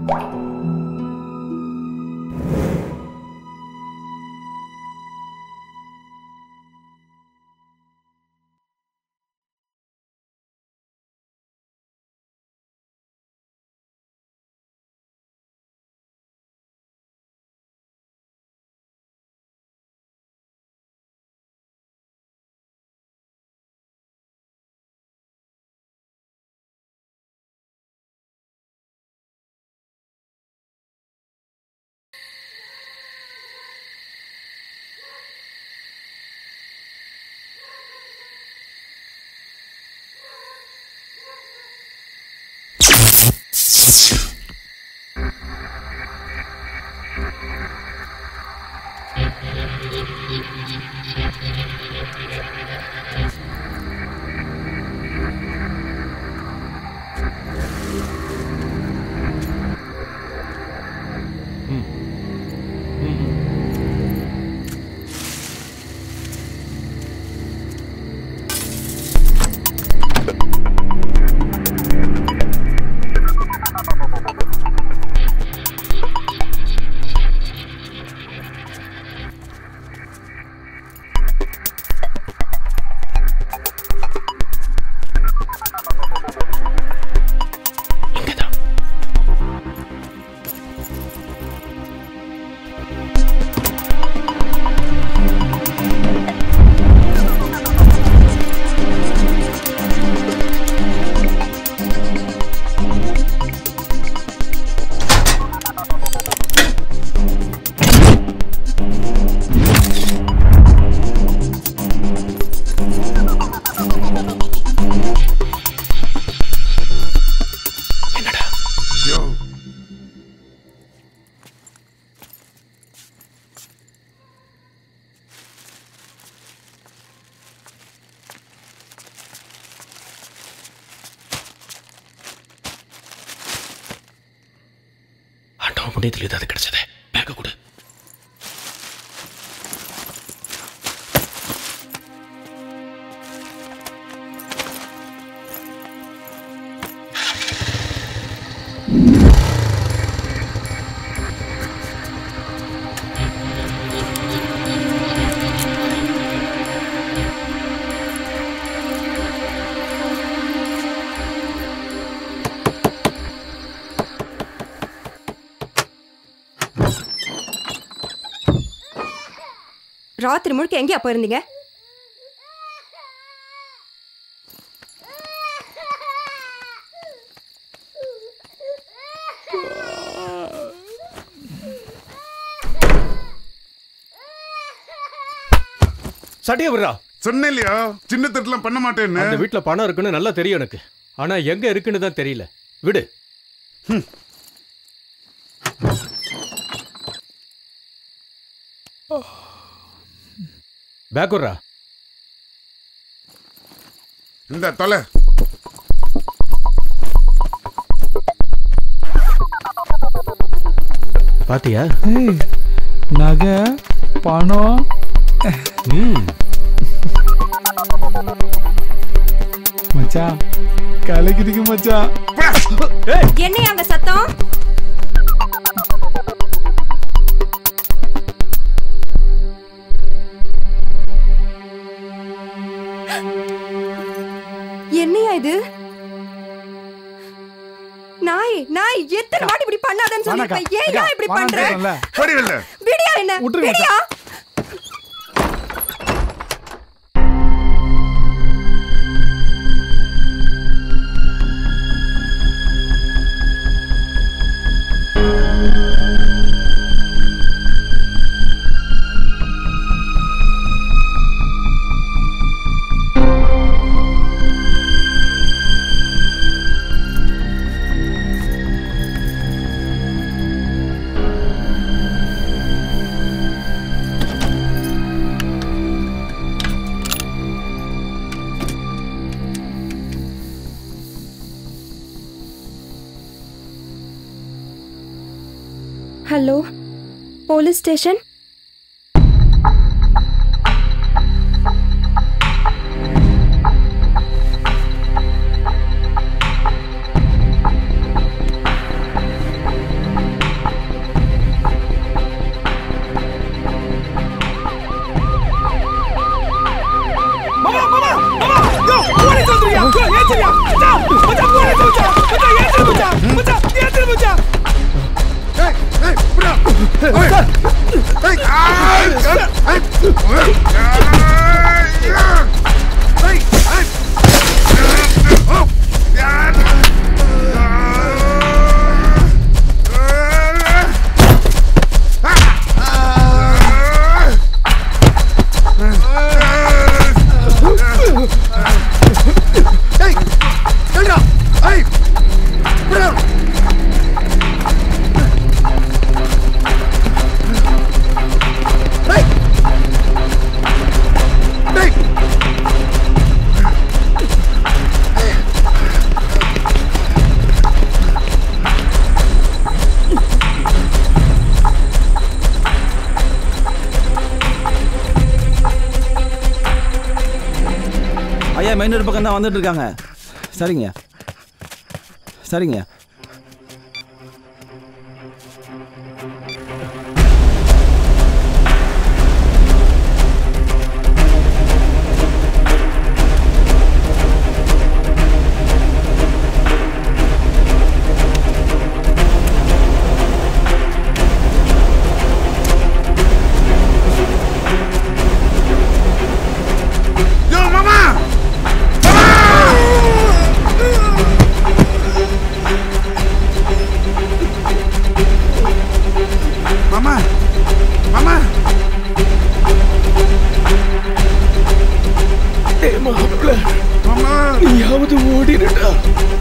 இங்கதான் என்னடா யோ ஆண்டவன் புண்ணியத்தில் ஏதாவது கிடைச்சதே பேக்க கொடு ராத்திரி முழுக்க எங்கேயா போயிருந்தீங்க சட்டைய விடுறா சொன்னேன் இல்லையா சின்ன தட்டுலாம் பண்ண மாட்டேன்னு அந்த வீட்ல பணம் இருக்குன்னு நல்லா தெரியும் எனக்கு ஆனா எங்க இருக்குன்னு தான் தெரியல விடு பேக்குறா இந்த தொலை பாத்தியா ஏய், நகை பணம் ம் மச்சான் கலக்கிட்டு மச்சான் என்னையா அந்த சத்தம் என்னையா இது நாய் நாய் எத்தனை வாட்டி இப்படி பண்ணாதன்னு சொல்லிருக்கேன் ஏன்யா இப்படி பண்ற போடி வெளில விடியா என்ன விட்டுருங்க விடியா ஹலோ போலீஸ் ஸ்டேஷன் ஐயா மெயின் ரோடு பக்கம் தான் வந்துட்டு இருக்காங்க சரிங்க சரிங்க யோ மாமா மாமா மாமா மாமா நீயாவது ஓடிடுடா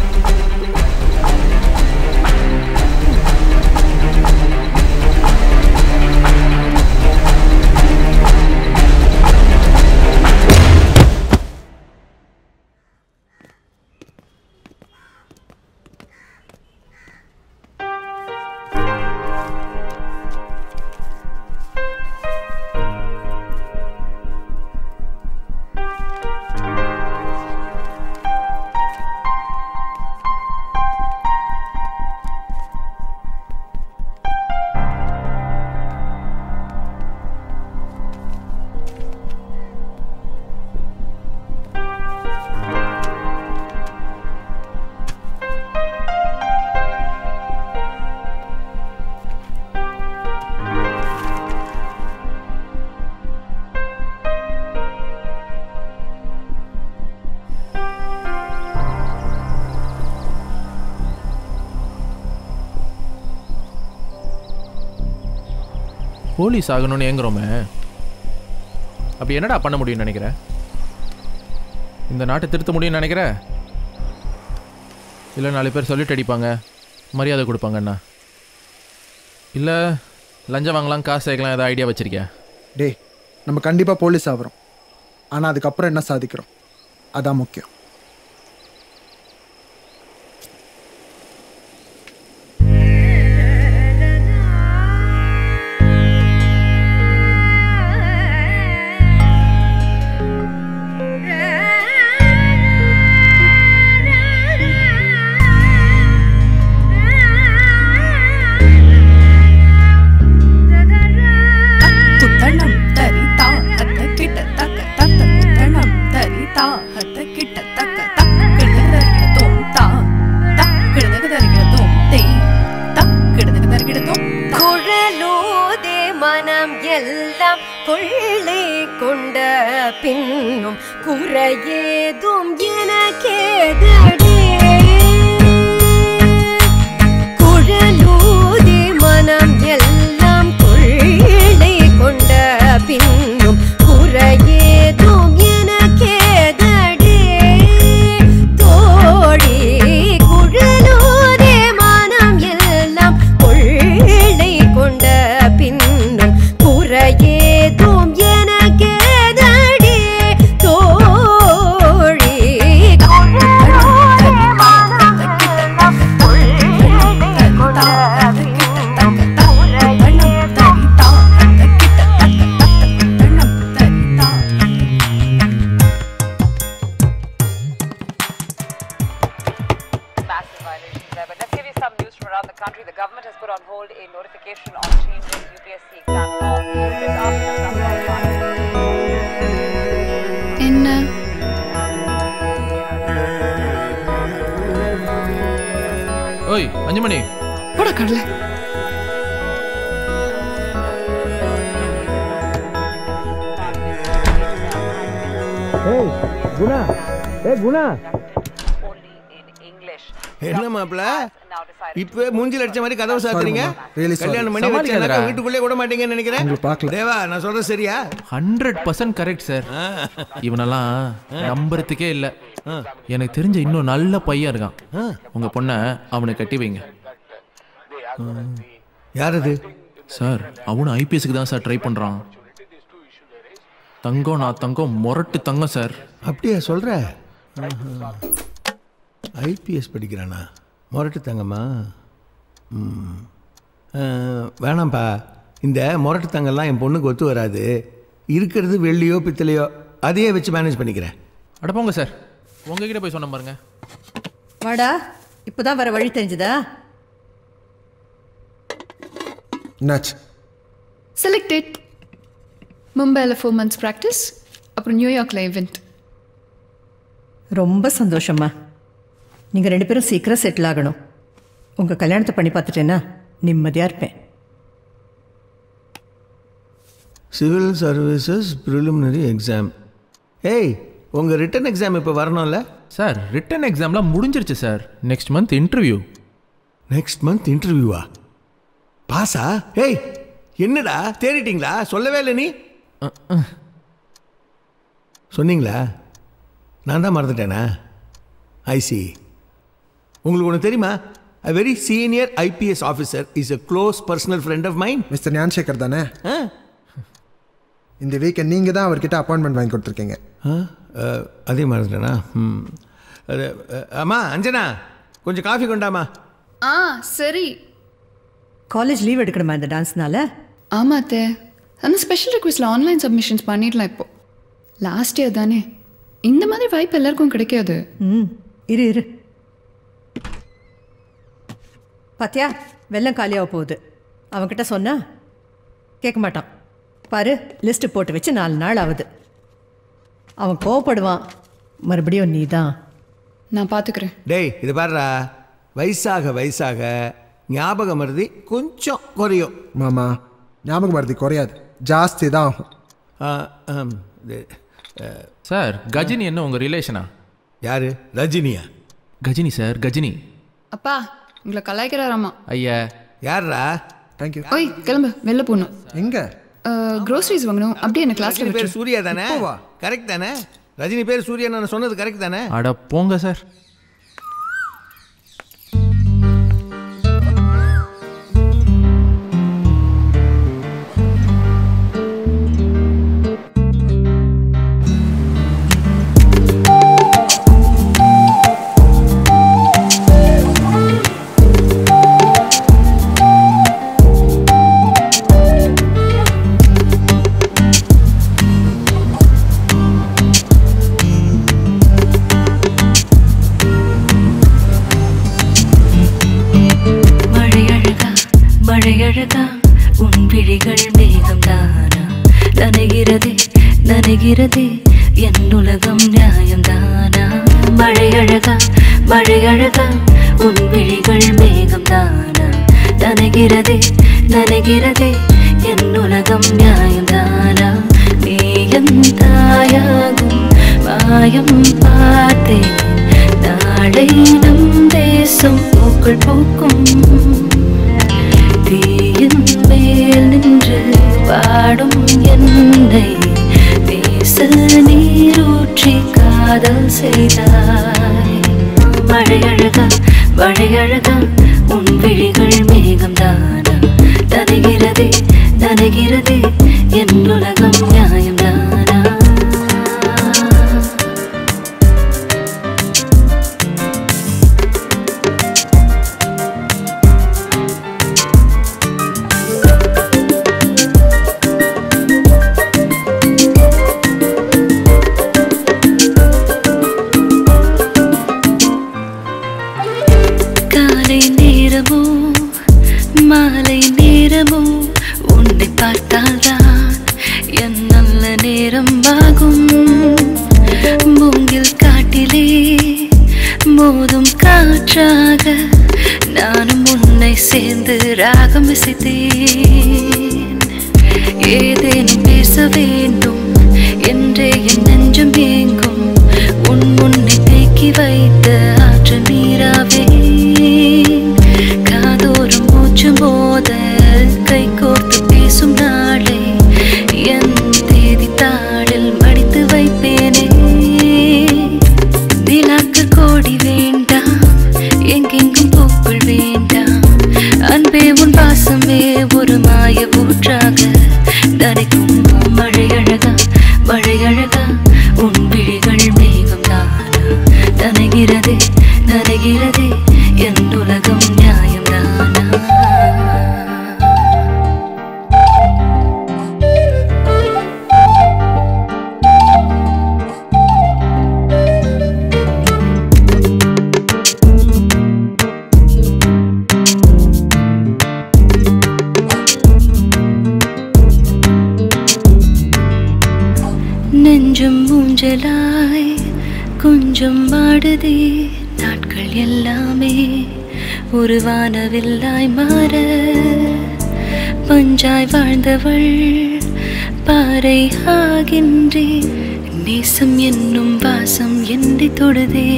போலீஸ் ஆகணும்னு ஏங்குறோமே அப்படி என்னடா பண்ண முடியும்னு நினைக்கிற இந்த நாட்டை திருத்த முடியும்னு நினைக்கிற இல்லை நாலு பேர் சொல்லிட்டு அடிப்பாங்க மரியாதை கொடுப்பாங்கண்ணா இல்லை லஞ்சம் வாங்கலாம் காசு சேர்க்கலாம் ஏதாவது ஐடியா வச்சிருக்கியா டேய் நம்ம கண்டிப்பாக போலீஸ் ஆகிறோம் ஆனால் அதுக்கப்புறம் என்ன சாதிக்கிறோம் அதான் முக்கியம் குத்தணம் தரிதா அத்த கிட்ட தக்க தத்த குத்தணம் தரிதா அத்த கிட்ட தக்க தக்க கிடதக தோம் தா தக் கிடதக தரிகிட தோம் தேய் தக் கிடதக தரிகிட தோம் குழலோதே மனம் எல்லாம் கொள்ளை கொண்ட பின்னும் குறையேதும் எனக்கேதடே குழலோதே மனம் எல்லாம் கொள்ளை கொண்ட பின்னும் குறையேதும் எனக்கேதடே தோழி குழலோதே மனம் எல்லாம் கொள்ளை கொண்ட பின்னும் குறையேதும் எனக்கேதடே தோழி massive violations there. But let's give you some news from around the country. The government has put on hold a notification on changing UPSC exam law. This after a number of participants. என்ன ஓய் அஞ்சு மணி போட கடல குணா ஏ Guna only in English. என்ன மாப்பிள Now decided இப்பவே மூஞ்சில அடிச்ச மாதிரி கதவு சாத்துறீங்க மாமா. Really sorry. கல்யாணம் பண்ணி சமாளிக்காதடா. வச்சாக்கா வீட்டுக்குள்ளே விட மாட்டீங்கன்னு நினைக்கிறேன் உங்களை பார்க்கல. தேவா நான் சொல்றது சரியா ஹண்ட்ரட் பர்சன்ட் கரெக்ட் சார் இவனெல்லாம் நம்புறதுக்கே இல்லை எனக்கு தெரிஞ்ச இன்னும் நல்ல பையன் இருக்கான் உங்க பொண்ணை அவனுக்கு கட்டி வைங்க யார் அது சார் அவனும் ஐபிஎஸ்க்கு தான் சார் ட்ரை பண்றான் தங்கம் நான் தங்கம் முரட்டு தங்கம் சார் அப்படியா சொல்ற ஐபிஎஸ் படிக்கிறானா முரட்டு தங்கம்மா ம். அஹ், வேணாம்ப்பா இந்த முரட்டு தங்கம்லாம் என் பொண்ணுக்கு ஒத்து வராது இருக்கிறது வெள்ளியோ பித்தளையோ அதையே வச்சு மேனேஜ் பண்ணிக்கிறேன் அட போங்க சார் உங்ககிட்ட போய் சொன்ன பாருங்க வாடா இப்போதான் வர வழி தெரிஞ்சுதா என்னாச்சு செலக்டட் மும்பையில் ஃபோர் மந்த்ஸ் ப்ராக்டிஸ் அப்புறம் நியூயார்க்கில் இவெண்ட் ரொம்ப சந்தோஷம்மா நீங்கள் ரெண்டு பேரும் சீக்கிரம் செட்டில் ஆகணும் உங்கள் கல்யாணத்தை பண்ணி பார்த்துட்டேன்னா நிம்மதியாக இருப்பேன் சிவில் சர்வீசஸ் ப்ரிலிமினரி எக்ஸாம் ஏய் உங்கள் ரிட்டன் எக்ஸாம் இப்போ வரணும்ல சார் ரிட்டன் எக்ஸாம்லாம் முடிஞ்சிருச்சு sir next month interview next month இன்டர்வியூவா பாஸா ஏய் என்னடா தேடிட்டீங்களா சொல்லவே இல்லை நீ சொன்னீங்களா நான் தான் மறந்துட்டேனா ஐசி உங்களுக்கு ஒன்று தெரியுமா a very senior IPS officer is a close personal friend of mine mister Gnanasekar தானே இந்த வீக்கெண்ட் நீங்கள் தான் அவர்கிட்ட அப்பாயின்மெண்ட் வாங்கி கொடுத்துருக்கீங்க அதே மறந்துட்டேனா ம் அது, அஹ், அம்மா அஞ்சனா கொஞ்சம் காஃபி கொண்டாமா ஆ சரி காலேஜ் லீவ் எடுக்கணுமா இந்த டான்ஸ்னால ஆமாம் அத்தே ஆனால் ஸ்பெஷல் ரிக்வெஸ்ட்டில் ஆன்லைன் சப்மிஷன்ஸ் பண்ணிடலாம் இப்போ லாஸ்ட் இயர் தானே இந்த மாதிரி வாய்ப்பு எல்லாருக்கும் கிடைக்காது ம் இரு இரு பாத்தியா வெள்ளம் காலியாக போகுது அவன்கிட்ட சொன்னா கேட்க மாட்டான் பாரு லிஸ்ட்டு போட்டு வச்சு நாலு நாள் ஆகுது அவன் கோவப்படுவான் மறுபடியும் நீ தான் நான் பார்த்துக்கிறேன் டேய் இது பாருடா வயசாக வயசாக ஞாபக மருதி கொஞ்சம் குறையும் மாமா ஞாபகம் மருதி குறையாது ஜாஸ்தி தான் ஆகும் ஆ, ஆம், இது, அஹ், சார் கஜினி என்ன உங்க ரிலேஷனா யாரு ரஜினியா கஜினி சார் கஜினி அப்பா உங்களை கலாய்க்கிறாராமா ஐயா யாருடா தேங்க்யூ ஓய் கிளம்பு வெளில போகணும் எங்க க்ரோசரிஸ் வாங்கணும் அப்படியே என்ன கிளாஸில் ரஜினி பேர் விட்டு சூர்யா தானே இப்போவா? கரெக்ட் தானே ரஜினி பேர் சூர்யா நான் சொன்னது கரெக்ட் தானே அட போங்க சார் மழையழகா மழையழகா உன் விழிகள் மேகம்தானா நனைகிறதே நனைகிறதே என் உலகம் நியாயம்தானா மழையழகா மழையழகா உன் விழிகள் மேகம்தானா நனைகிறதே நனைகிறதே என் உலகம் நியாயம்தானா நீ என் தாயாகும் மாயம் பார்த்தேன் நாளை நம் தேசம் பூக்கள் பூக்கும் தீயின் மேல் நின்று பாடும் என்னை பேச நீரூற்றி காதல் செய்தாய் மழையழகா மழையழகா உன் விழிகள் மேகம்தானா நனைகிறதே நனைகிறதே என் உலகம் நியாயம்தானா காலை நேரமோ மாலை நேரமோ உன்னை பார்த்தால்தான் என் நல்ல நேரம் ஆகும் மூங்கில் காட்டிலே மோதும் காற்றாக நானும் உன்னை சேர்ந்து ராகம் இசைத்தேன் ஏதேனும் பேச வேண்டும் என்றே என் நெஞ்சம் ஏங்கும் உன் முன்னே தேக்கி வைத்த ஆற்று நீராவே காதோறும் மூச்சு மோத கை கோர்த்து பேசும் நாளை என் தேதி தாளில் மடித்து வைப்பேனே நிலாக்கு கோடி வேண்டாம் எங்கெங்கும் பூக்கள் வேண்டாம் அன்பே உன் வாசமே ஒரு மாய ஊற்றாக நனைக்கும் மழையழகா மழையழகா உன் விழிகள் மேகம் தானா நனைகிறதே நனைகிறதே என் உலகம் நியாயம் தானா நெஞ்சம் ஊஞ்சலாய் கொஞ்சம் ஆடுதே நாட்கள் எல்லாமே ஒரு வானவில்லாய் மாற பஞ்சாய் வாழ்ந்தவள் பாறை ஆகின்றே நேசம் என்னும் வாசம் என்னை தொடுதே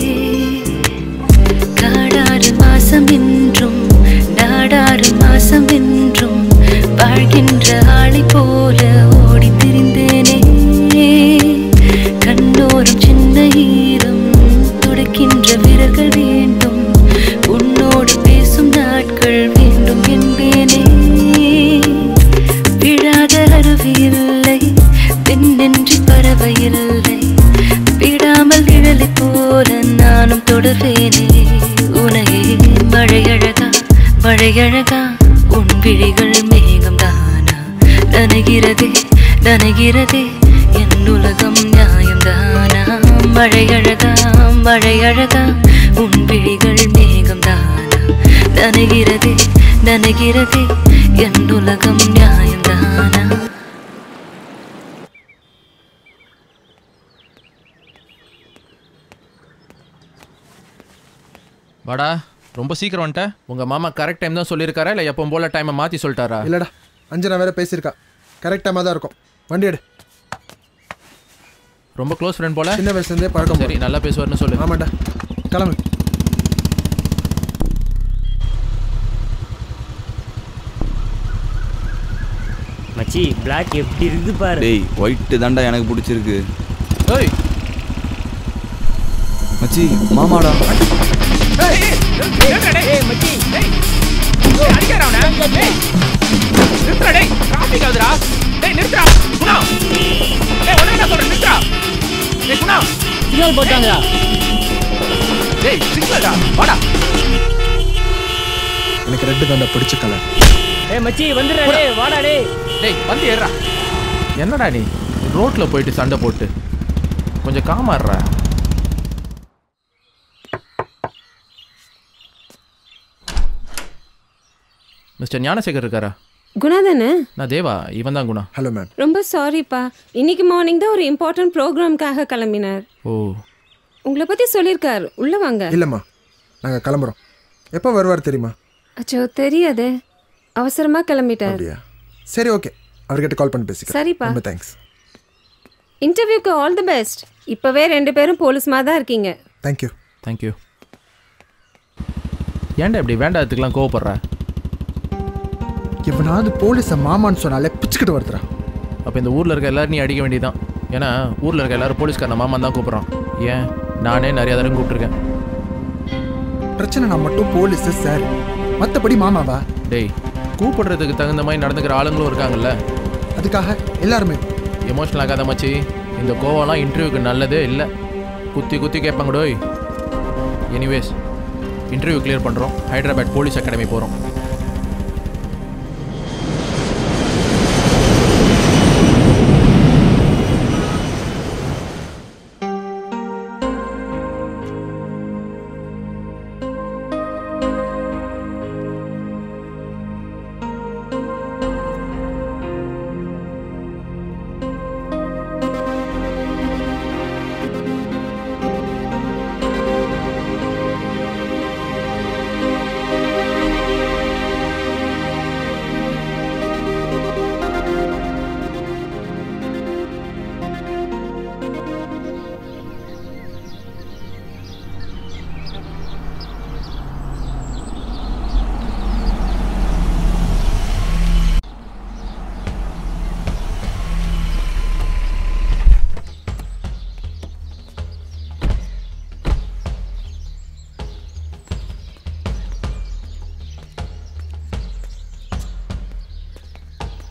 காடாறு மாசம் என்றும் நாடாறு மாசம் என்றும் வாழ்கின்ற ஆளை போல ஓடி திரிந்தேனே கண்ணோரம் சின்ன ஈரம் துடைக்கின்ற விரல்கள் வேண்டும் உன்னோடு பேசும் நாட்கள் வேண்டும் என்பேனே விழாத அருவி இல்லை பெண்ணென்றி பறவை இல்லை விடாமல் நிழலை போல நானும் தொடர்வேனே உனையே மழையழகா மழையழகா உன் விழிகள் மேகம் தானா நனைகிறதே நனைகிறதே என் உலகம் நியாயம் தானா மழையழகா மழையழகா உன் விழிகள் மேகம் தானா நனைகிறதே நனைகிறதே என் உலகம் நியாயம் தானா வாடா ரொம்ப சீக்கிரம் வந்துட்ட உங்க மாமா கரெக்ட் டைம் தான் சொல்லியிருக்காரா இல்லை எப்போ போல டைமை மாற்றி சொல்லிட்டாரா இல்லடா அஞ்சனா வேற பேசியிருக்கா கரெக்ட் டைமாக தான் இருக்கும் வண்டி எடு ரொம்ப க்ளோஸ் ஃப்ரெண்ட் போல சின்ன வயசுலேருந்தே பழக்கம் சரி நல்லா பேசுவார்னு சொல்லு ஆமாண்டா கிளம்பு மச்சி பிளாக் எப்படி இருக்குது பாரு டேய் ஒயிட்டு தாண்டா எனக்கு பிடிச்சிருக்கு ஏய் மச்சி மாமாடா சிக்னல் போட்டாங்க டேய் சிக்னல்டா வாடா எனக்கு ரெட்டு தாண்டா பிடிச்ச கலர் ஏய் மச்சி வந்துடுறா டேய் வாடா டேய் டேய் வந்து ஏறா என்னடா நீ ரோட்ல போயிட்டு சண்டை போட்டு கொஞ்சம் காமாடுறா மிஸ்டர் ஞானசேகர் இருக்காரா குணா தானே நான் தேவா இவன் தான் குணா ஹலோ மேம் ரொம்ப சாரிப்பா இன்னைக்கு மார்னிங் தான் ஒரு இம்பார்ட்டன்ட் ப்ரோக்ராம்க்காக கிளம்பினார் ஓ உங்களை பற்றி சொல்லியிருக்கார் உள்ள வாங்க இல்லைம்மா நாங்கள் கிளம்புறோம் எப்போ வருவார் தெரியுமா அச்சோ தெரியாதே அவசரமாக கிளம்பிட்டார் அப்படியா சரி ஓகே அவர்கிட்ட கால் பண்ணி பேசிக்கிறேன் சரிப்பா. ரொம்ப தேங்க்ஸ் இன்டர்வியூக்கு ஆல் தி பெஸ்ட் இப்போவே ரெண்டு பேரும் போலீஸ்மா தான் இருக்கீங்க தேங்க்யூ தேங்க்யூ ஏன்டா இப்படி வேண்டாததுக்கெல்லாம் கோவப்படுற இவனாவது போலீஸை மாமான்னு சொன்னாலே பிச்சுக்கிட்டு வருதுடா அப்போ இந்த ஊரில் இருக்க எல்லாரும் நீ அடிக்க வேண்டியதான் ஏன்னா ஊரில் இருக்க எல்லாரும் போலீஸ்காரன மாமா தான் கூப்பிட்றான் ஏன் நானே நிறைய தடவை கூப்பிட்டுருக்கேன் பிரச்சனை நான் மட்டும் போலீஸு சார் மற்றபடி மாமாவா டேய் கூப்பிடுறதுக்கு தகுந்த மாதிரி நடந்துக்கிற ஆளுங்களும் இருக்காங்கல்ல அதுக்காக எல்லாருமே எமோஷனல் ஆகாத மச்சி இந்த கோவம்லாம் இன்டர்வியூக்கு நல்லதே இல்லை குத்தி குத்தி கேட்பாங்க டோய் எனிவேஸ் இன்டர்வியூ கிளியர் பண்ணுறோம் ஹைதராபாத் போலீஸ் அகாடமி போகிறோம்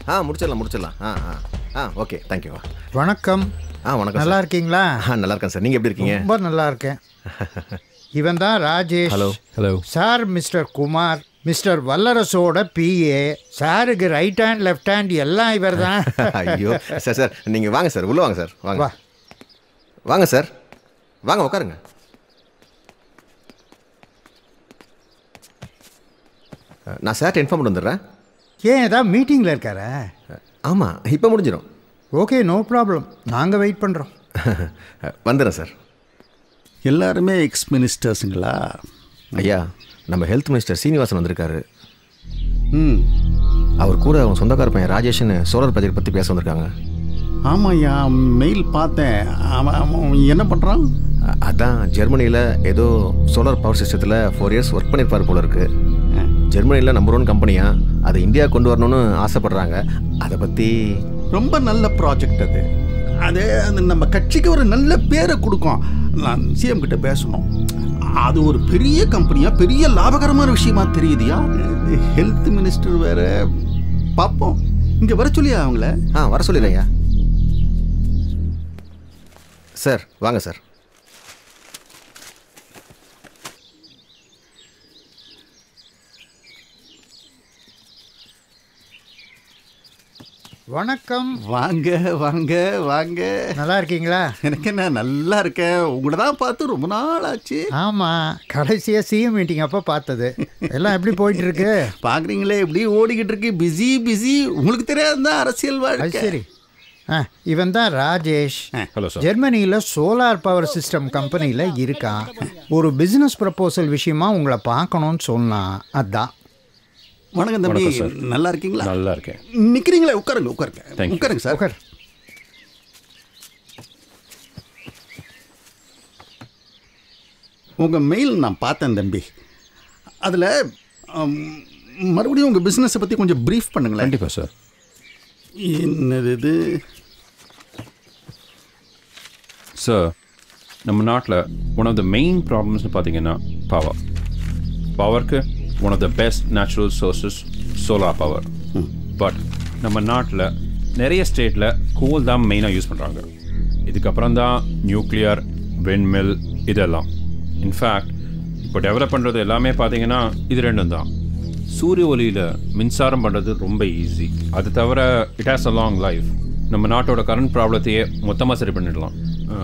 ஆ முடிச்சிடலாம் முடிச்சிடலாம் ஆ ஆ ஆ ஓகே தேங்க்யூ வணக்கம் ஆ வணக்கம் நல்லா சார். இருக்கீங்களா ஆ நல்லா இருக்கேன் சார் நீங்கள் எப்படி இருக்கீங்க ரொம்ப நல்லா இருக்கேன் இவன் தான் Rajesh hello hello sir mister Kumar mister வல்லரசோட பிஏ சாருக்கு ரைட் ஹேண்ட் லெஃப்ட் ஹேண்ட் எல்லாம் இவர் தான் ஐயோ சார் சார் நீங்கள் வாங்க சார் உள்ளே வாங்க சார் வாங்க வாங்க சார் வாங்க உட்காருங்க நான் சார்ட்ட இன்ஃபார்ம் பண்ணி வந்துடுறேன் ஏன் ஏதாவது மீட்டிங்கில் இருக்காரா ஆமாம் இப்போ முடிஞ்சிடும் ஓகே நோ ப்ராப்ளம் நாங்கள் வெயிட் பண்ணுறோம் வந்துடுறேன் சார் எல்லாருமே எக்ஸ் மினிஸ்டர்ஸுங்களா ஐயா நம்ம ஹெல்த் மினிஸ்டர் சீனிவாசன் வந்திருக்காரு ம் அவர் கூட அவன் சொந்தக்கார பையன் ராஜேஷ்னு சோலார் ப்ராஜெக்ட் பற்றி பேச வந்திருக்காங்க ஆமாய்யா மெயில் பார்த்தேன் அவன் அவன் என்ன பண்ணுறான் அ- அதான் ஜெர்மனியில் ஏதோ சோலார் பவர் சிஸ்டத்தில் ஃபோர் இயர்ஸ் ஒர்க் பண்ணியிருப்பார் போல இருக்கு ஜெர்மனியில் நம்பர் ஒன் கம்பெனியா அதை இந்தியா கொண்டு வரணும்னு ஆசைப்படுறாங்க அதை பற்றி ரொம்ப நல்ல ப்ராஜெக்ட் அது அது அது நம்ம கட்சிக்கு ஒரு நல்ல பேரை கொடுக்கும் நான் சிஎம் கிட்ட பேசணும் அது ஒரு பெரிய கம்பெனியா பெரிய லாபகரமான விஷயமா தெரியுதியா ஹெல்த் மினிஸ்டர் வேற பார்ப்போம் இங்கே வர சொல்லியா அவங்கள ஆ வர சொல்லிடுறேன் சார் வாங்க சார் வணக்கம் வாங்க வாங்க வாங்க நல்லா இருக்கீங்களா எனக்கு என்ன நல்லா இருக்கேன் உங்களை தான் பார்த்து ரொம்ப நாள் ஆச்சு ஆமாம் கடைசியாக சிஎம் மீட்டிங் அப்போ பார்த்தது எல்லாம் எப்படி போயிட்டு இருக்கு பார்க்குறீங்களே எப்படி ஓடிக்கிட்டு இருக்கு பிஸி பிஸி உங்களுக்கு தெரியாதுதான் அரசியல் அது வாழ்க்கை சரி ஆ இவன் தான் ராஜேஷ் ஹலோ ஜெர்மனியில் சோலார் பவர் சிஸ்டம் கம்பெனியில் இருக்கான் ஒரு பிஸ்னஸ் ப்ரப்போசல் விஷயமா உங்களை பார்க்கணும்னு சொன்னான் அதான் வணக்கம் தம்பி வணக்கம் சார். நல்லா இருக்கீங்களா நல்லா இருக்கேன் நிற்கிறீங்களா உட்காருங்க உட்காருங்க Thank you. உட்காருங்க சார் உட்கார் உங்கள் மெயில் நான் பார்த்தேன் தம்பி அதில் மறுபடியும் உங்கள் பிஸ்னஸை பற்றி கொஞ்சம் ப்ரீஃப் பண்ணுங்களேன் கண்டிப்பாக சார் என்னது இது சார் நம்ம நாட்டில் ஒன் ஆஃப் த மெயின் ப்ராப்ளம்ஸ்னு பார்த்தீங்கன்னா பவர் பவருக்கு one of the best natural sources solar power but நம்ம நாட்டில் நிறைய ஸ்டேட்டில் கோல் தான் மெயினாக யூஸ் பண்ணுறாங்க இதுக்கப்புறம் தான் நியூக்ளியர் வெண்மில் இதெல்லாம் இன்ஃபேக்ட் இப்போ டெவலப் பண்ணுறது எல்லாமே பார்த்தீங்கன்னா இது ரெண்டும் தான் சூரிய ஒளியில் மின்சாரம் பண்ணுறது ரொம்ப ஈஸி அது தவிர it has a long life நம்ம நாட்டோட கரண்ட் ப்ராப்ளத்தையே மொத்தமாக சரி பண்ணிடலாம்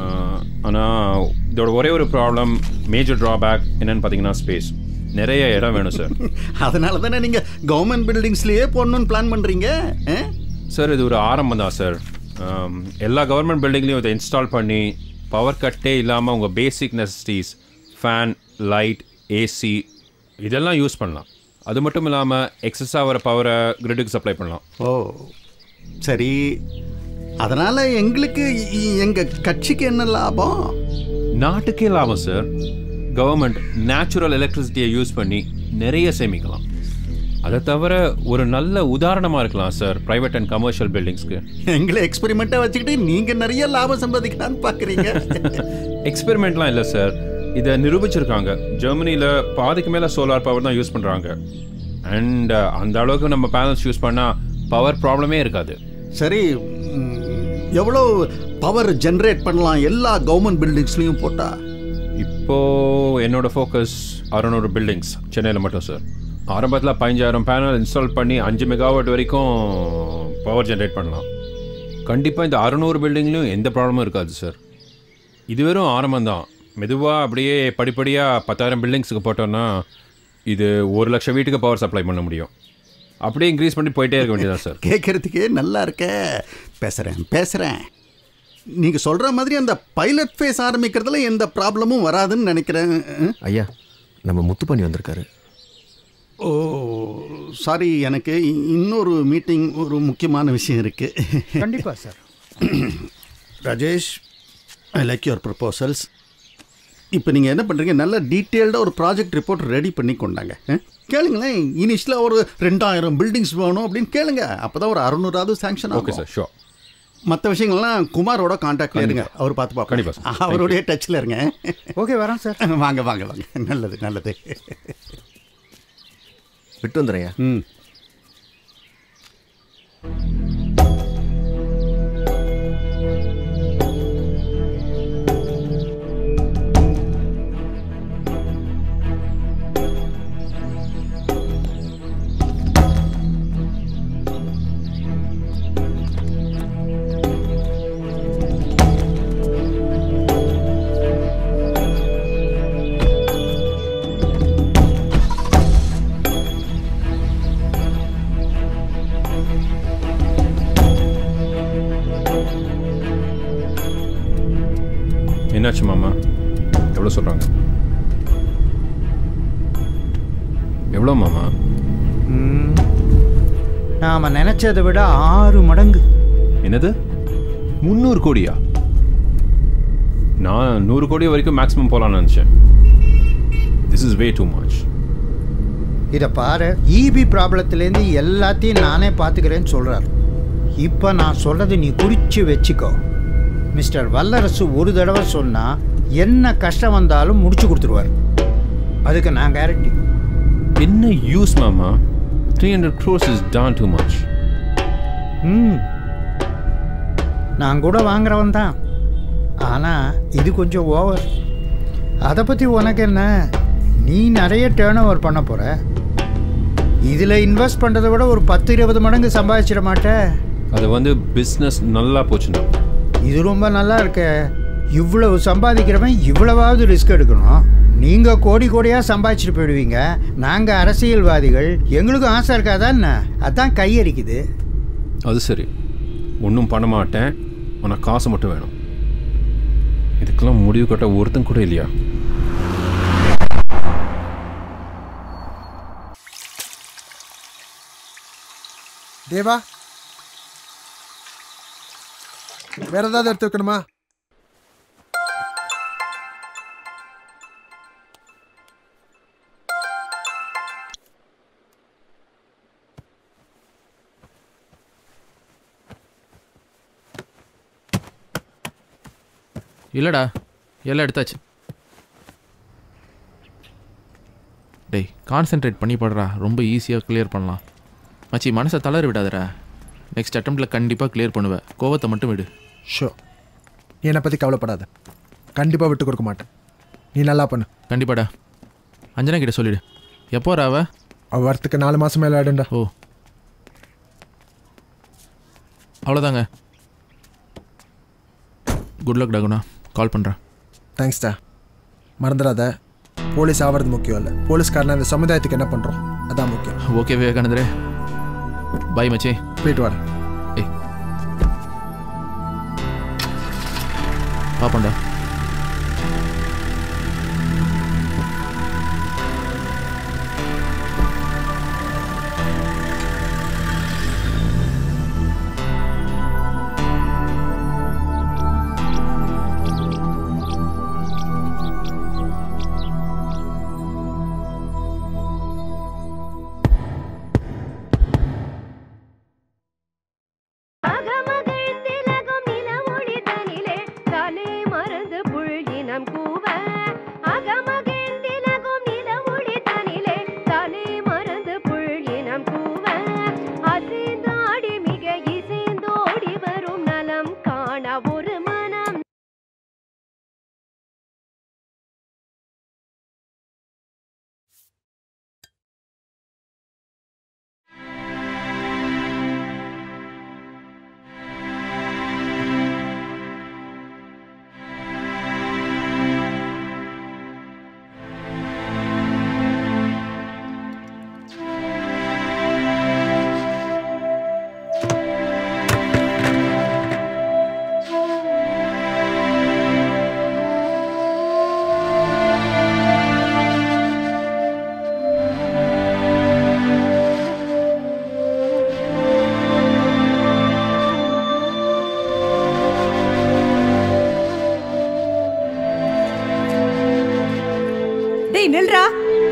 ஆனால் இதோட ஒரே ஒரு ப்ராப்ளம் மேஜர் ட்ராபேக் என்னன்னு பார்த்தீங்கன்னா ஸ்பேஸ் நிறைய இடம் வேணும் சார் அதனால தானே நீங்கள் கவர்மெண்ட் பில்டிங்ஸ்லேயே போடணும்னு பிளான் பண்ணுறீங்க சார் இது ஒரு ஆரம்பம் தான் சார் ஆம், எல்லா கவர்மெண்ட் பில்டிங்லையும் இதை இன்ஸ்டால் பண்ணி பவர் கட்டே இல்லாமல் உங்கள் basic necessities fan light AC இதெல்லாம் யூஸ் பண்ணலாம் அது மட்டும் இல்லாமல் எக்ஸஸாக வர பவரை கிரிட்டுக்கு சப்ளை பண்ணலாம் ஓ சரி அதனால் எங்களுக்கு எங்கள் கட்சிக்கு என்ன லாபம் நாட்டுக்கே லாபம் சார் கவர்மெண்ட் நேச்சுரல் எலக்ட்ரிசிட்டியை யூஸ் பண்ணி நிறைய சேமிக்கலாம் அதை தவிர ஒரு நல்ல உதாரணமாக இருக்கலாம் சார் ப்ரைவேட் அண்ட் கமர்ஷியல் பில்டிங்ஸ்க்கு எங்களை எக்ஸ்பெரிமெண்ட்டாக வச்சுக்கிட்டு நீங்கள் நிறைய லாபம் சம்பாதிக்கலான்னு பார்க்குறீங்க எக்ஸ்பெரிமெண்ட்லாம் இல்லை சார் இதை நிரூபிச்சிருக்காங்க ஜெர்மனியில் பாதிக்கு மேலே சோலார் பவர் தான் யூஸ் பண்ணுறாங்க அண்ட் அந்த அளவுக்கு நம்ம பேனல்ஸ் யூஸ் பண்ணால் பவர் ப்ராப்ளமே இருக்காது சரி ம், எவ்வளோ பவர் ஜென்ரேட் பண்ணலாம் எல்லா கவர்மெண்ட் பில்டிங்ஸ்லையும் போட்டா இப்போது என்னோட ஃபோக்கஸ் அறநூறு பில்டிங்ஸ் சென்னையில் மட்டும் சார் ஆரம்பத்தில் பதினஞ்சாயிரம் பேனல் இன்ஸ்டால் பண்ணி அஞ்சு மெகாவாட் வரைக்கும் பவர் ஜென்ரேட் பண்ணலாம் கண்டிப்பாக இந்த அறநூறு பில்டிங்லையும் எந்த ப்ராப்ளமும் இருக்காது சார் இது வெறும் ஆரம்பம் தான் மெதுவாக அப்படியே படிப்படியாக பத்தாயிரம் பில்டிங்ஸுக்கு போட்டோன்னா இது ஒரு லட்சம் வீட்டுக்கு பவர் சப்ளை பண்ண முடியும் அப்படியே இன்க்ரீஸ் பண்ணி போயிட்டே இருக்க வேண்டியதான் சார் கேட்குறதுக்கே நல்லா இருக்க பேசுகிறேன் பேசுகிறேன் நீங்கள் சொல்கிற மாதிரி அந்த பைலட் ஃபேஸ் ஆரம்பிக்கிறதுல எந்த ப்ராப்ளமும் வராதுன்னு நினைக்கிறேன் ஐயா நம்ம முத்துப்பண்ணி வந்திருக்காரு ஓ சாரி எனக்கு இ- இன்னொரு மீட்டிங் ஒரு முக்கியமான விஷயம் இருக்குது கண்டிப்பாக sir Rajesh I like your proposals இப்போ நீங்கள் என்ன பண்ணுறீங்க நல்ல டீட்டெயில்டாக ஒரு ப்ராஜெக்ட் ரிப்போர்ட் ரெடி பண்ணி கொண்டாங்க அஹ்? கேளுங்களேன் இனிஷியலாக ஒரு ரெண்டாயிரம் பில்டிங்ஸ் வேணும் அப்படின்னு கேளுங்க அப்போ தான் ஒரு அறுநூறாவது சாங்ஷன் ஓகே சார் ஷோர் மற்ற விஷயங்கள்லாம் குமாரோட காண்டாக்டில் இருங்க கண்டிப்பா. அவர் பார்த்து பார்ப்போம் கண்டிப்பா சார். அவருடைய டச்சில் இருங்க ஓகே வரேன் சார் வாங்க வாங்க வாங்க நல்லது நல்லது விட்டு வந்துடுறேன் ம் என்னாச்சு மாமா எவ்வளோ சொல்கிறாங்க எவ்வளோ மாமா ம், நாம நினைச்சதை விட ஆறு மடங்கு என்னது முந்நூறு கோடியா நான் நூறு கோடி வரைக்கும் மேக்ஸிமம் போகலான்னு நினச்சேன் this is way too much இதை பாரு இபி ப்ராப்ளத்துலேருந்து எல்லாத்தையும் நானே பார்த்துக்கிறேன்னு சொல்கிறார் இப்போ நான் சொல்கிறத நீ குறித்து வச்சுக்கோ மிஸ்டர் வல்லரசு ஒரு தடவை சொன்னால் என்ன கஷ்டம் வந்தாலும் முடிச்சு கொடுத்துருவார் அதுக்கு நான் கேரண்டி என்ன யூஸ் மாமா three hundred crores is done too much ம் நான் கூட வாங்குறவன் தான் ஆனால் இது கொஞ்சம் ஓவர் அதை பற்றி உனக்கு என்ன நீ நிறைய டேர்ன் ஓவர் பண்ண போகிற இதில் இன்வெஸ்ட் பண்ணுறதை விட ஒரு பத்து இருபது மடங்கு சம்பாதிச்சிட மாட்டே அது வந்து பிஸ்னஸ் நல்லா போச்சுன்னா இது ரொம்ப நல்லா இருக்க இவ்வளவு சம்பாதிக்கிறவன் இவ்வளவாவது ரிஸ்க் எடுக்கணும் நீங்கள் கோடி கோடியாக சம்பாதிச்சுட்டு போயிடுவீங்க நாங்கள் அரசியல்வாதிகள் எங்களுக்கும் ஆசை இருக்காதா என்ன அதான் கையடிக்குது அது சரி ஒன்றும் பண்ண மாட்டேன் ஆனால் காசு மட்டும் வேணும் இதுக்கெல்லாம் முடிவு கட்ட ஒருத்தன் கூட இல்லையா தேவா வேற ஏதாவது எடுத்து வைக்கணுமா இல்லைடா எல்லாம் எடுத்தாச்சு டேய் கான்சென்ட்ரேட் பண்ணி படுறா ரொம்ப ஈஸியாக கிளியர் பண்ணலாம் மச்சி மனசை தளர விடாதடா நெக்ஸ்ட் அட்டம்ப்டில் கண்டிப்பாக கிளியர் பண்ணுவேன் கோவத்தை மட்டும் விடு ஷோ நீ என்னை பற்றி கவலைப்படாத கண்டிப்பாக விட்டு கொடுக்க மாட்டேன் நீ நல்லா பண்ணு கண்டிப்பாடா அஞ்சனா கிட்ட சொல்லிடு எப்போ ராவ அவ வரத்துக்கு நாலு மாதம் மேலே ஆயிடும்டா ஓ அவ்வளோதாங்க குட் லக் டகுனா கால் பண்ணுறேன் தேங்க்ஸ்டா மறந்துடாத போலீஸ் ஆகிறது முக்கியம் இல்லை போலீஸ்காரன் அந்த சமுதாயத்துக்கு என்ன பண்ணுறோம் அதான் முக்கியம் ஓகே விவேகானந்தரே பாய் மச்சி போயிட்டு வரேன் ஏய் பாப்பண்டா தலை மறந்து புழ்கினம் கூவ அகமகிழ்ந்திலகும் நிலவொளி தனிலே தலை மறந்து புழ்கினம் கூவ அசைந்தாடி மிக இசைந்தோடி வரும் நலம் காண ஒரு மனம் டேய் நில்றா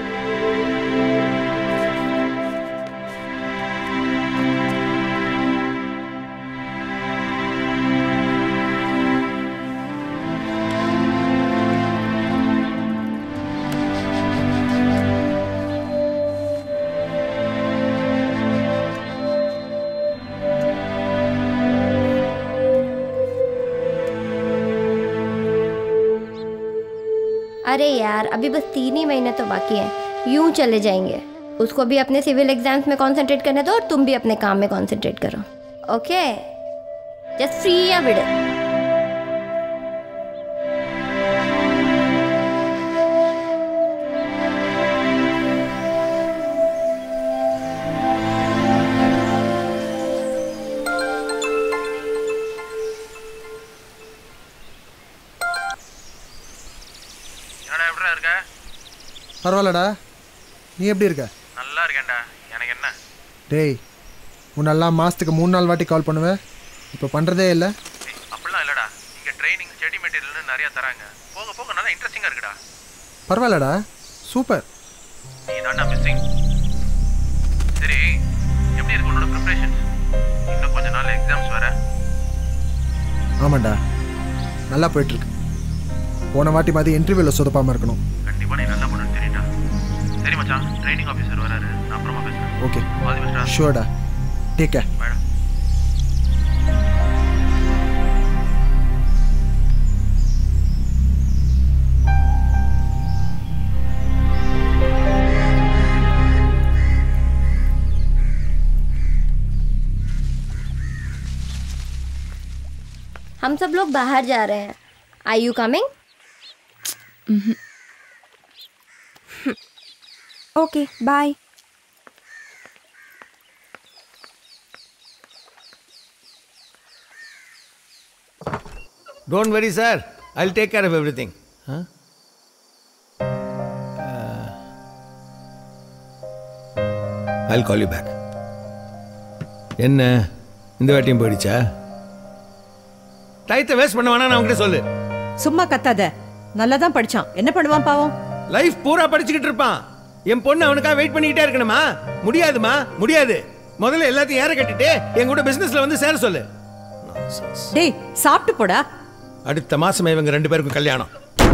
अरे यार अभी बस तीन ही महीने तो बाकी हैं यूं चले जाएंगे उसको भी अपने सिविल एग्जाम्स में कंसंट्रेट करने दो और तुम भी अपने काम में कंसंट्रेट करो ओके जस्ट फ्री या विड பரவாயில்லடா நீ எப்படி இருக்க நல்லா இருக்கேன்டா எனக்கு என்ன டேய் உன்னெல்லாம் மாதத்துக்கு மூணு நாள் வாட்டி கால் பண்ணுவேன் இப்போ பண்ணுறதே இல்லை அப்படிலாம் இல்லடா இங்க ட்ரைனிங் ஸ்டடி மெட்டீரியல்னு நிறைய தராங்க போக போக நல்லா இன்ட்ரெஸ்டிங்கா இருக்குடா பரவாயில்லடா சூப்பர் நீ தாண்டா மிஸ்ஸிங் சரி எப்படி இருக்கு உன்னோட ப்ரிப்பரேஷன்ஸ் இன்னும் கொஞ்ச நாள் எக்ஸாம்ஸ் வர ஆமாண்டா நல்லா போயிட்டுருக்கு போன வாட்டி மாதிரி இன்டர்வியூவில் சொதப்பாமல் இருக்கணும் கண்டிப்பா நீ நல்லா பண்ணுன்னு தெரியும்டா சரி மச்சான் ட்ரைனிங் ஆஃபீஸர் வராரு நான் அப்புறமா பேசுறேன் ஓகே ஆல் தி பெஸ்டா ஷுவர்டா டேக் கேர் हम सब लोग बाहर जा रहे हैं I you coming okay bye Don't worry, sir. I'll take care of everything. Huh? Uh, I'll call you back. என்ன இந்த வாட்டியும் போயிடுச்சா டயத்தை வேஸ்ட் பண்ண வேணாம் நான் உங்ககிட்ட சொல்லு சும்மா கத்தாத நல்லா தான் படிச்சான் என்ன பண்ணுவான் பாவம் லைஃப் பூரா படிச்சுக்கிட்டு இருப்பான் என் பொண்ணு அவனுக்காக வெயிட் பண்ணிக்கிட்டே இருக்கணுமா முடியாதுமா முடியாது முதல்ல எல்லாத்தையும் ஏற கட்டிட்டு என் கூட பிசினஸ்ல வந்து சேர சொல்லு டேய் சாப்பிட்டு போடா அடுத்த மாசம் இவங்க ரெண்டு பேருக்கும் கல்யாணம்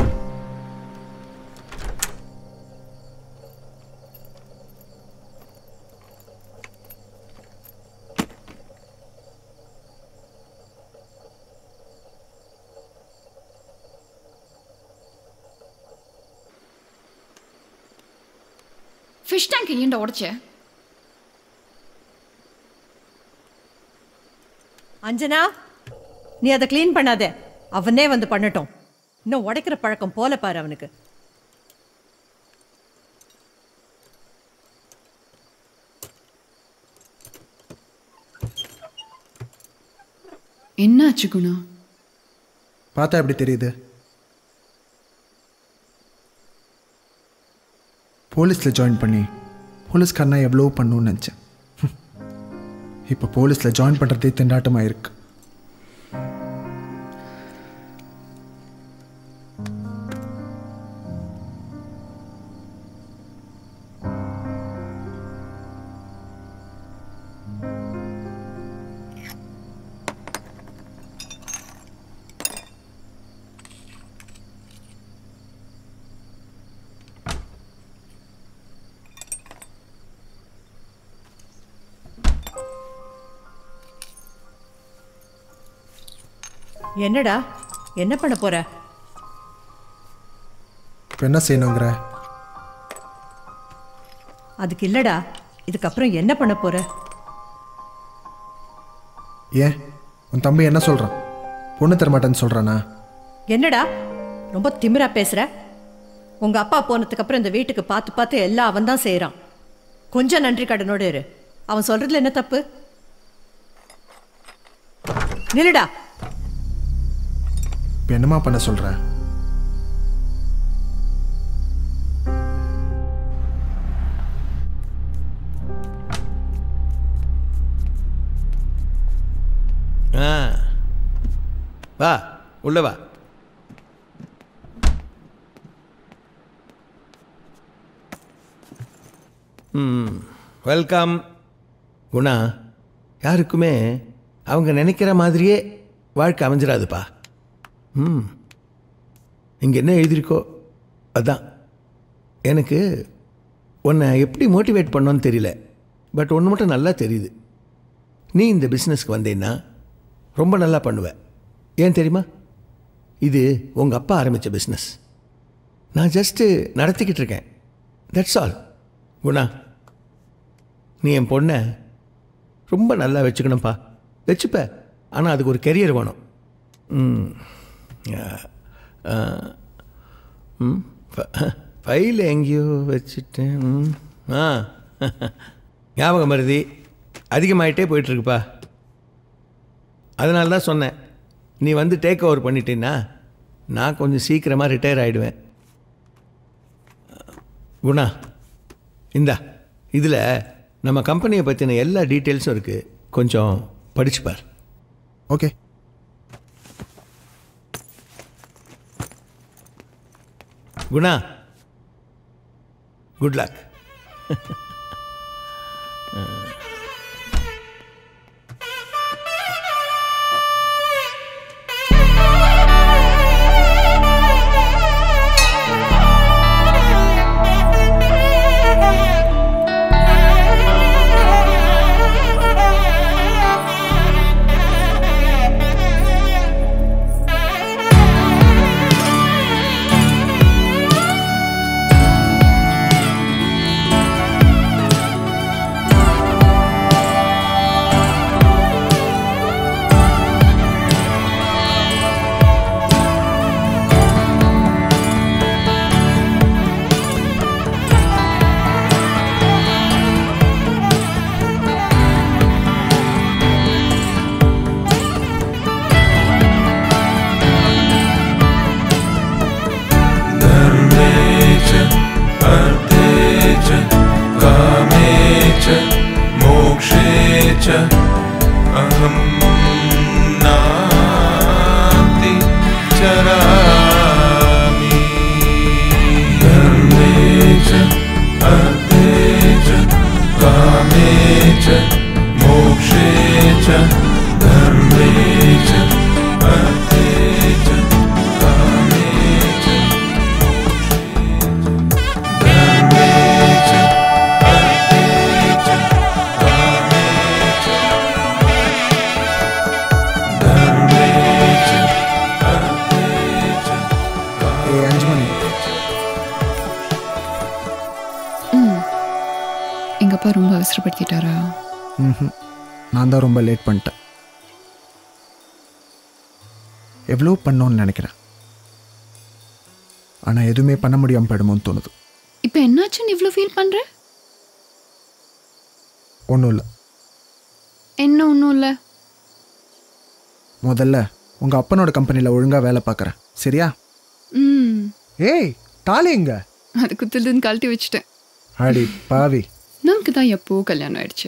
ஃபிஷ் டேங்க் ஏன்டா உடைச்ச அஞ்சனா நீ அதை க்ளீன் பண்ணாத அவனே வந்து பண்ணட்டும் இன்னும் உடைக்கிற பழக்கம் போல பாரு அவனுக்கு என்னாச்சு குணா பார்த்தா எப்படி தெரியுது போலீஸில் ஜாயின் பண்ணி போலீஸ்காரனா எவ்வளோ பண்ணணும்னு நினச்சேன் இப்போ போலீஸில் ஜாயின் பண்ணுறதே திண்டாட்டமாக இருக்கு என்னடா என்ன பண்ண போற இப்போ என்ன செய்யணுங்கிற அதுக்கு இல்லடா இதுக்கப்புறம் என்ன பண்ண போற ஏன் உன் தம்பி என்ன சொல்கிறான் பொண்ணு தரமாட்டேன்னு சொல்கிறானா என்னடா ரொம்ப திமிரா பேசுற உங்க அப்பா போனதுக்கு அப்புறம் இந்த வீட்டுக்கு பார்த்து பார்த்து எல்லாம் அவன் தான் செய்யறான் கொஞ்சம் நன்றி கடனோட இரு அவன் சொல்றதுல என்ன தப்பு நில்லுடா இப்போ என்னம்மா பண்ண சொல்கிற ஆ வா உள்ள வா ம் வெல்கம் குணா யாருக்குமே அவங்க நினைக்கிற மாதிரியே வாழ்க்கை அமைஞ்சிடாதுப்பா ம் இங்கே என்ன எழுதியிருக்கோ அதான் எனக்கு உன்னை எப்படி மோட்டிவேட் பண்ணோன்னு தெரியல பட் ஒன்று மட்டும் நல்லா தெரியுது நீ இந்த பிஸ்னஸ்க்கு வந்தேன்னா ரொம்ப நல்லா பண்ணுவ ஏன் தெரியுமா இது உங்கள் அப்பா ஆரம்பித்த பிஸ்னஸ் நான் ஜஸ்ட்டு நடத்திக்கிட்டு இருக்கேன் தட்ஸ் ஆல் குணா நீ என் பொண்ணை ரொம்ப நல்லா வச்சுக்கணும்ப்பா வச்சுப்ப ஆனால் அதுக்கு ஒரு கெரியர் வேணும் ம் ஆ, ஆ, ம் ஃபைல் எங்கேயோ வச்சுட்டேன் ம், ஆ ஞாபகம் மருதி அதிகமாயிட்டே போயிட்டுருக்குப்பா அதனால தான் சொன்னேன் நீ வந்து டேக் ஓவர் பண்ணிட்டீன்னா நான் கொஞ்சம் சீக்கிரமாக ரிட்டையர் ஆகிடுவேன் குணா இந்தா இதில் நம்ம கம்பெனியை பற்றின எல்லா டீட்டெயில்ஸும் இருக்குது கொஞ்சம் படிச்சு பார் ஓகே குணா குட் லக் धर्मे च अर्थे च कामे च मोक्षे च अहं नास्ति चरामि धर्मे च अर्थे च कामे च मोक्षे च धर्मे च अर्थे च कामे च ஏ அஞ்சு மணி ம் எங்கள் அப்பா ரொம்ப அவசரப்படுத்திட்டாரா ம் நான் தான் ரொம்ப லேட் பண்ணிட்டேன் எவ்வளோ பண்ணோன்னு நினைக்கிறேன் ஆனால் எதுவுமே பண்ண முடியாமல் போயிடுமோன்னு தோணுது இப்போ என்னாச்சுன்னு இவ்வளோ ஃபீல் பண்ணுற ஒன்றும் இல்லை என்ன ஒன்றும் இல்லை முதல்ல உங்கள் அப்பனோட கம்பெனியில் ஒழுங்காக வேலை பார்க்குறேன் சரியா ம் ஏய் தாலி எங்க அது குத்துதுன்னு கழட்டி வச்சுட்டேன் அடி பாவி நமக்கு தான் எப்போ கல்யாணம் ஆயிடுச்சு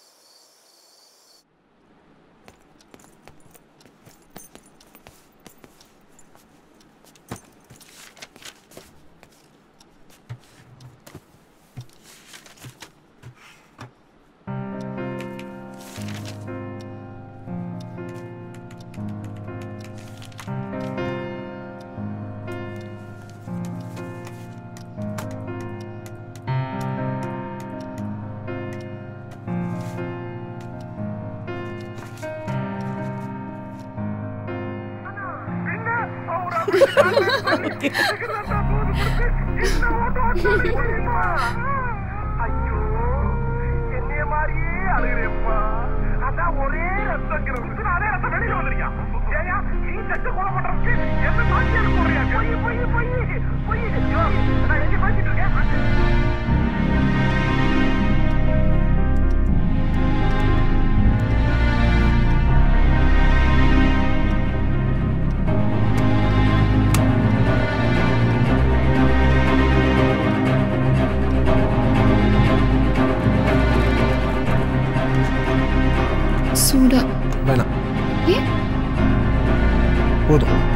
சூடா வேணாம் ஏன் போதும்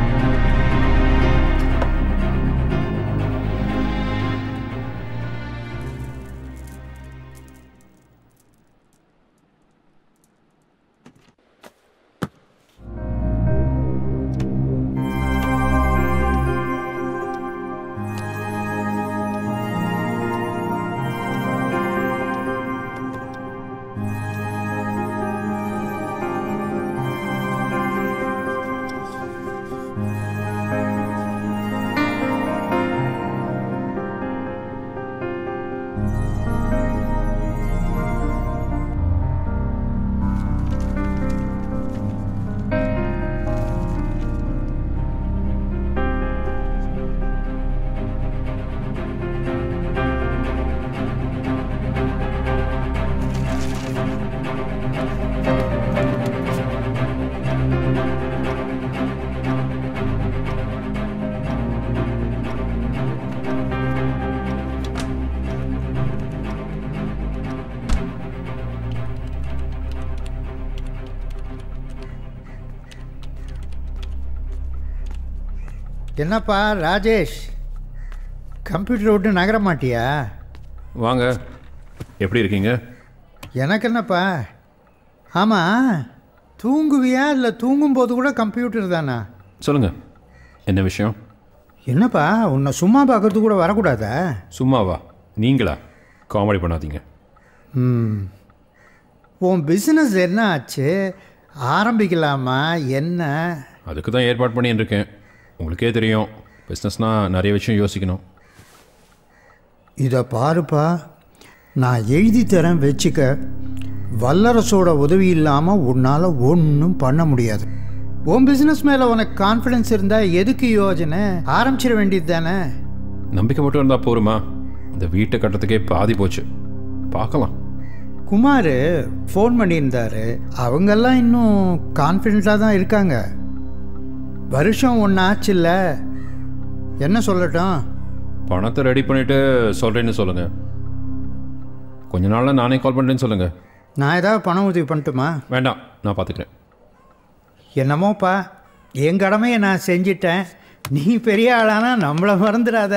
என்னப்பா ராஜேஷ் கம்ப்யூட்டர் விட்டு நகர மாட்டியா வாங்க எப்படி இருக்கீங்க எனக்கு என்னப்பா ஆமாம் தூங்குவியா இல்லை தூங்கும்போது கூட கம்ப்யூட்டர் தானா சொல்லுங்க என்ன விஷயம் என்னப்பா உன்னை சும்மா பார்க்கறதுக்கு கூட வரக்கூடாதா சும்மாவா நீங்களா காமெடி பண்ணாதீங்க ம் உன் பிஸ்னஸ் என்ன ஆச்சு ஆரம்பிக்கலாமா என்ன அதுக்கு தான் ஏற்பாடு பண்ணிட்டு இருக்கேன் உங்களுக்கே தெரியும் பிஸ்னஸ்னால் நிறைய விஷயம் யோசிக்கணும் இதை பாருப்பா நான் எழுதி தரேன் வச்சுக்க வல்லரசோட உதவி இல்லாமல் உன்னால் ஒன்றும் பண்ண முடியாது உன் பிஸ்னஸ் மேலே உனக்கு கான்ஃபிடென்ஸ் இருந்தால் எதுக்கு யோஜனை ஆரம்பிச்சிட வேண்டியது தானே நம்பிக்கை மட்டும் இருந்தால் போருமா இந்த வீட்டை கட்டுறதுக்கே பாதி போச்சு பார்க்கலாம் குமார் ஃபோன் பண்ணியிருந்தாரு அவங்கெல்லாம் இன்னும் கான்ஃபிடென்ட்டாக தான் இருக்காங்க வருஷம் ஒன்று ஆச்சுல்ல என்ன சொல்லட்டும் பணத்தை ரெடி பண்ணிவிட்டு சொல்கிறேன்னு சொல்லுங்கள் கொஞ்ச நாளில் நானே கால் பண்ணுறேன்னு சொல்லுங்கள் நான் ஏதாவது பண உதவி பண்ணட்டுமா வேண்டாம் நான் பார்த்துக்கிறேன் என்னமோப்பா என் கடமையை நான் செஞ்சிட்டேன் நீ பெரிய ஆளானா நம்மளை மறந்துடாத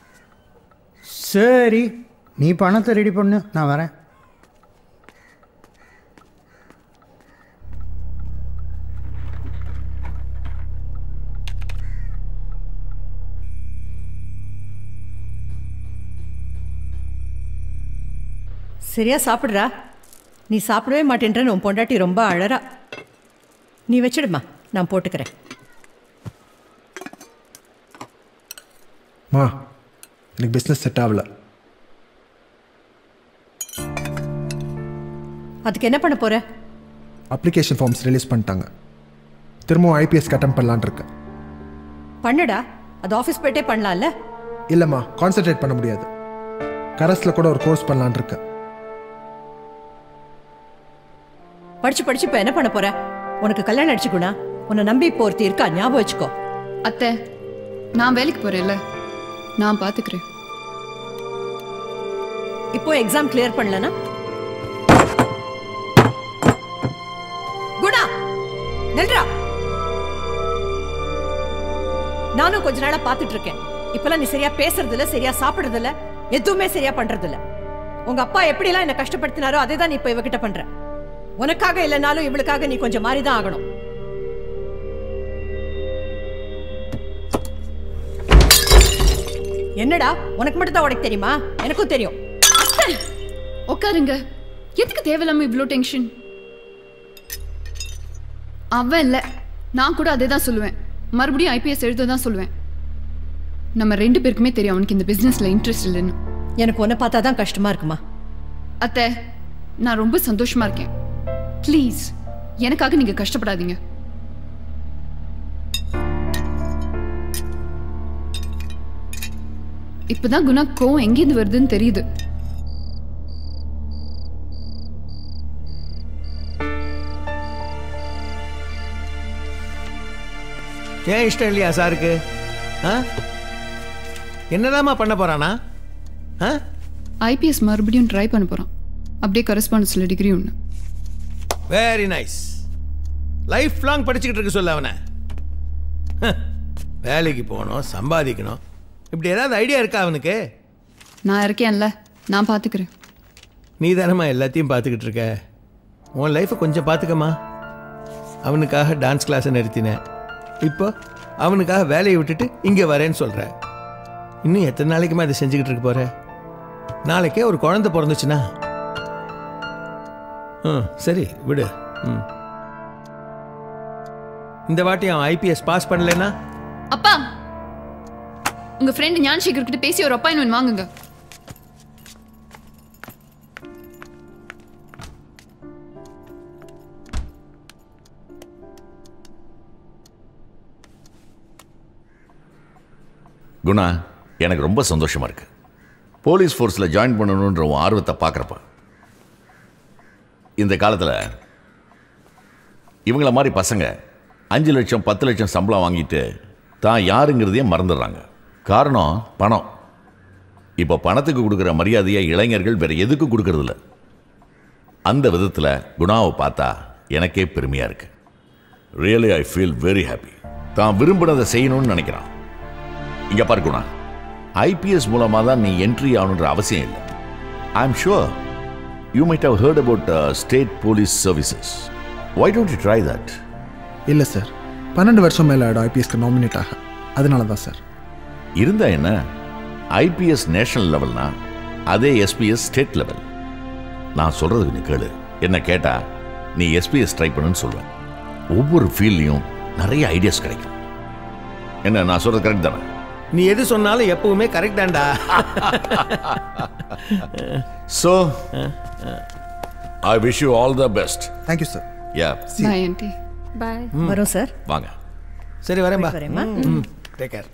சரி நீ பணத்தை ரெடி பண்ணு நான் வரேன் சரியா சாப்பிட்றா நீ சாப்பிடவே மாட்டேன்றன்னு உன் பொண்டாட்டி ரொம்ப அழறா நீ வச்சிடுமா நான் போட்டுக்கிறேன் மா எனக்கு பிஸ்னஸ் செட் ஆகல அதுக்கு என்ன பண்ண போற அப்ளிகேஷன் ஃபார்ம்ஸ் ரிலீஸ் பண்ணிட்டாங்க திரும்பவும் ஐபிஎஸ் அட்டம் பண்ணலான் இருக்கேன் பண்ணுடா அது ஆஃபீஸ் போயிட்டே பண்ணலாம்ல இல்லைம்மா கான்சென்ட்ரேட் பண்ண முடியாது கரஸில் கூட ஒரு கோர்ஸ் பண்ணலான் இருக்கேன் படிச்சு படிச்சு இப்போ என்ன பண்ண போற உனக்கு கல்யாணம் அடிச்சுக்குணா உன்னை நம்பி இப்போ ஒருத்தி இருக்கா ஞாபகம் வச்சுக்கோ அத்தை நான் வேலைக்கு போறேன்ல நான் பாத்துக்கிறேன் இப்போ எக்ஸாம் கிளியர் பண்ணலனா குணா நில்றா நானும் கொஞ்ச நாளா பாத்துட்டு இருக்கேன் இப்பெல்லாம் நீ சரியா பேசுறது இல்ல சரியா சாப்பிடுறது இல்ல எதுவுமே சரியா பண்றது இல்ல உங்க அப்பா எப்படி எல்லாம் என்ன கஷ்டப்படுத்தினாரோ அதே தான் நீ இப்ப இவகிட்ட பண்ற உனக்காக இல்லைனாலும் இவளுக்காக நீ கொஞ்சம் மாறி தான் ஆகணும் என்னடா உனக்கு மட்டும் தான் உனக்கு தெரியுமா எனக்கும் தெரியும் உட்காருங்க எதுக்கு தேவையில்லாம இவ்வளோ டென்ஷன் அவன் இல்லை நான் கூட அதே தான் சொல்லுவேன் மறுபடியும் ஐபிஎஸ் எழுத தான் சொல்லுவேன் நம்ம ரெண்டு பேருக்குமே தெரியும் அவனுக்கு இந்த பிஸ்னஸில் இன்ட்ரெஸ்ட் இல்லைன்னு எனக்கு உன்னை பார்த்தா தான் கஷ்டமா இருக்குமா அத்தை நான் ரொம்ப சந்தோஷமா இருக்கேன் ப்ளீஸ் எனக்காக நீங்க கஷ்டப்படாதீங்க இப்பதான் குணா கோவம் எங்கேருந்து வருதுன்னு தெரியுது ஏன் இஷ்டம் இல்லையா சாருக்கு ஆ என்னதாம்மா பண்ண போறானா ஆ ஐபிஎஸ் மறுபடியும் ட்ரை பண்ண போறான் அப்படியே கரஸ்பாண்டன்ஸில் டிகிரி ஒன்று வெரி நைஸ் லைஃப் லாங் படிச்சுக்கிட்டு இருக்க சொல்ல அவனை ஹ, வேலைக்கு போகணும் சம்பாதிக்கணும் இப்படி ஏதாவது ஐடியா இருக்கா அவனுக்கு நான் இருக்கேன்ல நான் பார்த்துக்கிறேன் நீ தானம்மா எல்லாத்தையும் பார்த்துக்கிட்டு இருக்க உன் லைஃப்பை கொஞ்சம் பார்த்துக்கம்மா அவனுக்காக டான்ஸ் கிளாஸை நிறுத்தினேன் இப்போ அவனுக்காக வேலையை விட்டுட்டு இங்கே வரேன்னு சொல்கிற இன்னும் எத்தனை நாளைக்குமா இதை செஞ்சுக்கிட்டு இருக்க போற நாளைக்கே ஒரு குழந்தை பிறந்துச்சுன்னா ம் சரி விடு ம் இந்த வாட்டி அவன் ஐபிஎஸ் பாஸ் பண்ணலைன்னா அப்பா உங்க ஃப்ரெண்ட் ஞானசேகர் கிட்ட பேசி ஒரு அப்பாயின்மெண்ட் வாங்குங்க குணா எனக்கு ரொம்ப சந்தோஷமா இருக்கு போலீஸ் ஃபோர்ஸில் ஜாயின் பண்ணணுன்ற உன் ஆர்வத்தை பார்க்குறப்ப இந்த காலத்தில் இவங்கள மாதிரி பசங்க அஞ்சு லட்சம் பத்து லட்சம் சம்பளம் வாங்கிட்டு தான் யாருங்கிறதையே மறந்துடுறாங்க காரணம் பணம் இப்போ பணத்துக்கு கொடுக்குற மரியாதையை இளைஞர்கள் வேற எதுக்கு கொடுக்கறதில்ல அந்த விதத்தில் குணாவை பார்த்தா எனக்கே பெருமையாக இருக்கு really I feel very happy தான் விரும்பினதை செய்யணும்னு நினைக்கிறான் இங்க பாரு குணா ஐபிஎஸ் மூலமா தான் நீ என்ட்ரி ஆகணுன்ற அவசியம் இல்லை I am sure you might have heard about state police services why don't you try that இல்லை சார் பன்னெண்டு வருஷம் மேலே ஆகிடும் ஐபிஎஸ்க்கு நாமினேட் ஆக அதனால தான் சார் இருந்தா என்ன ஐபிஎஸ் நேஷனல் லெவல்னா அதே எஸ்பிஎஸ் ஸ்டேட் லெவல் நான் சொல்றதுக்கு நீ கேளு என்ன கேட்டா நீ எஸ்பிஎஸ் ட்ரை பண்ணுன்னு சொல்லுவேன் ஒவ்வொரு ஃபீல்ட்லையும் நிறைய ஐடியாஸ் கிடைக்கும் என்ன நான் சொல்றது கரெக்ட் தானே நீ எது சொன்னாலும் எப்பவுமே கரெக்ட் தான்டா so I wish you all the best thank you sir yeah bye aunty bye வரோம் சார் வாங்க சரி வரேன்பா வரேம்மா. ம் டேக் கேர்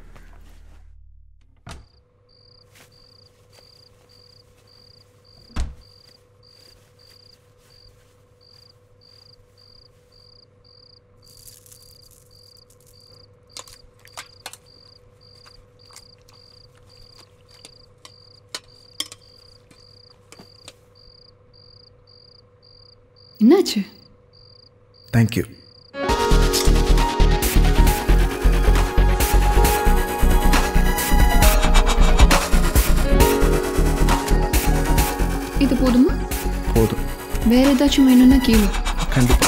என்னாச்சு தேங்க்யூ இது போதுமா போதும் வேற ஏதாச்சும் வேணும்னா கேளு கண்டிப்பாக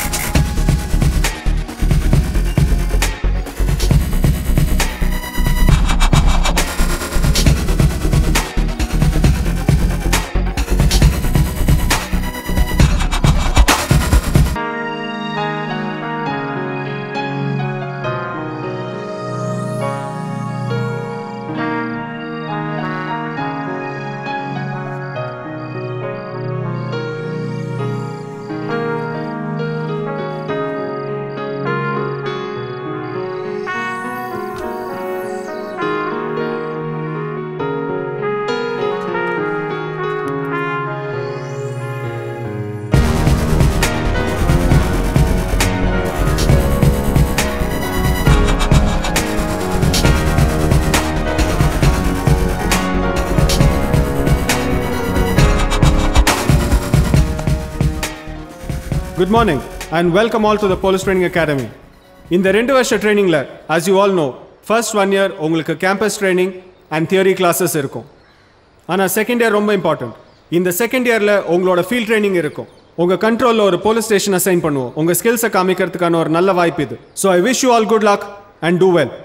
Good morning and welcome all to the Police Training Academy. இந்த ரெண்டு வருஷ ட்ரைனிங்கில் as you all know first one year உங்களுக்கு campus training and theory classes இருக்கும் ஆனால் செகண்ட் இயர் ரொம்ப இம்பார்ட்டன்ட் இந்த செகண்ட் இயரில் உங்களோட ஃபீல்ட் ட்ரைனிங் இருக்கும் உங்கள் கண்ட்ரோலில் ஒரு போலீஸ் ஸ்டேஷன் அசைன் பண்ணுவோம் உங்கள் ஸ்கில்ஸை காமிக்கிறதுக்கான ஒரு நல்ல வாய்ப்பு இது so I wish you all good luck and do well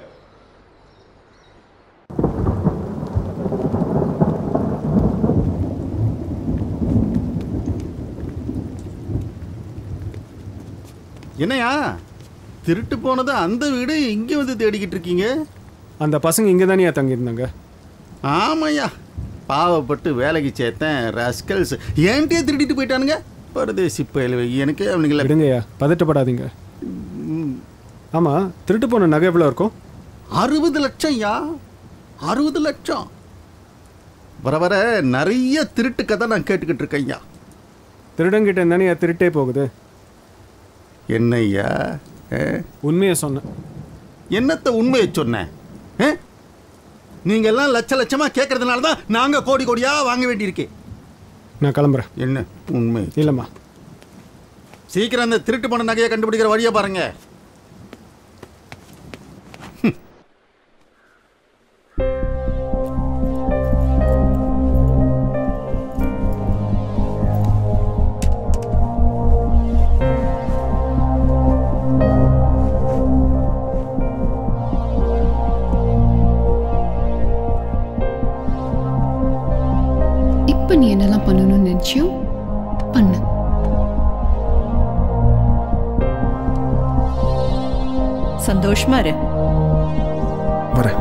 என்னையா திருட்டு போனது அந்த வீடு இங்கே வந்து தேடிக்கிட்டு இருக்கீங்க அந்த பசங்க இங்கே தானே தங்கியிருந்தாங்க ஆமாய்யா பாவப்பட்டு வேலைக்கு சேர்த்தேன் ரஸ்கல்ஸ் ஏன்ட்டே திருடிட்டு போயிட்டானுங்க பரதேசி பயலுவை எனக்கு அவனுங்கள விடுங்கய்யா பதட்டப்படாதீங்க ஆமாம் திருட்டு போன நகை எவ்வளோ இருக்கும் அறுபது லட்சம் யா அறுபது லட்சம் வர வர நிறைய திருட்டு கதை நான் கேட்டுக்கிட்டு இருக்கேன்யா திருடங்கிட்ட தானே திருட்டே போகுது என்னய்யா உண்மையை சொன்னேன் என்னத்த உண்மையை சொன்னேன் ஆ? நீங்க எல்லாம் லட்ச லட்சமா கேட்கறதுனால தான் நாங்க கோடி கோடியா வாங்க வேண்டியிருக்கு நான் கிளம்புறேன் என்ன உண்மை இல்லைம்மா சீக்கிரம் அந்த திருட்டு போன நகையை கண்டுபிடிக்கிற வழியை பாருங்க இப்போ நீ என்னெல்லாம் பண்ணணும்னு நினச்சியோ பண்ணு சந்தோஷமா இரு வரேன்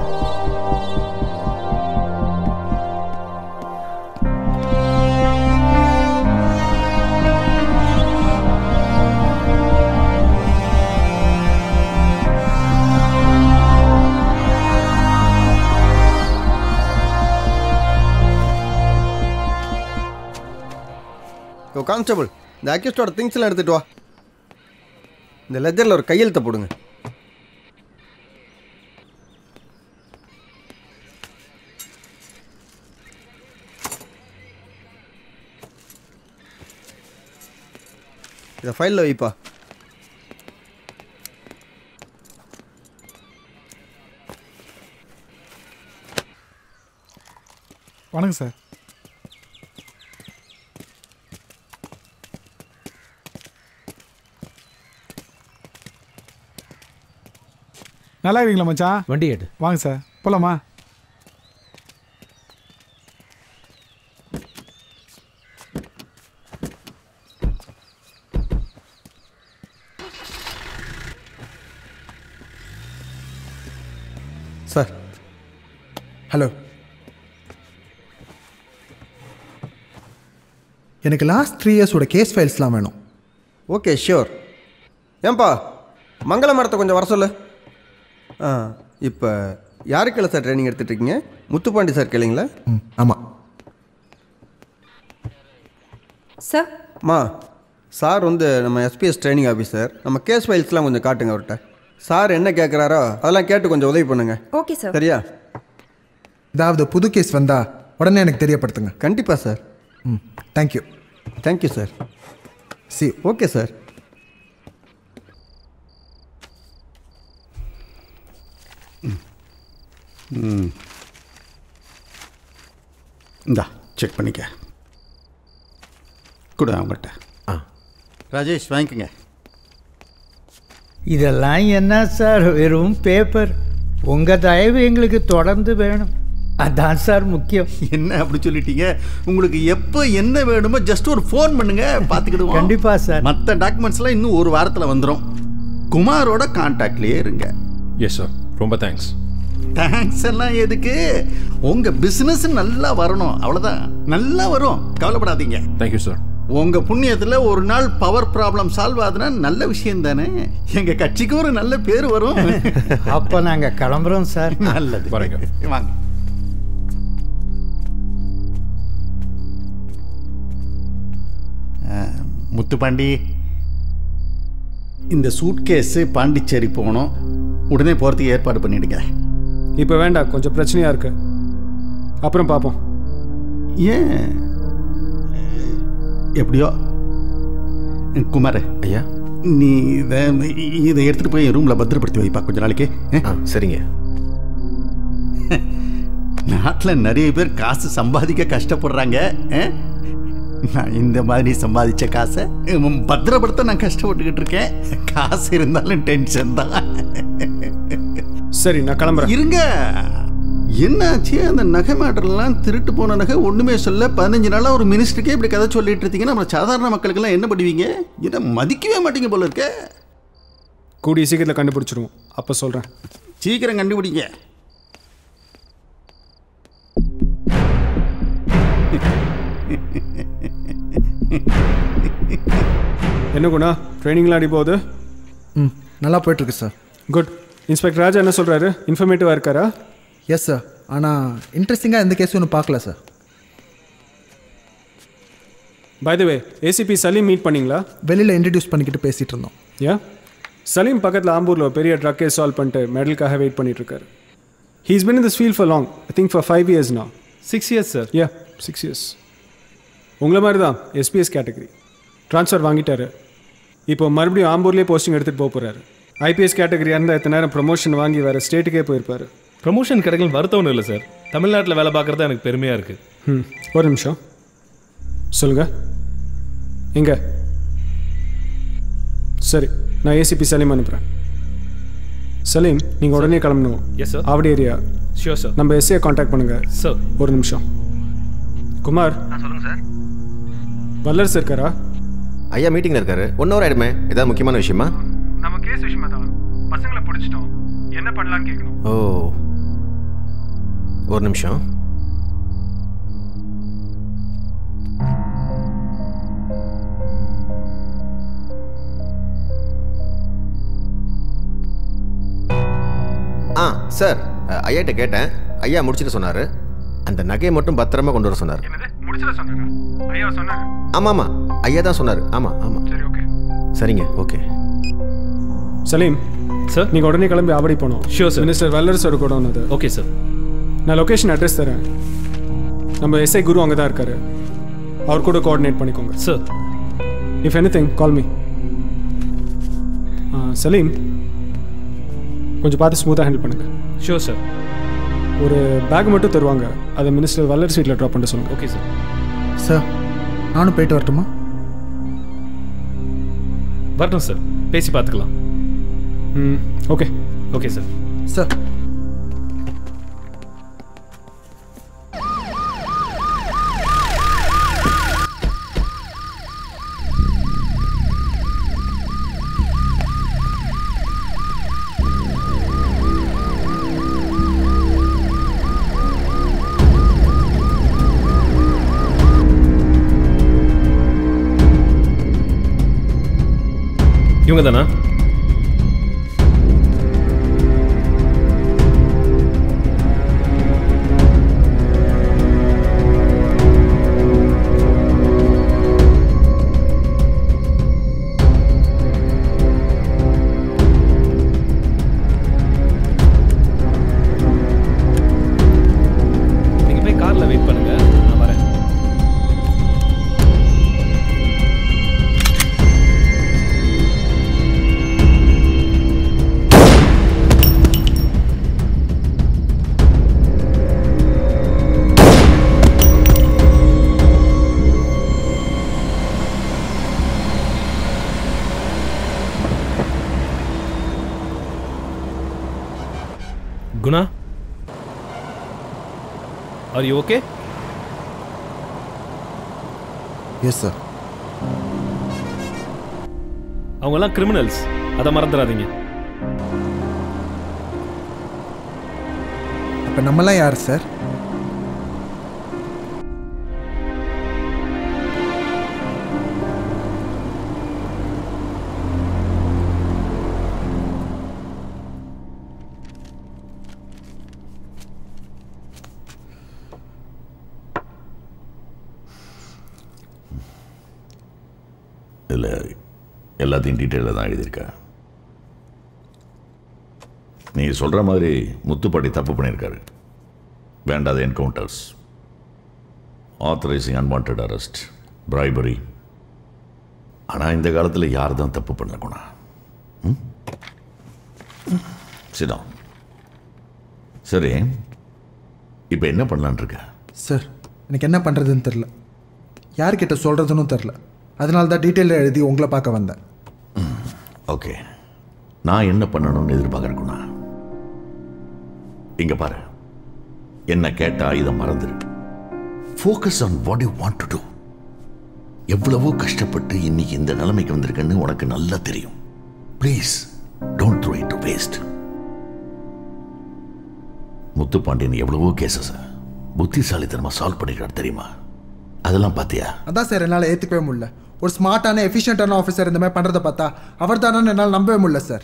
ஓ கான்ஸ்டபிள் இந்த அக்யூஸ்டோட திங்ஸ் எல்லாம் எடுத்துட்டு வா இந்த லெஜரில் ஒரு கையெழுத்தை போடுங்க இதை ஃபைலில் வைப்பா வணக்கம் சார் நல்லா இருக்கீங்களா மச்சான் வண்டி எடு வாங்க சார் போலாமா சார் ஹலோ எனக்கு லாஸ்ட் த்ரீ இயர்ஸோட கேஸ் ஃபைல்ஸ்லாம் வேணும் ஓகே ஷியோர் ஏன்பா மங்கள மரத்தை கொஞ்சம் வர சொல்லு ஆ இப்போ யாருக்கெல்லாம் சார் ட்ரைனிங் எடுத்துட்டு இருக்கீங்க முத்துப்பாண்டி சார் கேளுங்களா ம் ஆமாம் சார் மா சார் வந்து நம்ம எஸ்பிஎஸ் ட்ரைனிங் ஆஃபீஸர் நம்ம கேஸ் ஃபைல்ஸ்லாம் கொஞ்சம் காட்டுங்க அவர்கிட்ட சார் என்ன கேட்குறாரோ அதெல்லாம் கேட்டு கொஞ்சம் உதவி பண்ணுங்க ஓகே சார் சரியா ஏதாவது புது கேஸ் வந்தா உடனே எனக்கு தெரியப்படுத்துங்க கண்டிப்பாக சார் ம் thank you thank you sir see okay sir ம் இந்தா செக் பண்ணிக்க கொடு அவங்கள்ட்ட ஆ ராஜேஷ் வாங்கிக்கோங்க இதெல்லாம் என்ன சார் வெறும் பேப்பர் உங்கள் தயவு எங்களுக்கு தொடர்ந்து வேணும் அதான் சார் முக்கியம் என்ன அப்படி சொல்லிட்டீங்க உங்களுக்கு எப்போ என்ன வேணுமோ ஜஸ்ட் ஒரு ஃபோன் பண்ணுங்க பார்த்துக்கிடுவோம் கண்டிப்பா சார் மற்ற டாக்குமெண்ட்ஸ்லாம் இன்னும் ஒரு வாரத்தில் வந்துடும் குமாரோட கான்டாக்ட்லேயே இருங்க எஸ் சார் ரொம்ப தேங்க்ஸ் தேங்க்ஸ் எல்லாம் எதுக்கு உங்க பிசினஸ் நல்லா வரணும் அவ்வளவுதான் நல்லா வரும் கவலைப்படாதீங்க தேங்க்யூ சார் உங்க புண்ணியத்துல ஒரு நாள் பவர் ப்ராப்ளம் சால்வ் ஆகுதுன்னா நல்ல விஷயம் தானே எங்க கட்சிக்கு ஒரு நல்ல பேர் வரும் அப்போ நாங்கள் கிளம்புறோம் சார் நல்லது வரேங்க வாங்க ஆ, முத்துப்பாண்டி இந்த சூட்கேஸு பாண்டிச்சேரி போகணும் உடனே போகிறதுக்கு ஏற்பாடு பண்ணிடுங்க இப்போ வேண்டாம் கொஞ்சம் பிரச்சனையாக இருக்கு அப்புறம் பார்ப்போம் ஏன் எப்படியோ குமார் ஐயா நீ இதை இதை எடுத்துகிட்டு போய் ரூமில் பத்திரப்படுத்தி வைப்பா கொஞ்ச நாளைக்கு ஆ சரிங்க நாட்டில் நிறைய பேர் காசு சம்பாதிக்க கஷ்டப்படுறாங்க ஆ? நான் இந்த மாதிரி சம்பாதிச்ச காசை உம், பத்திரப்படுத்த நான் கஷ்டப்பட்டுக்கிட்டு இருக்கேன் காசு இருந்தாலும் டென்ஷன் தான் சரி நான் கிளம்புறேன் இருங்க என்னாச்சு அந்த நகை மேட்டர்லாம் திருட்டு போன நகை ஒண்ணுமே சொல்ல பதினஞ்சு நாளா ஒரு மினிஸ்டருக்கே இப்படி கதை சொல்லிட்டு இருந்தீங்கன்னா நம்ம சாதாரண மக்களுக்கெல்லாம் என்ன பண்ணுவீங்க இதை மதிக்கவே மாட்டீங்க போல இருக்க கூடிய சீக்கிரத்தில் கண்டுபிடிச்சிருவோம் அப்போ சொல்கிறேன் சீக்கிரம் கண்டுபிடிங்க என்ன குணா ட்ரைனிங்லாம் அடி போகுது ம் நல்லா போயிட்டுருக்கு சார் குட் இன்ஸ்பெக்டர் ராஜா என்ன சொல்கிறாரு இன்ஃபர்மேட்டிவாக இருக்காரா எஸ் சார் ஆனால் இன்ட்ரெஸ்டிங்காக எந்த கேஸும் ஒன்றும் பார்க்கல sir by the way ACP Salim meet பண்ணீங்களா வெளியில் இன்ட்ரடியூஸ் பண்ணிக்கிட்டு பேசிகிட்டு இருந்தோம் யா சலீம் பக்கத்தில் ஆம்பூரில் ஒரு பெரிய ட்ரக் கேஸ் சால்வ் பண்ணிட்டு மெடலுக்காக வெயிட் பண்ணிட்டு இருக்காரு he's been in this field for long I think for five years நான் six years sir yeah six years உங்களை மாதிரி தான் எஸ்பிஎஸ் கேட்டகரி ட்ரான்ஸ்ஃபர் வாங்கிட்டாரு இப்போ மறுபடியும் ஆம்பூர்லேயே போஸ்டிங் எடுத்துகிட்டு போக போகிறாரு ஐபிஎஸ் கேட்டகரியாக இருந்தால் இத்தனை நேரம் ப்ரொமோஷன் வாங்கி வேறு ஸ்டேட்டுக்கே போயிருப்பாரு ப்ரமோஷன் கிடைக்கல வருத்தம் ஒன்றும் இல்லை சார் தமிழ்நாட்டில் வேலை பார்க்குறது எனக்கு பெருமையாக இருக்குது ம் ஒரு நிமிஷம் சொல்லுங்க எங்க சரி நான் ஏசிபி சலீம் அனுப்புகிறேன் சலீம் நீங்கள் உடனே கிளம்பணும் yes sir Avadi area sure sir நம்ம எஸ்ஏ காண்டாக்ட் பண்ணுங்க சார் ஒரு நிமிஷம் குமார் சொல்லுங்க சார் வல்லரசு இருக்காரா ஐயா மீட்டிங்கில் இருக்காரு ஒன் ஹவர் ஆயிடுமே ஏதாவது முக்கியமான விஷயமா நம்ம கேஸ் விஷயமா தான் பசங்களை பிடிச்சிட்டோம் என்ன பண்ணலான்னு கேட்கணும் ஓ ஒரு நிமிஷம் ஆ சார் ஐயாட்ட கேட்டேன் ஐயா முடிச்சுட்டு சொன்னார் அந்த நகையை மட்டும் பத்திரமா கொண்டு வர சொன்னார் முடிச்சிட சொன்னாங்க ஐயா சொன்னாங்க ஆமாம் ஆமாம் ஐயா தான் சொன்னார் ஆமாம் ஆமாம் சரி ஓகே சரிங்க ஓகே சலீம் சார் நீங்கள் உடனே கிளம்பி ஆவடி போகணும் Sure, sir. மினிஸ்டர் வல்லரசோட கூட ஒன்று ஓகே சார் நான் லொகேஷன் அட்ரஸ் தரேன் நம்ம எஸ்ஐ குரு அங்கே தான் இருக்காரு அவர் கூட கோஆர்டினேட் பண்ணிக்கோங்க sir if anything call me Salim கொஞ்சம் பார்த்து ஸ்மூத்தாக ஹேண்டில் பண்ணுங்க ஷியோர் சார் ஒரு பேக் மட்டும் தருவாங்க அதை மினிஸ்டர் வல்லர் ஸ்வீட்டில் ட்ராப் பண்ணிட்டு சொல்லுங்கள் ஓகே சார் சார் நானும் போயிட்டு வரட்டுமா வரட்டும் சார் பேசி பார்த்துக்கலாம் ம் ஓகே ஓகே சார் சார் இவங்க தானா நீங்க போய் கார்ல வெயிட் பண்ணுங்க நான் வரேன் Guna are you okay yes sir அவங்கெல்லாம் கிரிமினல்ஸ் அதை மறந்துடாதீங்க அப்போ நம்மளாம் யார் சார் இதில் எல்லாத்தையும் டீட்டெயிலாக தான் எழுதியிருக்கேன் நீ சொல்கிற மாதிரி முத்துப்பாட்டி தப்பு பண்ணியிருக்காரு வேண்டாத encounters authorising unwanted arrest bribery ஆனால் இந்த காலத்தில் யார் தான் தப்பு பண்ணல குணா ம்? சிடம் சரி இப்போ என்ன பண்ணலான் இருக்க சார் எனக்கு என்ன பண்ணுறதுன்னு தெரில யார்கிட்ட சொல்கிறதுன்னு தெரில அதனால தான் டீட்டெயிலாக எழுதி உங்களை பார்க்க வந்தேன் ஓகே நான் என்ன பண்ணணும்னு எதிர்பார்க்கறேன்னா இங்க பாரு என்ன கேட்டா இதை மறந்துரு focus on what you want to do எவ்வளவோ கஷ்டப்பட்டு இன்னைக்கு இந்த நிலைமைக்கு வந்திருக்கேன்னு உனக்கு நல்லா தெரியும் please don't throw it to waste Muthupandian எவ்வளவோ கேசஸ் புத்திசாலித்தனமா சால்வ் பண்ணிருக்காரு தெரியுமா அதெல்லாம் பார்த்தியா அதான் சார் என்னால் ஏற்றுக்கவே முடியல ஒரு ஸ்மார்ட்டான எஃபிஷியன்ட்டான ஆஃபீஸர் இந்த மாதிரி பண்ணுறதை பார்த்தா அவர் தானே என்னால் நம்பவே முடியல சார்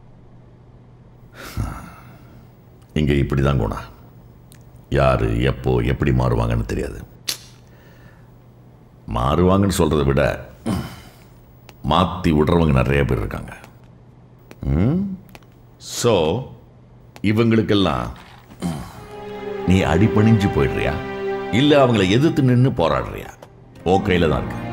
இங்கே இப்படி தான் குணா யார் எப்போ எப்படி மாறுவாங்கன்னு தெரியாது மாறுவாங்கன்னு சொல்கிறத விட மாற்றி விடுறவங்க நிறைய பேர் இருக்காங்க ஸோ இவங்களுக்கெல்லாம் நீ அடிபணிஞ்சு போயிடுறியா இல்லை அவங்கள எதிர்த்து நின்று போராடுறியா ஓ கையில் தான் இருக்கு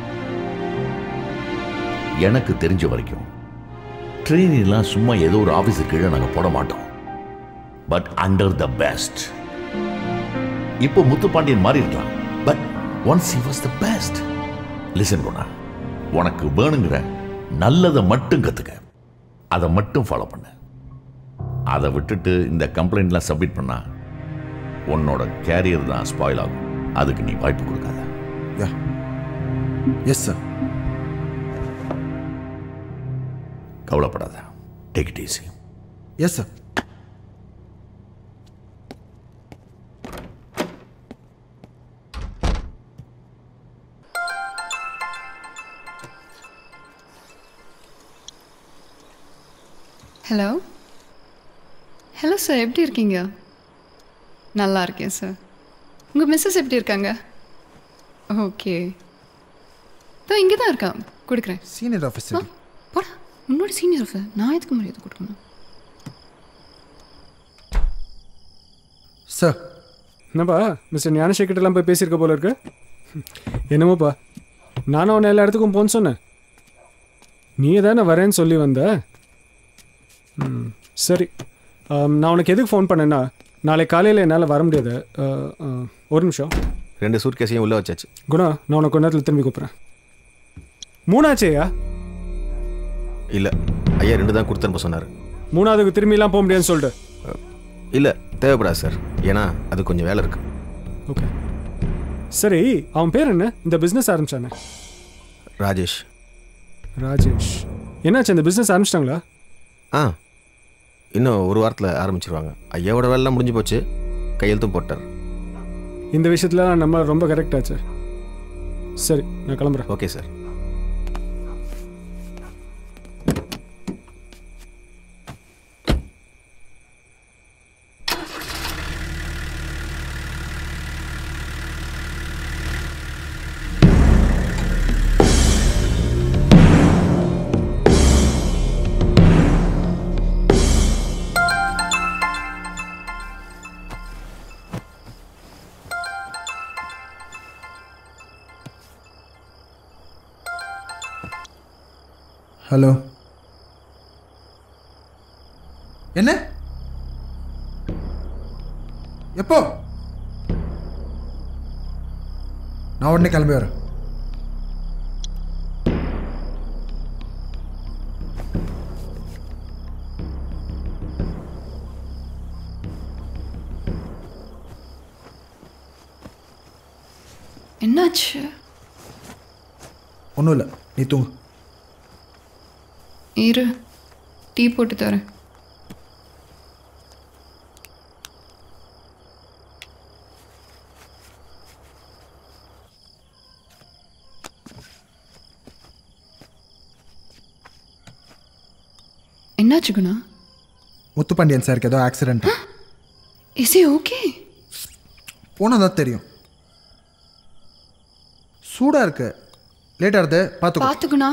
எனக்கு தெரிஞ்ச வரைக்கும் ட்ரெயினிலாம் சும்மா ஏதோ ஒரு ஆஃபீஸர் கீழே நாங்கள் போட மாட்டோம் பட் அண்டர் த பெஸ்ட் இப்போ முத்துப்பாண்டியன் மாறி இருக்கலாம் but once he was the best listen Guna உனக்கு வேணுங்கிற நல்லதை மட்டும் கற்றுக்க அதை மட்டும் ஃபாலோ பண்ணு அதை விட்டுட்டு இந்த கம்ப்ளைண்ட்லாம் சப்மிட் பண்ணா உன்னோட கேரியர் தான் ஸ்பாயில் ஆகும் அதுக்கு நீ வாய்ப்பு கொடுக்காத எஸ் சார் கவலைப்படாத take it easy yes sir hello hello sir எப்படி இருக்கீங்க நல்லா இருக்கேன் சார் உங்கள் மிஸ்ஸஸ் எப்படி இருக்காங்க ஓகே இதோ இங்கே தான் இருக்கான் கொடுக்குறேன் சீனியர் ஆஃபீஸர் போடா உன்னோட சீனியர் ஆஃபீஸர் நான் எதுக்கு மரியாதை கொடுக்கணும் சார் என்னப்பா மிஸ்டர் ஞானசேகர்ட்டெல்லாம் போய் பேசியிருக்க போல இருக்கு என்னமோப்பா நானும் உன்னை எல்லா இடத்துக்கும் போன்னு சொன்னேன் நீ தானே வரேன்னு சொல்லி வந்த ம் சரி ஆம், நான் உனக்கு எதுக்கு ஃபோன் பண்ணேன்னா நாளை காலையில் என்னால் வர முடியாது அஹ், அஹ், ஒரு நிமிஷம் ரெண்டு சூட் கேஸையும் உள்ளே வச்சாச்சு குணா நான் உனக்கு கொஞ்ச நேரத்தில் திரும்பி கூப்பிட்றேன் மூணாச்சேயா இல்லை ஐயா ரெண்டு தான் கொடுத்து அனுப்ப சொன்னார் மூணாவதுக்கு திரும்பிலாம் போக முடியாதுன்னு சொல்லிட்டு இல்லை தேவைப்படாது சார் ஏன்னா அது கொஞ்சம் வேலை இருக்குது ஓகே சரி அவன் பேர் என்ன இந்த பிஸ்னஸ் ஆரம்பிச்சானே ராஜேஷ் ராஜேஷ் என்னாச்சு இந்த பிஸ்னஸ் ஆரம்பிச்சிட்டாங்களா ஆ இன்னும் ஒரு வாரத்தில் ஆரம்பிச்சிருவாங்க ஐயாவோட வேலைலாம் முடிஞ்சு போச்சு கையெழுத்தும் போட்டார் இந்த விஷயத்துல நம்ம ரொம்ப கரெக்ட் ஆச்சு சரி நான் கிளம்புறேன் ஓகே சார் ஹலோ என்ன எப்போ நான் உடனே கிளம்பி வரேன் என்னாச்சு ஒன்றும் இல்லை நீ தூங்கு இரு டீ போட்டு தரேன் என்னாச்சு குணா முத்துப்பாண்டியன் சாருக்கு ஏதோ ஆக்சிடென்ட் இஸ் ஓகே போனால் தான் தெரியும் சூடாக இருக்கு லேட்டாக இருது பார்த்துக்கோ பார்த்துக்குணா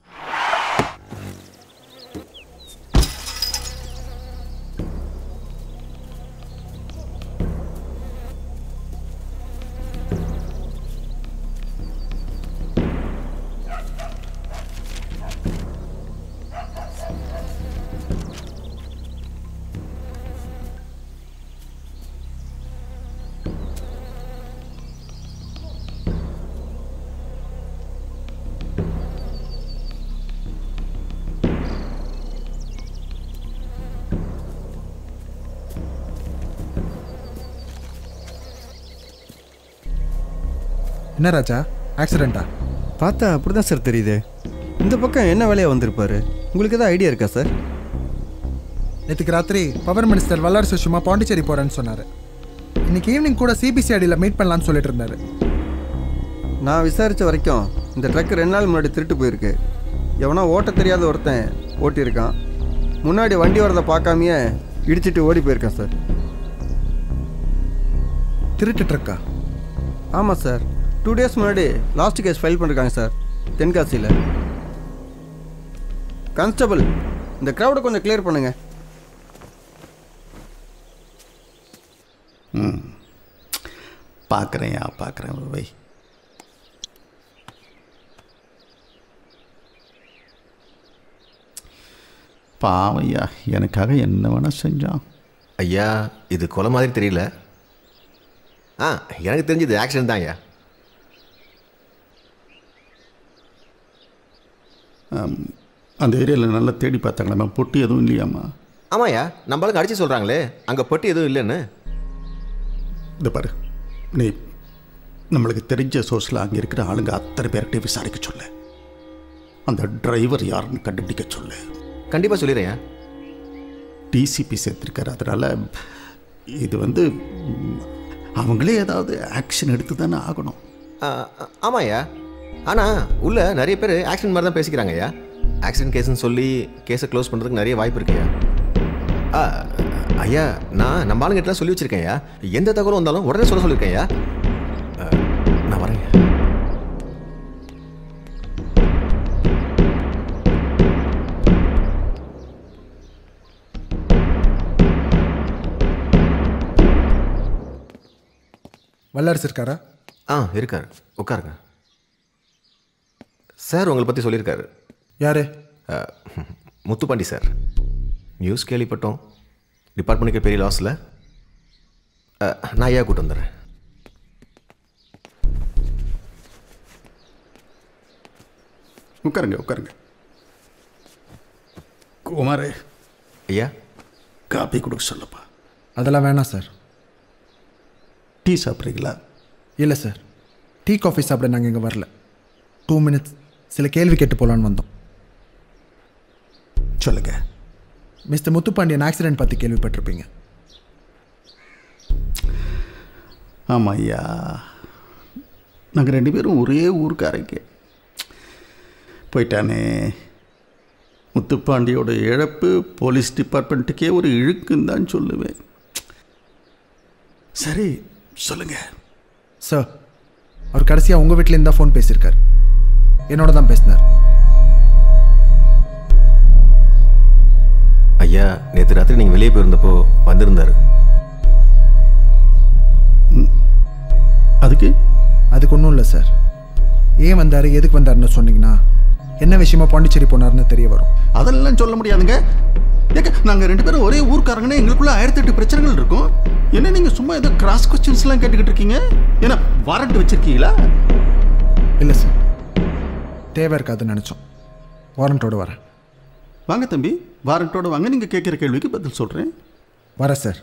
என்ன ராஜா ஆக்சிடெண்ட்டா பார்த்தா அப்படி தான் சார் தெரியுது இந்த பக்கம் என்ன வேலையாக வந்திருப்பாரு உங்களுக்கு எதாவது ஐடியா இருக்கா சார் நேற்றுக்கு ராத்திரி பவர் மினிஸ்டர் வல்லார் சுஷ்மா பாண்டிச்சேரி போகிறேன்னு சொன்னார் இன்னைக்கு ஈவினிங் கூட சிபிசிஐடியில் மீட் பண்ணலான்னு சொல்லிட்டு இருந்தாரு நான் விசாரித்த வரைக்கும் இந்த ட்ரக் ரெண்டு நாள் முன்னாடி திருட்டு போயிருக்கு எவனோ ஓட்ட தெரியாத ஒருத்தன் ஓட்டியிருக்கான் முன்னாடி வண்டி வரதை பார்க்காமையே இடிச்சிட்டு ஓடி போயிருக்கான் சார் திருட்டு ட்ரக்கா ஆமாம் சார் டூ டேஸ் முன்னாடி லாஸ்ட் கேஸ் ஃபைல் பண்ணிருக்காங்க சார் தென்காசியில் கான்ஸ்டபிள் இந்த க்ரௌடை கொஞ்சம் கிளியர் பண்ணுங்கள் ம் பார்க்குறேன்யா பார்க்குறேன் வை பாவையா எனக்காக என்ன வேணால் செஞ்சான் ஐயா இது கொலை மாதிரி தெரியல ஆ எனக்கு தெரிஞ்சது ஆக்சிடென்ட் தான் ஐயா ஆம், அந்த ஏரியாவில் நல்லா தேடி பார்த்தாங்களாம்மா பொட்டி எதுவும் இல்லையாம்மா ஆமாய்யா நம்மளுக்கு அடிச்சு சொல்கிறாங்களே அங்கே பொட்டி எதுவும் இல்லைன்னு இந்த பாரு நீ நம்மளுக்கு தெரிஞ்ச சோர்ஸில் அங்கே இருக்கிற ஆளுங்க அத்தனை பேர்கிட்டையும் விசாரிக்க சொல்லு அந்த டிரைவர் யாருன்னு கண்டுபிடிக்க சொல்லு கண்டிப்பாக சொல்லிடுறேன் டிசிபி சேர்த்துருக்காரு அதனால் இது வந்து ம், அவங்களே ஏதாவது ஆக்ஷன் எடுத்து தானே ஆகணும் ஆமாய்யா ஆனால் உள்ள நிறைய பேர் ஆக்சிடென்ட் மாதிரி தான் பேசிக்கிறாங்க ஐயா ஆக்சிடென்ட் கேஸ்னு சொல்லி கேஸை க்ளோஸ் பண்ணுறதுக்கு நிறைய வாய்ப்பு இருக்குய்யா ஆ ஐயா நான் நம்ம ஆளுங்கிட்டலாம் சொல்லி வச்சிருக்கேன் ஐயா எந்த தகவலும் வந்தாலும் உடனே சொல்ல சொல்லியிருக்கேன் ஐயா ஆ, நான் வரேன் வல்லரசு இருக்காரா ஆ இருக்கார் உட்காருங்க சார் உங்களை பற்றி சொல்லியிருக்காரு யாரு அஹ், முத்துப்பாண்டி சார் நியூஸ் கேள்விப்பட்டோம் டிபார்ட்மெண்ட்டுக்கு பெரிய லாஸில் அஹ், நான் ஐயா கூட்டு வந்துடுறேன் உட்காருங்க உட்காருங்க குமாரே ஐயா காப்பி கொடுக்க சொல்லப்பா அதெல்லாம் வேணாம் சார் டீ சாப்பிட்றீங்களா இல்லை சார் டீ காஃபி சாப்பிட நாங்கள் இங்கே வரல டூ மினிட்ஸ் சில கேள்வி கேட்டு போகலான்னு வந்தோம் சொல்லுங்க மிஸ்டர் முத்துப்பாண்டியன் ஆக்சிடென்ட் பற்றி கேள்விப்பட்டிருப்பீங்க ஆமாம் ஐயா நாங்கள் ரெண்டு பேரும் ஒரே ஊருக்காரங்க போயிட்டானே முத்துப்பாண்டியோட இழப்பு போலீஸ் டிபார்ட்மெண்ட்டுக்கே ஒரு இழுக்குன்னு தான் சொல்லுவேன் சரி சொல்லுங்க சார் அவர் கடைசியாக உங்கள் வீட்டிலேருந்து தான் ஃபோன் பேசியிருக்கார் என்னோட தான் பேசினார் ஐயா நேற்று ராத்திரி நீங்கள் வெளியே போயிருந்தப்போ வந்திருந்தாரு அதுக்கு அதுக்கு ஒன்றும் இல்லை சார் ஏன் வந்தார் எதுக்கு வந்தாருன்னு சொன்னீங்கன்னா என்ன விஷயமா பாண்டிச்சேரி போனார்னு தெரிய வரும் அதெல்லாம் சொல்ல முடியாதுங்க ஏங்க நாங்கள் ரெண்டு பேரும் ஒரே ஊர்க்காரங்கன்னு எங்களுக்குள்ள ஆயிரத்தி எட்டு பிரச்சனைகள் இருக்கும் என்ன நீங்கள் சும்மா ஏதோ கிராஸ் கொஸ்டின்ஸ்லாம் கேட்டுக்கிட்டு இருக்கீங்க ஏன்னா வாரண்ட் வச்சிருக்கீங்களா இல்லை சார் தேவை இருக்காதுன்னு நினச்சோம் வாரண்ட்டோடு வரேன் வாங்க தம்பி வாரண்ட்டோட வாங்க நீங்கள் கேட்குற கேள்விக்கு பதில் சொல்கிறேன் வரேன் சார்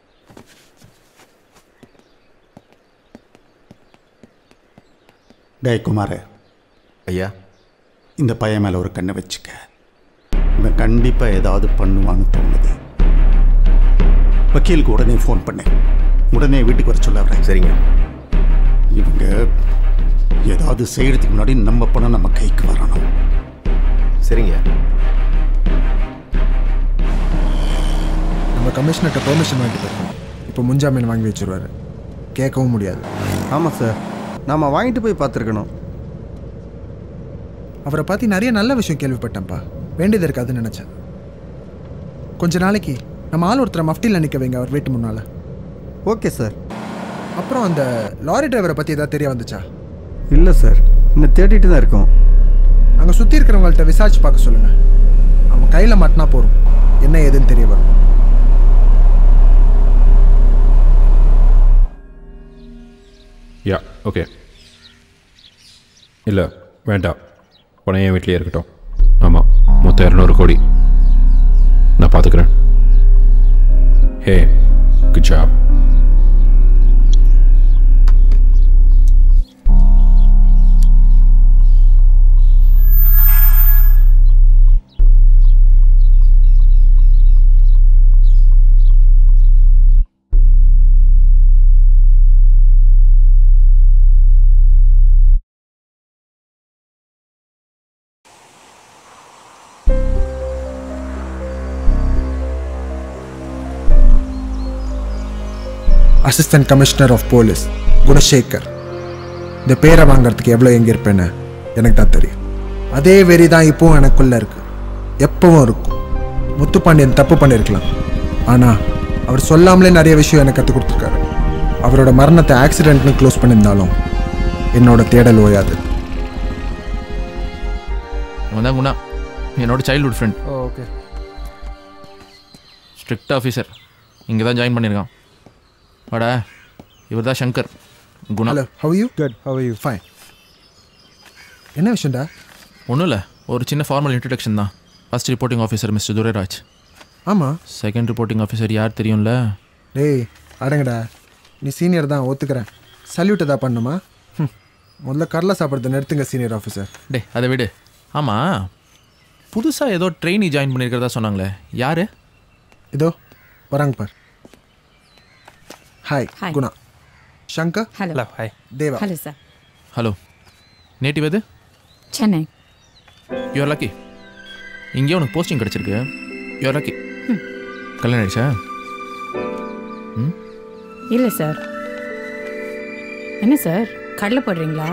டேய் குமாரே ஐயா இந்த பையன் மேலே ஒரு கண்ணை வச்சுக்க இவன் கண்டிப்பாக ஏதாவது பண்ணுவான்னு தோணுது வக்கீலுக்கு உடனே ஃபோன் பண்ணேன் உடனே வீட்டுக்கு வர சொல்ல வரேன் சரிங்க இவங்க ஏதாவது செய்யறதுக்கு முன்னாடி நம்ம பணம் நம்ம கைக்கு வரணும் சரிங்க நம்ம கமிஷனர்கிட்ட பெர்மிஷன் வாங்கிட்டு போயிருக்கோம் இப்போ முன்ஜாமீன் வாங்கி வச்சிருவாரு கேட்கவும் முடியாது ஆமாம் சார் நாம் வாங்கிட்டு போய் பார்த்துருக்கணும் அவரை பற்றி நிறைய நல்ல விஷயம் கேள்விப்பட்டேன்ப்பா வேண்டியது இருக்காதுன்னு நினச்சேன் கொஞ்ச நாளைக்கு நம்ம ஆள் ஒருத்தரை மஃப்டியில் நிற்க வைங்க அவர் வீட்டு முன்னால் ஓகே சார் அப்புறம் அந்த லாரி டிரைவரை பற்றி ஏதாவது தெரிய வந்துச்சா இல்லை சார் இன்னும் தேடிட்டு தான் இருக்கோம் அங்கே சுற்றி இருக்கிறவங்கள்ட்ட விசாரிச்சு பார்க்க சொல்லுங்கள் அவன் கையில் மாட்டினா போதும் என்ன ஏதுன்னு தெரிய வரும் யா ஓகே இல்லை வேண்டாம் பணம் என் வீட்லேயே இருக்கட்டும் ஆமாம் மொத்தம் இரநூறு கோடி நான் பார்த்துக்கிறேன் hey good job assistant commissioner of police Gunasekar இந்த பேரை வாங்குறதுக்கு எவ்வளோ எங்கே இருப்பேன்னு எனக்கு தான் தெரியும் அதே வெறி தான் இப்போவும் எனக்குள்ளே இருக்கு எப்பவும் இருக்கும் முத்துப்பாண்டியன் தப்பு பண்ணியிருக்கலாம் ஆனால் அவர் சொல்லாமலே நிறைய விஷயம் எனக்கு கற்றுக் கொடுத்துருக்காரு அவரோட மரணத்தை ஆக்சிடென்ட்னு க்ளோஸ் பண்ணியிருந்தாலும் என்னோட தேடல் ஓயாது அவன் தான் குணா என்னோட childhood friend okay strict officer இங்கே தான் ஜாயின் பண்ணியிருக்கான் வாடா இவர் தான் Shankar Guna hello how you good how you fine என்ன விஷயம்டா ஒன்றும் இல்லை ஒரு சின்ன ஃபார்மல் இன்ட்ரடக்ஷன் தான் first reporting officer mister Durairaj ஆமாம் செகண்ட் ரிப்போர்ட்டிங் ஆஃபீஸர் யார் தெரியும்ல டேய் அடங்கடா நீ சீனியர் தான் ஒத்துக்கிறேன் சல்யூட் எதா பண்ணுமா ஹம், முதல்ல கடலை சாப்பிட்றத நிறுத்துங்க சீனியர் ஆஃபீஸர் டே அதை விடு ஆமாம் புதுசாக ஏதோ ட்ரெயினி ஜாயின் பண்ணியிருக்கிறதா சொன்னாங்களே யார் இதோ வராங்க பார் hi Hi. Guna Shankar hello hi Deva hello sir hello native எது சென்னை யூஆர் லக்கி இங்கேயே உனக்கு போஸ்டிங் கிடச்சிருக்கு யூஆர் லக்கி கல்யாணம் ஆயிடுச்சா ம் இல்லை சார் என்ன சார் கடலை போடுறீங்களா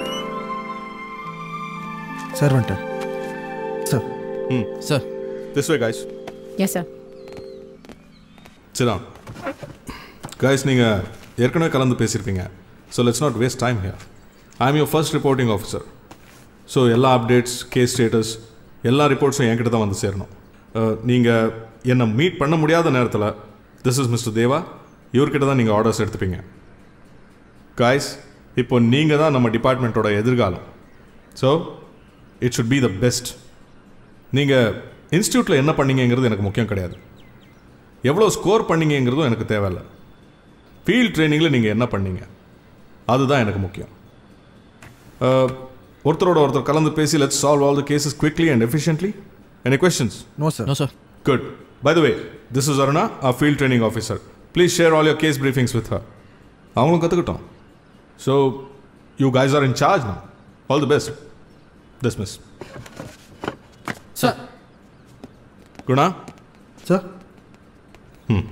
சார் வந்துட்டார் சார் ம் sir this way guys yes sir சிதான் கைஸ் நீங்கள் ஏற்கனவே கலந்து பேசியிருப்பீங்க so let's not waste time here I am your first reporting officer so எல்லா அப்டேட்ஸ் கேஸ் ஸ்டேட்டஸ் எல்லா ரிப்போர்ட்ஸும் என்கிட்ட தான் வந்து சேரணும் நீங்கள் என்னை மீட் பண்ண முடியாத நேரத்தில் திஸ் இஸ் மிஸ்டர் தேவா இவர்கிட்ட தான் நீங்கள் ஆர்டர்ஸ் எடுத்துப்பீங்க காய்ஸ் இப்போ நீங்கள் தான் நம்ம டிபார்ட்மெண்ட்டோட எதிர்காலம் so it should be the best நீங்கள் இன்ஸ்டியூட்டில் என்ன பண்ணீங்கங்கிறது எனக்கு முக்கியம் கிடையாது எவ்வளோ ஸ்கோர் பண்ணீங்கங்கிறதும் எனக்கு தேவையில்லை ஃபீல்ட் ட்ரைனிங்கில் நீங்கள் என்ன பண்ணீங்க அதுதான் எனக்கு முக்கியம் Uh, ஒருத்தரோட ஒருத்தர் கலந்து பேசி let's solve all the cases quickly and efficiently any questions no sir no sir good by the way this is Aruna a field training officer please share all your case briefings with her அவங்களும் கற்றுக்கிட்டோம் so you guys are in charge no all the best dismiss sir Guna sir ம்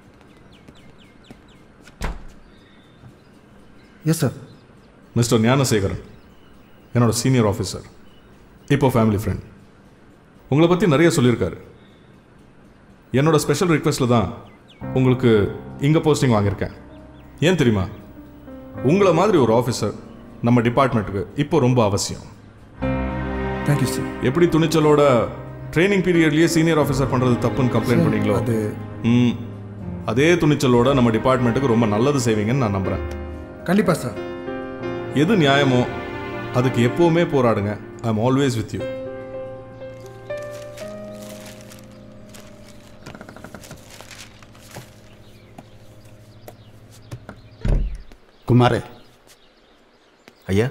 yes sir mister Gnanasekaran என்னோட senior officer இப்போ family friend உங்களை பற்றி நிறைய சொல்லியிருக்காரு என்னோட ஸ்பெஷல் ரிக்வெஸ்ட்டில் தான் உங்களுக்கு இங்கே போஸ்டிங் வாங்கியிருக்கேன் ஏன் தெரியுமா உங்களை மாதிரி ஒரு ஆஃபீஸர் நம்ம டிபார்ட்மெண்ட்டுக்கு இப்போ ரொம்ப அவசியம் தேங்க்யூ சார் எப்படி துணிச்சலோட ட்ரைனிங் பீரியட்லேயே சீனியர் ஆஃபீஸர் பண்ணுறது தப்புன்னு கம்ப்ளைண்ட் Sir, பண்ணீங்களோ அது ம் அதே துணிச்சலோட நம்ம டிபார்ட்மெண்ட்டுக்கு ரொம்ப நல்லது செய்வீங்கன்னு நான் நம்புகிறேன் கண்டிப்பாக சார் எது நியாயமோ அதுக்கு எப்பவுமே போராடுங்க I am always with you குமாரே ஐயா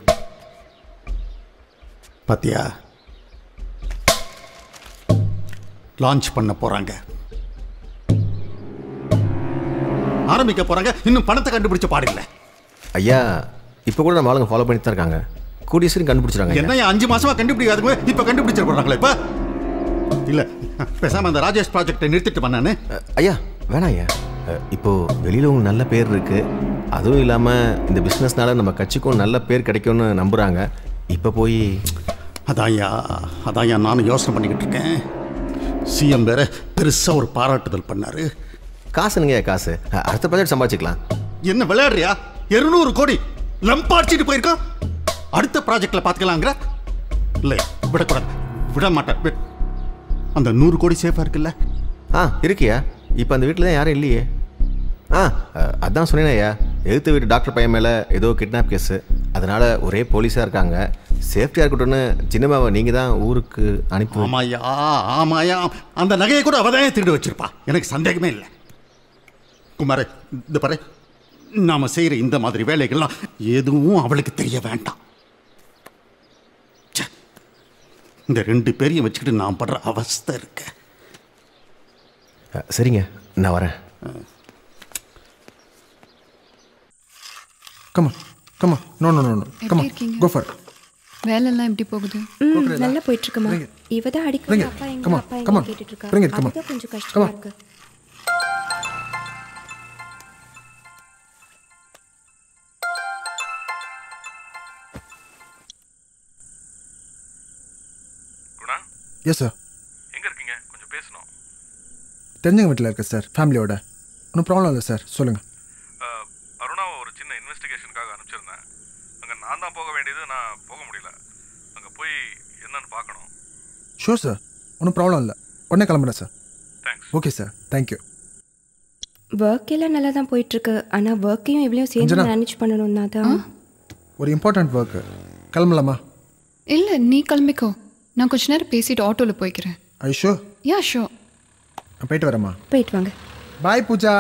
பாத்தியா லான்ச் பண்ண போறாங்க ஆரம்பிக்க போறாங்க இன்னும் பணத்தை கண்டுபிடிச்ச பாடில்லை ஐயா இப்போ கூட நம்ம ஆளுங்க ஃபாலோ பண்ணிட்டு தான் இருக்காங்க கூடிய சீக்கிரம் கண்டுபிடிச்சிருக்காங்க ஐயா. என்ன அஞ்சு மாசமா கண்டுபிடிக்காதுங்க இப்ப கண்டுபிடிச்சிட போறாங்களே இப்ப இல்ல பேசாம அந்த ராஜேஷ் ப்ராஜெக்டை நிறுத்திட்டு பண்ணானு ஐயா வேணாம் ஐயா அஹ், இப்போ வெளியில உங்களுக்கு நல்ல பேர் இருக்கு அதுவும் இல்லாம இந்த பிசினஸ்னால நம்ம கட்சிக்கும் நல்ல பேர் கிடைக்கும்னு நம்புறாங்க இப்போ போய் அதான்யா அதான்யா நானும் யோசனை பண்ணிக்கிட்டு இருக்கேன் சிஎம் வேற பெருசா ஒரு பாராட்டுதல் பண்ணாரு காசுனுங்க காசு அஹ், அடுத்த ப்ராஜெக்ட் சம்பாதிச்சிக்கலாம் என்ன விளையாடுறியா இருநூறு கோடி லம்பாடிச்சிட்டு போயிருக்கோம் அடுத்த ப்ராஜெக்ட்ல பாத்துக்கலாங்கிற இல்லை விடக்கூடாது விட மாட்டேன் வி- அந்த நூறு கோடி சேஃபா இருக்குல்ல ஆ இருக்கியா இப்போ அந்த வீட்டில் தான் யாரும் இல்லையே ஆ அஹ், அதான் சொன்னேன் ஐயா எழுத்து வீட்டு டாக்டர் பையன் மேலே ஏதோ கிட்னாப் கேஸு அதனால ஒரே போலீஸாக இருக்காங்க சேஃப்டியாக இருக்கட்டும்னு சின்னமாவை நீங்கள் தான் ஊருக்கு அனுப்பி ஆமாயா ஆமாயா அந்த நகையை கூட அவதான் திருடி வச்சிருப்பா எனக்கு சந்தேகமே இல்லை குமாரே இந்த பாரு நாம செய்யற இந்த மாதிரி வேலைகள்லாம் எதுவும் அவளுக்கு தெரிய வேண்டாம் ச்சே. இந்த ரெண்டு பேரையும் வச்சுக்கிட்டு நான் படுற அவஸ்தை இருக்கு அஹ், சரிங்க நான் வரேன் come on come on no no no no come on இருக்கீங்க? கோ ஃபார் வேலையெல்லாம் எப்படி போகுது ம் நல்லா போயிட்டு இருக்குமா இவ தான் Bring அடிக்கடி it. அப்பா எங்க Come on, அப்பா come எங்க on. கேட்டுட்டு இருக்கா Bring it, come on. அதுதான் கொஞ்சம் Come கஷ்டமா on. இருக்கு எஸ் சார் எங்கே இருக்கீங்க கொஞ்சம் பேசணும் தெரிஞ்சவங்க வீட்டில் இருக்கேன் சார் ஃபேமிலியோட ஒன்றும் ப்ராப்ளம் இல்லை சார் சொல்லுங்கள் அருணாவை ஒரு சின்ன இன்வெஸ்டிகேஷனுக்காக அனுப்பிச்சிருந்தேன் அங்கே நான் தான் போக வேண்டியது நான் போக முடியல அங்கே போய் என்னன்னு பார்க்கணும் ஷூர் சார் ஒன்றும் ப்ராப்ளம் இல்லை உடனே கிளம்புறேன் sir thanks okay sir thank you work எல்லாம் நல்லா தான் போயிட்டு இருக்கு ஆனா ஒர்க்கையும் இவ்வளோ சேர்ந்து அஞ்சனா. மேனேஜ் பண்ணணும்னா தான் ஒரு இம்பார்ட்டண்ட் ஒர்க்கு கிளம்பலாமா இல்லை நீ கிளம்பிக்கோ நான் கொஞ்ச நேரம் பேசிட்டு ஆட்டோவில் போய்க்கிறேன் ஐஷோ யா ஷோ நான் போயிட்டு வரேம்மா போயிட்டு வாங்க பாய் பூஜா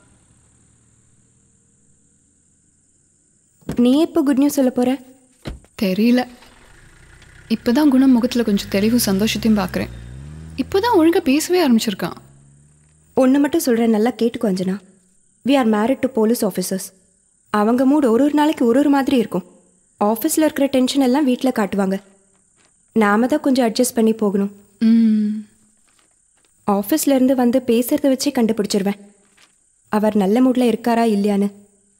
நீ எப்போ குட் நியூஸ் சொல்ல போற தெரியல இப்போதான் குணம் முகத்தில் கொஞ்சம் தெளிவும் சந்தோஷத்தையும் பார்க்குறேன் இப்போதான் ஒழுங்கா பேசவே ஆரம்பிச்சிருக்கான் ஒன்று மட்டும் சொல்கிறேன் நல்லா கேட்டுக்கோ Anjana we are married to police officers அவங்க மூட் ஒரு ஒரு நாளைக்கு ஒரு ஒரு மாதிரி இருக்கும் ஆஃபீஸில் இருக்கிற டென்ஷன் எல்லாம் வீட்டில் காட்டுவாங்க நாம தான் கொஞ்சம் அட்ஜஸ்ட் பண்ணி போகணும் ம் ஆஃபீஸ்ல இருந்து வந்து பேசுறத வச்சே கண்டுபிடிச்சிருவேன் அவர் நல்ல மூட்ல இருக்காரா இல்லையான்னு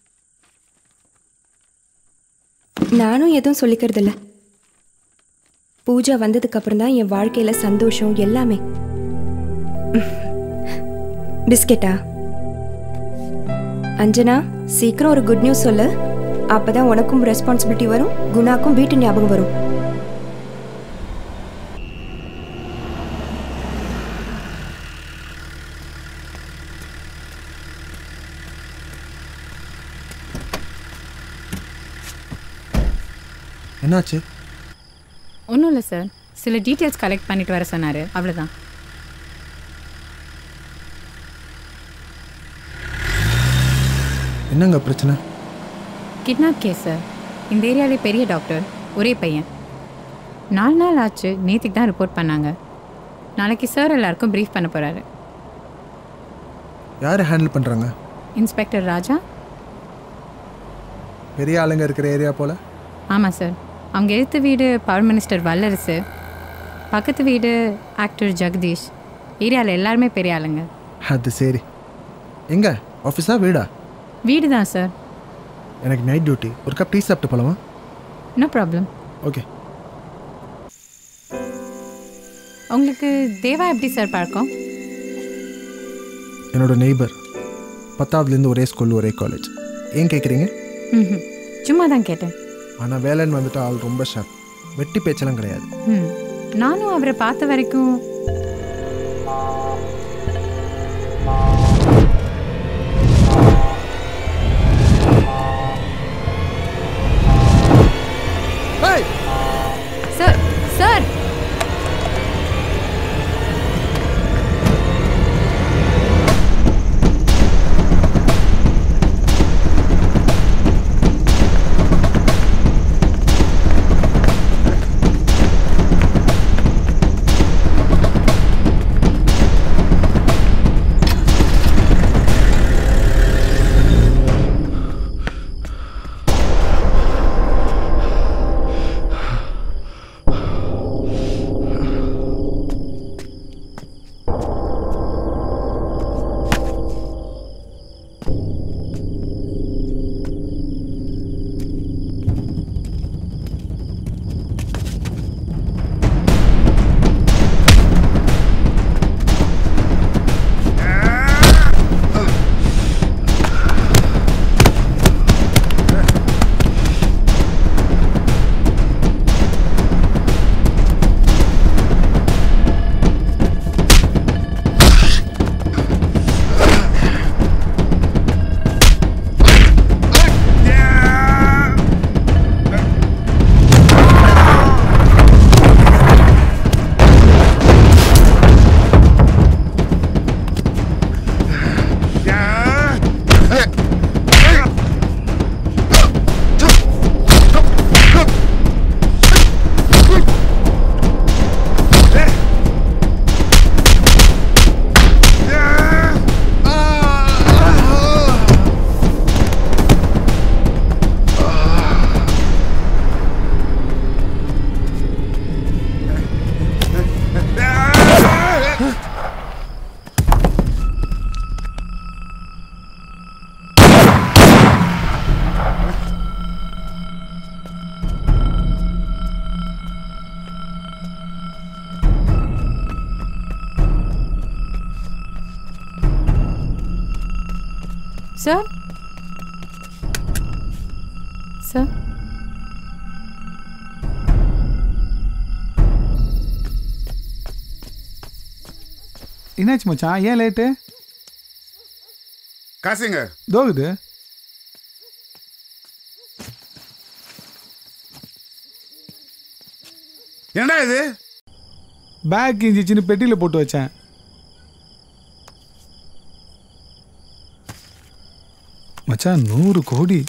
நானும் எதுவும் சொல்லிக்கிறதில்ல பூஜா வந்ததுக்கு அப்புறம் தான் என் வாழ்க்கையில சந்தோஷம் எல்லாமே பிஸ்கெட்டா அஞ்சனா சீக்கிரம் ஒரு குட் நியூஸ் சொல்லு அப்பதான் உனக்கும் ரெஸ்பான்சிபிலிட்டி வரும் குணாக்கும் வீட்டு ஞாபகம் வரும் என்னாச்சு ஒன்றும் இல்லை சார் சில டீட்டெயில்ஸ் கலெக்ட் பண்ணிட்டு வர சொன்னார் அவ்வளோதான் என்னங்க பிரச்சனை கிட்னாப் கேஸ் சார் இந்த ஏரியாவிலே பெரிய டாக்டர் ஒரே பையன் நாலு நாள் ஆச்சு நேற்றுக்கு தான் ரிப்போர்ட் பண்ணாங்க நாளைக்கு சார் எல்லாருக்கும் ப்ரீஃப் பண்ண போகிறாரு யார் ஹேண்டில் பண்ணுறாங்க இன்ஸ்பெக்டர் ராஜா பெரிய ஆளுங்க இருக்கிற ஏரியா போல் ஆமாம் சார் அவங்க எழுத்து வீடு பவர் மினிஸ்டர் வல்லரசு பக்கத்து வீடு ஆக்டர் ஜெகதீஷ் ஏரியாவில் எல்லாருமே பெரிய ஆளுங்க அது சரி எங்க ஆஃபீஸா வீடா வீடு தான் சார் எனக்கு நைட் டியூட்டி ஒரு கப் டீ சாப்பிட்டு போகலாமா நோ ப்ராப்ளம் ஓகே உங்களுக்கு தேவா எப்படி சார் பழக்கம் என்னோட நெய்பர் பத்தாவதுலேருந்து ஒரே ஸ்கூல் ஒரே காலேஜ் ஏன் கேட்குறீங்க ம் சும்மா தான் கேட்டேன் ஆனால் வேலைன்னு வந்துட்டு ஆள் ரொம்ப ஷார்ப் வெட்டி பேச்செல்லாம் கிடையாது ம் நானும் அவரை பார்த்த வரைக்கும் சார் சார் சார் சார் என்னாச்சு மச்சான் ஏன் லேட்டு காசுங்க தோகுது என்னடா இது பேக் இஞ்சிச்சின்னு பெட்டியில் போட்டு வச்சேன் மச்சான் நூறு கோடி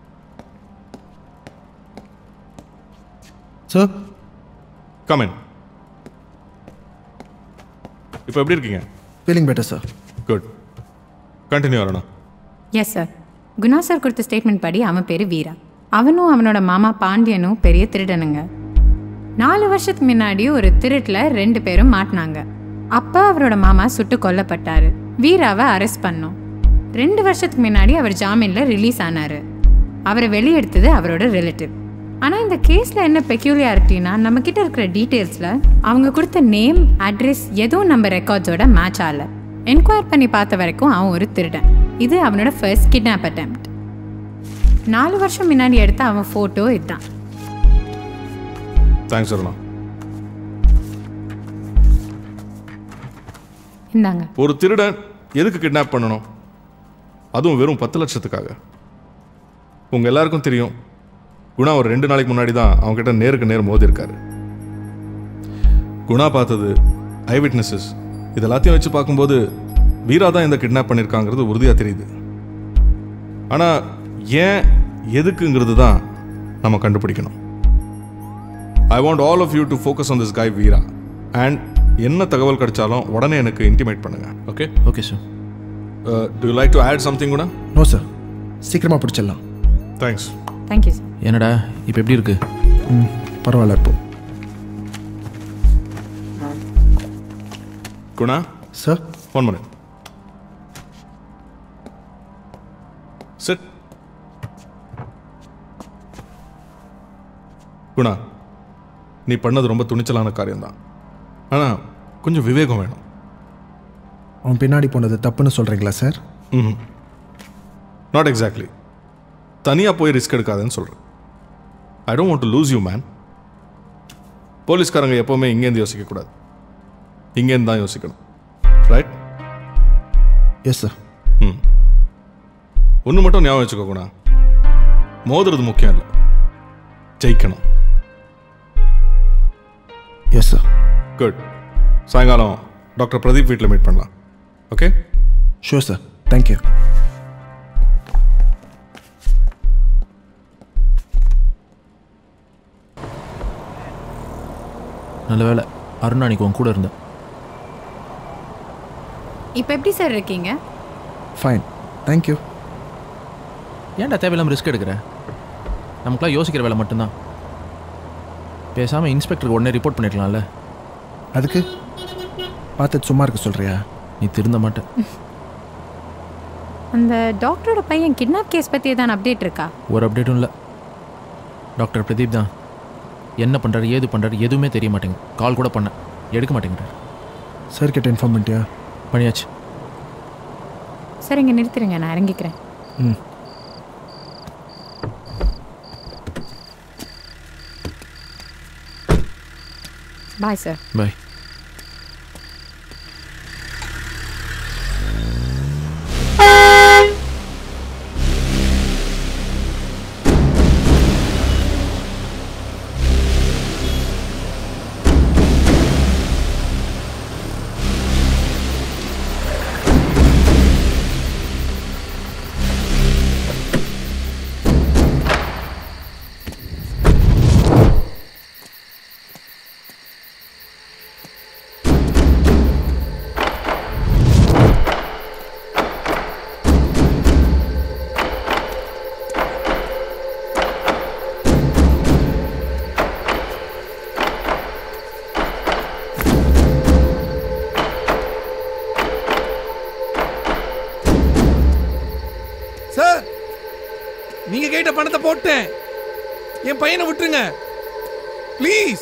சார் கமெண்ட் இப்போ எப்படி இருக்கீங்க feeling better sir good continue Aruna yes sir Guna sir கொடுத்த ஸ்டேட்மெண்ட் படி அவன் பேர் வீரா அவனும் அவனோட மாமா பாண்டியனும் பெரிய திருடனுங்க நாலு வருஷத்துக்கு முன்னாடி ஒரு திருட்டில் ரெண்டு பேரும் மாட்டினாங்க அப்போ அவரோட மாமா சுட்டு கொல்லப்பட்டாரு வீராவை அரெஸ்ட் பண்ணோம் ரெண்டு வருஷத்துக்கு முன்னாடி அவர் ஜாமீனில் ரிலீஸ் ஆனார் அவரை வெளியெடுத்தது அவரோட ரிலேட்டிவ் ஆனால் இந்த கேஸில் என்ன பெக்யூலியாரிட்டினா நம்மக்கிட்ட இருக்கிற டீட்டெயில்ஸில் அவங்க கொடுத்த நேம் அட்ரஸ் எதுவும் நம்ம ரெக்கார்ட்ஸோட மேட்ச் ஆகல என்கொயர் பண்ணி பார்த்த வரைக்கும் அவன் ஒரு திருடன் இது அவனோட ஃபர்ஸ்ட் கிட்னாப் attempt நாலு வருஷம் முன்னாடி எடுத்த அவன் ஃபோட்டோ இதுதான் தேங்க்ஸ் அருணா இந்தாங்க ஒரு திருடன் எதுக்கு கிட்னாப் பண்ணணும் அதுவும் வெறும் பத்து லட்சத்துக்காக உங்கள் எல்லாருக்கும் தெரியும் குணா ஒரு ரெண்டு நாளைக்கு முன்னாடி தான் அவங்ககிட்ட நேருக்கு நேர் மோதி இருக்காரு குணா பார்த்தது ஐ விட்னஸஸ் இது எல்லாத்தையும் வச்சு பார்க்கும்போது வீரா தான் இந்த கிட்னாப் பண்ணியிருக்காங்கிறது உறுதியாக தெரியுது ஆனால் ஏன் எதுக்குங்கிறது தான் நம்ம கண்டுபிடிக்கணும் I want all of you to focus on this guy Veera and என்ன தகவல் கிடைச்சாலும் உடனே எனக்கு இன்டிமேட் பண்ணுங்க okay okay sir do like to add something கூட நோ சார் சீக்கிரமாக பிடிச்சிடலாம் தேங்க்ஸ் தேங்க்யூ சார் என்னடா இப்போ எப்படி இருக்கு ம் பரவாயில்ல இப்போ Guna sir one minute sit Guna நீ பண்ணது ரொம்ப துணிச்சலான காரியம்தான் ஆனால் கொஞ்சம் விவேகம் வேணும் அவன் பின்னாடி போனது தப்புன்னு சொல்கிறீங்களா சார் ம் நாட் எக்ஸாக்ட்லி தனியாக போய் ரிஸ்க் எடுக்காதுன்னு சொல்கிறேன் I don't want to lose you man போலீஸ்காரங்க எப்போவுமே இங்கேருந்து யோசிக்கக்கூடாது இங்கேருந்து தான் யோசிக்கணும் ரைட் எஸ் சார் ம் ஒன்று மட்டும் ஞாபகம் வச்சுக்கோ குணா மோதுறது முக்கியம் இல்லை ஜெயிக்கணும் எஸ் சார் குட் சாயங்காலம் டாக்டர் பிரதீப் வீட்டில் மீட் பண்ணலாம் ஓகே ஷூர் சார் தேங்க்யூ நல்ல வேலை அருண் அன்னைக்கு உன் கூட இருந்தேன் இப்போ எப்படி சார் இருக்கீங்க ஃபைன் தேங்க்யூ ஏன்டா தேவையில்லாமல் ரிஸ்க் எடுக்கிற நமக்குலாம் யோசிக்கிற வேலை மட்டும்தான் பேசாமல் இன்ஸ்பெக்டருக்கு உடனே ரிப்போர்ட் பண்ணிருக்கலாம்ல அதுக்கு பார்த்துட்டு சும்மா இருக்க சொல்கிறியா நீ திருந்த மாட்டேன் அந்த டாக்டரோட பையன் கிட்னாப் கேஸ் பற்றி ஏதாவது அப்டேட் இருக்கா ஒரு அப்டேட்டும் இல்லை டாக்டர் பிரதீப் தான் என்ன பண்ணுறாரு ஏது பண்ணுறாரு எதுவுமே தெரிய மாட்டேங்குது கால் கூட பண்ண எடுக்க மாட்டேங்கிறார் சார் கிட்ட இன்ஃபார்ம் பண்ணிட்டியா பண்ணியாச்சு சார் இங்கே நிறுத்திடுங்க நான் இறங்கிக்கிறேன் ம் பாய் சார் பாய் சார் நீங்க கேட்ட பணத்தை போட்டேன் என் பையனை விட்டுருங்க ப்ளீஸ்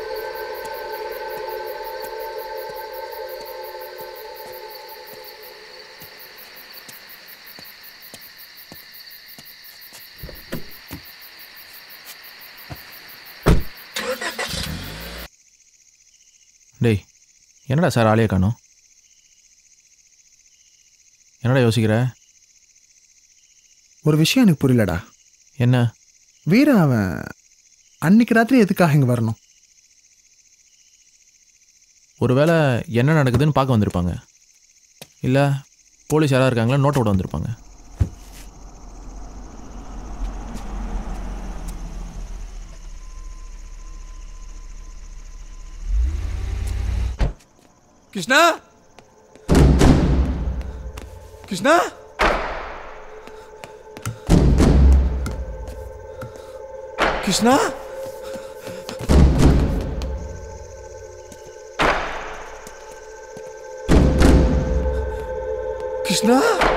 டேய் என்னடா சார் ஆளையே காணோம் என்னடா யோசிக்கிற ஒரு விஷயம் எனக்கு புரியலடா என்ன வீர அவன் அன்னைக்கு ராத்திரி எதுக்காக இங்கே வரணும் ஒருவேளை என்ன நடக்குதுன்னு பார்க்க வந்திருப்பாங்க இல்லை போலீஸ் யாராவது இருக்காங்களா நோட்டை விட வந்திருப்பாங்க கிருஷ்ணா கிருஷ்ணா கிருஷ்ணா கிருஷ்ணா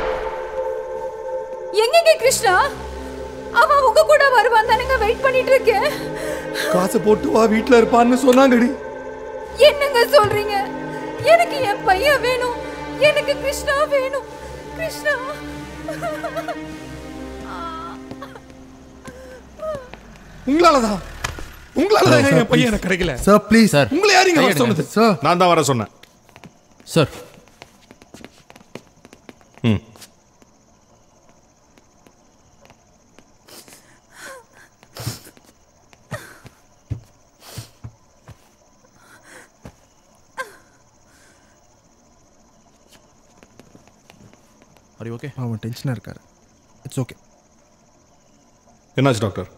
எங்கங்க கிருஷ்ணா அவன் உங்க கூட வருவான் தானுங்க வெயிட் பண்ணிட்டு இருக்கேன் காசை போட்டு வா வீட்டில் இருப்பான்னு சொன்னாங்கடி என்னங்க சொல்றீங்க எனக்கு என் பையன் வேணும் எனக்கு கிருஷ்ணா வேணும் கிருஷ்ணா உங்களால தான் உங்களால தான் என் பையன் எனக்கு கிடைக்கல சார் ப்ளீஸ் சார் உங்களை யார் இங்க வர சொன்னது சார் நான் தான் வர சொன்னேன் சார் ம் அரி ஓகே அவன் டென்ஷனாக இருக்காரு இட்ஸ் ஓகே என்னாச்சு டாக்டர்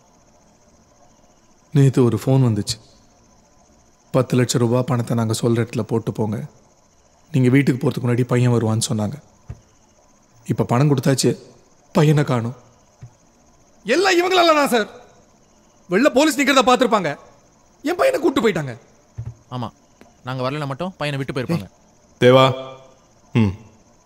நேற்று ஒரு ஃபோன் வந்துச்சு பத்து லட்சம் ரூபாய் பணத்தை நாங்கள் சொல்கிற இடத்துல போட்டு போங்க நீங்கள் வீட்டுக்கு போகிறதுக்கு முன்னாடி பையன் வருவான்னு சொன்னாங்க இப்போ பணம் கொடுத்தாச்சு பையனை காணும் எல்லாம் இவங்களால தான் சார் வெளில போலீஸ் நிற்கிறத பார்த்துருப்பாங்க என் பையனை கூப்பிட்டு போயிட்டாங்க ஆமாம் நாங்கள் வரலனா மட்டும் பையனை விட்டு போயிருப்பாங்க தேவா ம்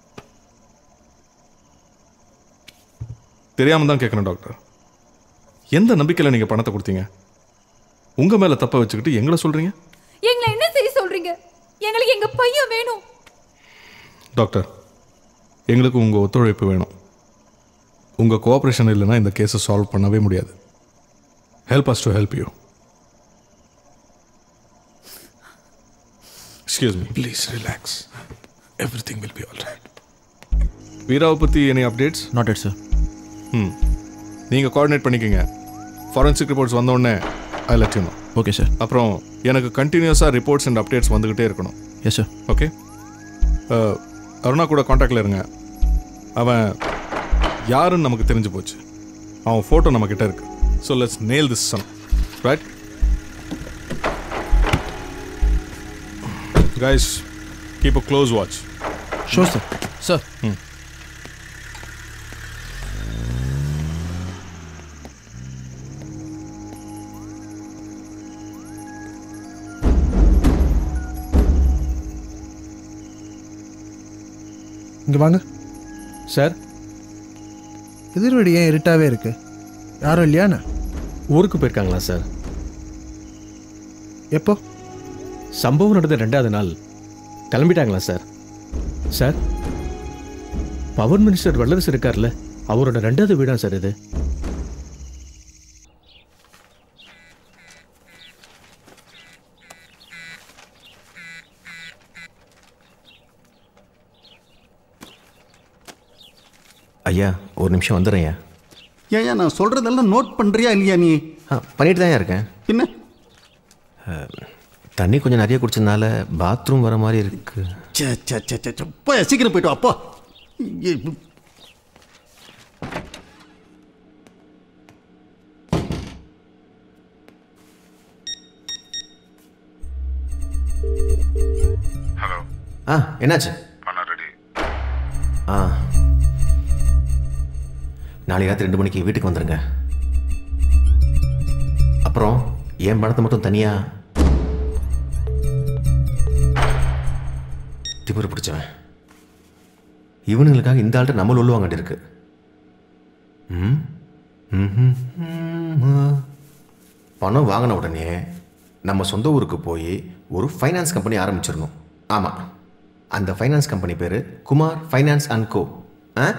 தெரியாம தான் கேட்குறேன் டாக்டர் எந்த நம்பிக்கையில் நீங்கள் பணத்தை கொடுத்தீங்க உங்கள் மேலே தப்பை வச்சுக்கிட்டு எங்களை சொல்கிறீங்க எங்களை என்ன செய்ய சொல்றீங்க எங்களுக்கு எங்க பையன் வேணும் டாக்டர் எங்களுக்கு உங்கள் ஒத்துழைப்பு வேணும் உங்கள் கோஆப்ரேஷன் இல்லைன்னா இந்த கேஸை சால்வ் பண்ணவே முடியாது help us to help you excuse me please relax everything will be all right வீராவை பற்றி any updates not yet sir ம் நீங்கள் கோஆர்டினேட் பண்ணிக்கோங்க ஃபாரன்சிக் ரிப்போர்ட்ஸ் வந்தோடனே I let you know okay sir அப்புறம் எனக்கு கண்டினியூஸாக ரிப்போர்ட்ஸ் அண்ட் அப்டேட்ஸ் வந்துக்கிட்டே இருக்கணும் எஸ் சார் ஓகே அருணா கூட காண்டாக்டில் இருங்க அவன் யாருன்னு நமக்கு தெரிஞ்சு போச்சு அவன் ஃபோட்டோ நம்மக்கிட்ட இருக்கு so let's nail this some right guys keep a close watch sure sir sir ம் இங்கே வாங்க சார் எதிர்வடி ஏன் இருட்டாகவே இருக்கு யாரும் இல்லையாண்ணா ஊருக்கு போயிருக்காங்களா சார் எப்போ சம்பவம் நடந்த ரெண்டாவது நாள் கிளம்பிட்டாங்களா sir sir power minister Vallarasu இருக்கார்ல அவரோட ரெண்டாவது வீடா சார் இது ஐயா ஒரு நிமிஷம் வந்துடுறேன் ஐயா ஏன் நான் சொல்கிறதெல்லாம் நோட் பண்ணுறியா இல்லையா நீ ஆ பண்ணிட்டு தான் இருக்கேன் பின்ன தண்ணி கொஞ்சம் நிறைய குடிச்சதுனால பாத்ரூம் வர மாதிரி இருக்கு சே சே சே சே, சே போய் சீக்கிரம் போயிட்டு வா, அப்பா ஆ என்னாச்சு ஆ நாளைக்கு ராத்திரி ரெண்டு மணிக்கு வீட்டுக்கு வந்துடுங்க அப்புறம் என் பணத்தை மட்டும் தனியா திமிரு பிடிச்சவன் இவனுங்களுக்காக இந்த ஆள்கிட்ட நம்மள உள்ளுவாங்கட்டு இருக்கு ம் ம்ஹும். ம். பணம் வாங்கின உடனே நம்ம சொந்த ஊருக்கு போய் ஒரு ஃபைனான்ஸ் கம்பெனி ஆரம்பிச்சிடணும் ஆமாம் அந்த ஃபைனான்ஸ் கம்பெனி பேர் Kumar finance and co ah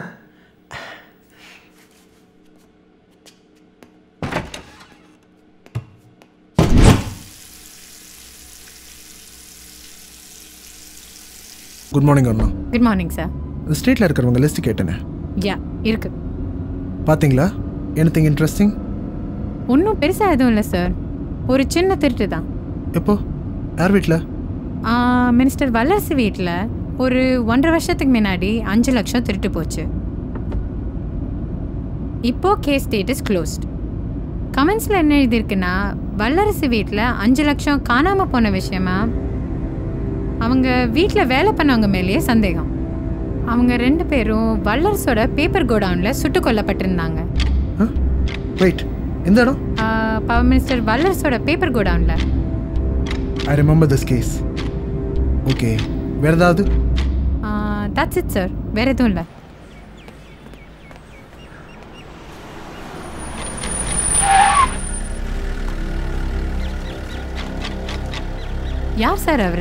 good morning அண்ணா குட் மார்னிங் சார் ஸ்ட்ரீட்டில் இருக்கிறவங்க லிஸ்ட் கேட்டேனே யா இருக்கு பார்த்தீங்களா எனிதிங் இன்ட்ரெஸ்டிங் ஒன்றும் பெருசாக எதுவும் இல்லை சார் ஒரு சின்ன திருட்டு தான் எப்போ யார் வீட்டில் மினிஸ்டர் வல்லரசு வீட்டில் ஒரு ஒன்றரை வருஷத்துக்கு முன்னாடி அஞ்சு லட்சம் திருட்டு போச்சு இப்போ கேஸ் ஸ்டேட்டஸ் க்ளோஸ்ட் கமெண்ட்ஸில் என்ன எழுதியிருக்குன்னா வல்லரசு வீட்டில் அஞ்சு லட்சம் காணாமல் போன விஷயமா அவங்க வீட்டில் வேலை பண்ணவங்க மேலேயே சந்தேகம் அவங்க ரெண்டு பேரும் வல்லரசோட பேப்பர் கோடவுனில் சுட்டு கொல்லப்பட்டிருந்தாங்க வெயிட் எந்த இடம் பவர் மினிஸ்டர் வல்லரசோட பேப்பர் கோடவுனில் I remember this case okay வேற ஏதாவது தட்ஸ் இட் சார் வேற எதுவும் இல்லை யார் சார் அவரு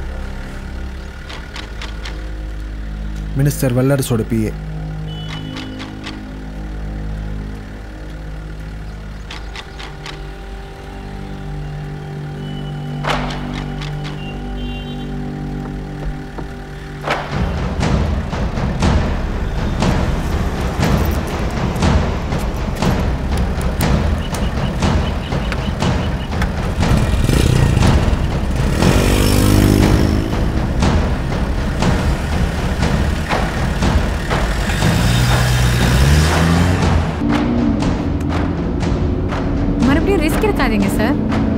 மினிஸ்டர் வல்லரசோட பிஏ மறுபடியும் ரிஸ்க் இருக்காதீங்க சார்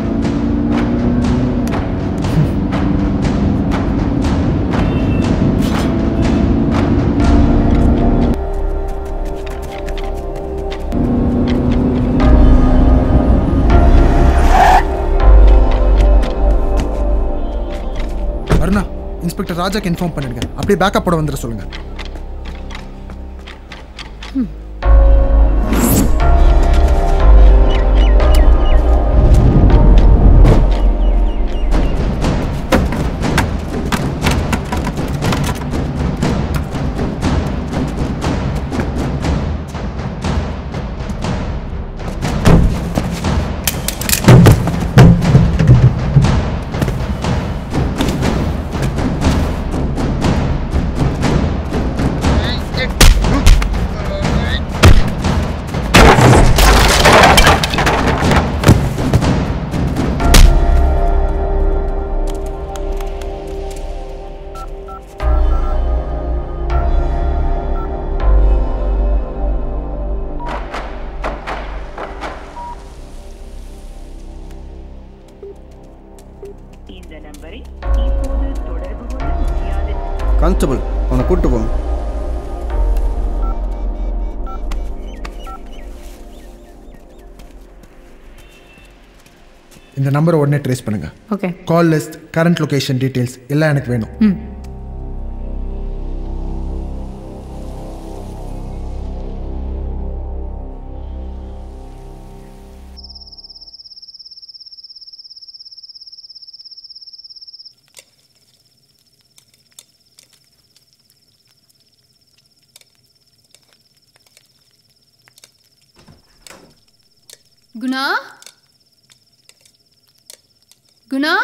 அருணா இன்ஸ்பெக்டர் ராஜாக்கு இன்ஃபார்ம் பண்ணிடுங்க அப்படியே பேக்கப் போட வந்துட சொல்லுங்க கான்ஸ்டபிள் அவனை கூப்பிட்டு போங்க இந்த நம்பரை உடனே ட்ரேஸ் பண்ணுங்க okay call list current location details எல்லாம் எனக்கு வேணும் ம் குணா குணா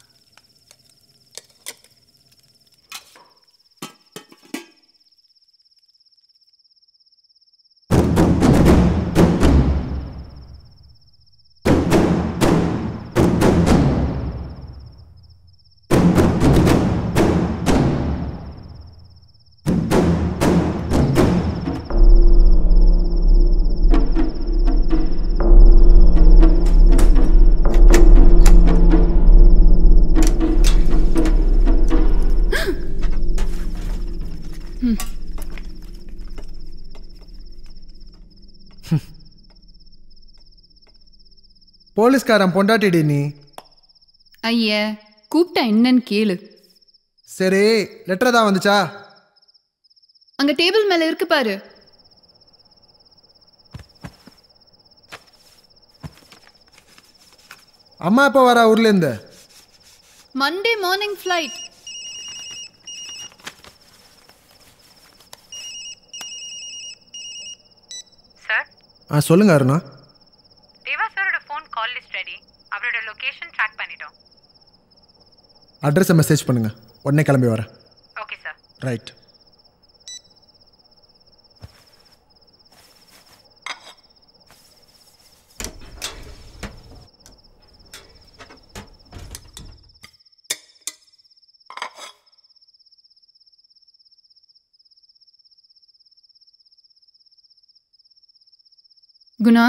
ம். போலீஸ்காரன் பொண்டாட்டிடி நீ ஐய கூப்பிட்டா என்னன்னு கேளு சரி லெட்டர் தான் வந்துச்சா அங்க டேபிள் மேல இருக்கு பாரு அம்மா எப்போ வரா ஊர்லேருந்து மண்டே மார்னிங் ஃப்ளைட் சார் ஆ சொல்லுங்க அருணா தேவா சாரோட ஃபோன் கால் லிஸ்ட் ரெடி அவரோட லொகேஷன் ட்ராக் பண்ணிட்டோம் அட்ரஸை மெசேஜ் பண்ணுங்க உடனே கிளம்பி வரேன் okay sir right Guna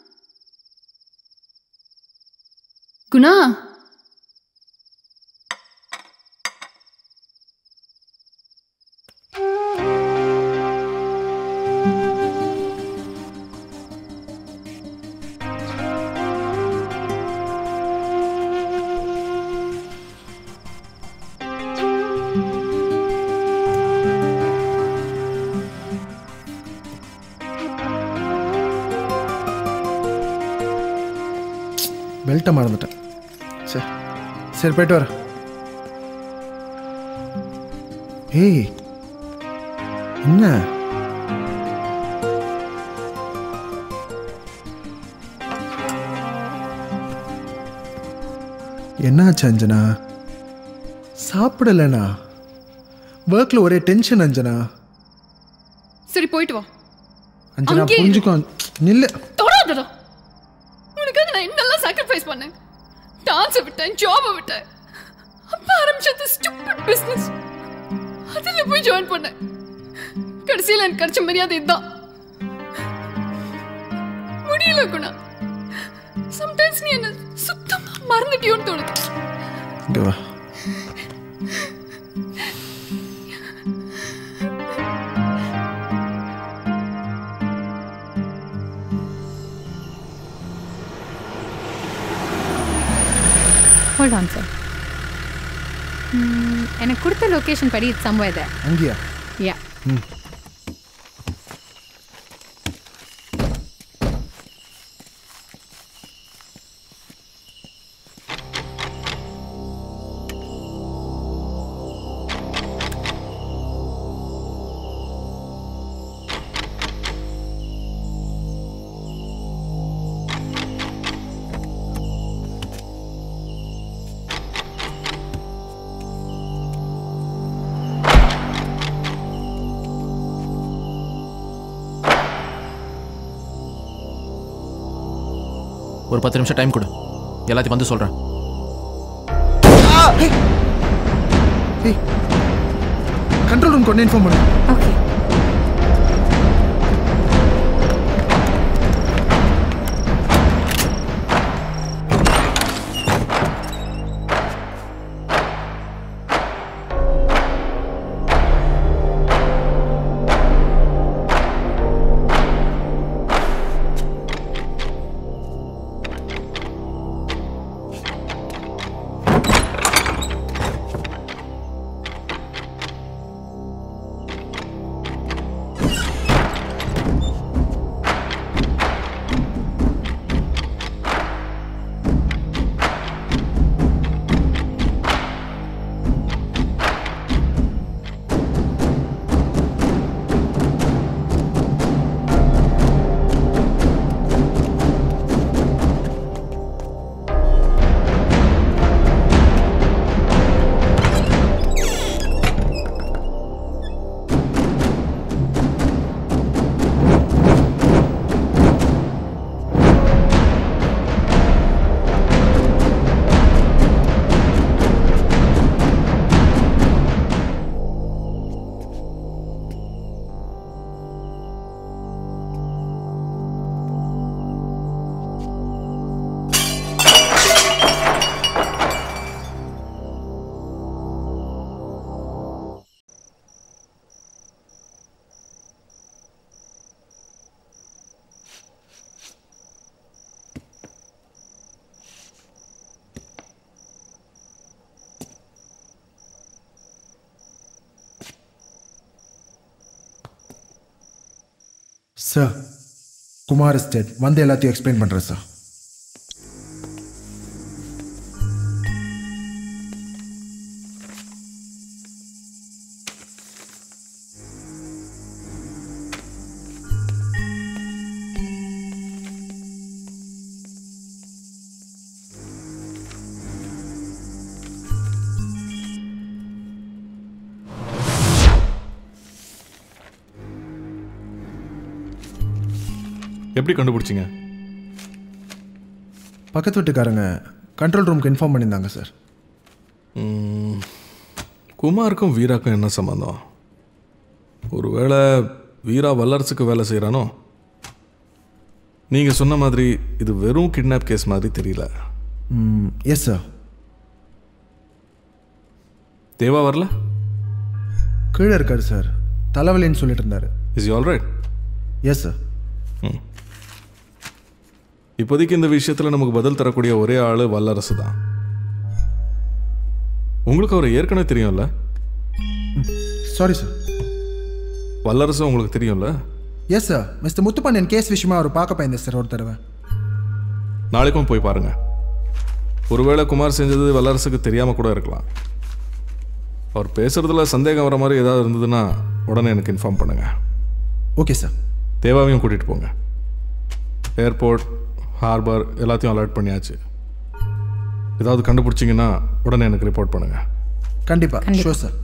Guna பெல்ட்டை மறந்துட்டேன் சரி சரி போயிட்டு வரேன் ஏய் என்ன என்னாச்சு அஞ்சனா சாப்பிடலண்ணா ஒர்க்கில் ஒரே டென்ஷன் அஞ்சனா சரி போயிட்டு வா அஞ்சனா அங்கேயே இரு. புரிஞ்சுக்கோ நில்லு தொடாதடா உனக்காக நான் என்னெல்லாம் சாக்ரிஃபைஸ் பண்ணேன் டான்ஸை விட்டேன் ஜாபை விட்டேன் அப்பா ஆரம்பிச்சது ஸ்டூபிட் பிஸ்னஸ் அதில் போய் ஜாயின் பண்ணேன் கடைசியில் எனக்கு கிடைச்ச மரியாதை இதுதான் முடியல குணா சம்டைம்ஸ் நீ என்ன சுத்தமா மறந்துட்டியோன்னு தோணுது இங்கே வா ஹோல்ட் ஆன் சார் எனக்கு கொடுத்த லொக்கேஷன் படி இட்ஸ் சம்வேர் there அங்கேயா யா ம் ஒரு பத்து நிமிஷம் டைம் கொடு எல்லாத்தையும் வந்து சொல்கிறேன் கண்ட்ரோல் ரூம் கொண்டு இன்ஃபார்ம் பண்ணு ஓகே சார் குமார் எஸ்டேட் வந்து எல்லாத்தையும் எக்ஸ்பிளைன் பண்ணுறேன் சார் எப்படி கண்டுபிடிச்சிங்க பக்கத்து வீட்டுக்காரங்க கண்ட்ரோல் ரூமுக்கு இன்ஃபார்ம் பண்ணியிருந்தாங்க சார் ம், குமாருக்கும் வீராக்கும் என்ன சம்மந்தம் ஒருவேளை வீரா வல்லரசுக்கு வேலை செய்கிறானோ நீங்கள் சொன்ன மாதிரி இது வெறும் கிட்னாப் கேஸ் மாதிரி தெரியல எஸ் சார் தேவா வரல கீழே இருக்காரு சார் தலைவலின்னு சொல்லிட்டு இருந்தாரு is all right yes sir ம் இப்போதைக்கு இந்த விஷயத்தில் நமக்கு பதில் தரக்கூடிய ஒரே ஆள் வல்லரசு தான் உங்களுக்கு அவர் ஏற்கனவே தெரியும்ல சாரி சார் வல்லரசு உங்களுக்கு தெரியும்ல yes sir mister Muthupandian case விஷயமா அவர் பார்க்க போயிருந்தேன் சார் ஒரு தடவை நாளைக்கும் போய் பாருங்க ஒருவேளை குமார் செஞ்சது வல்லரசுக்கு தெரியாமல் கூட இருக்கலாம் அவர் பேசுறதுல சந்தேகம் வர மாதிரி ஏதாவது இருந்ததுன்னா உடனே எனக்கு இன்ஃபார்ம் பண்ணுங்க ஓகே சார் தேவாவையும் கூட்டிகிட்டு போங்க ஏர்போர்ட் ஹார்பர் எல்லாத்தையும் அலர்ட் பண்ணியாச்சு ஏதாவது கண்டுபிடிச்சிங்கன்னா உடனே எனக்கு ரிப்போர்ட் பண்ணுங்கள் கண்டிப்பாக ஷோர் சார்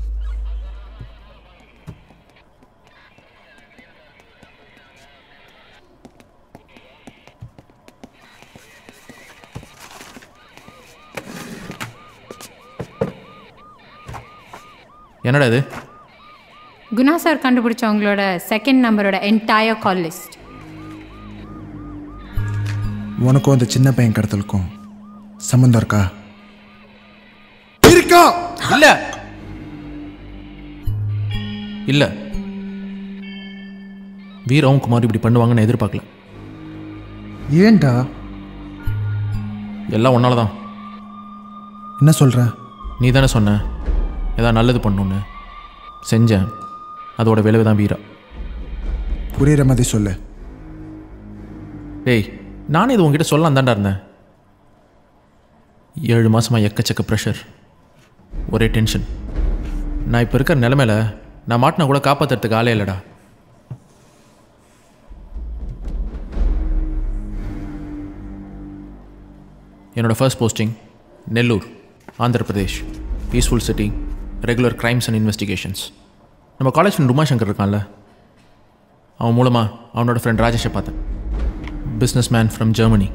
என்னடா இது குணா சார் கண்டுபிடிச்சவங்களோட செகண்ட் நம்பரோட என்டையர் கால் லிஸ்ட் உனக்கும் அந்த சின்ன பையன் கடத்தலுக்கும் சம்மந்தம் இருக்கா இருக்கா இல்ல இல்ல வீரவும் குமார் இப்படி பண்ணுவாங்கன்னு எதிர்பார்க்கல ஏன்டா எல்லாம் ஒன்னால தான் என்ன சொல்ற நீ தானே சொன்ன ஏதாவது நல்லது பண்ணணுன்னு செஞ்சேன் அதோட விளைவு தான் வீரா புரியுற மாதிரி சொல்லு டேய் நானே இது உங்ககிட்ட சொல்லலாம் தாண்டா இருந்தேன் ஏழு மாசமா எக்கச்சக்க ப்ரெஷர் ஒரே டென்ஷன் நான் இப்போ இருக்கிற நிலமையில நான் மாட்டினா கூட காப்பாற்றுறதுக்கு ஆளே இல்லைடா என்னோட first posting Nellore Andhra Pradesh peaceful city regular crimes and investigations நம்ம காலேஜ் ஃப்ரெண்ட் உமாசங்கர் இருக்கான்ல அவன் மூலமாக அவனோட ஃப்ரெண்ட் ராஜேஷை பார்த்தேன் businessman from Germany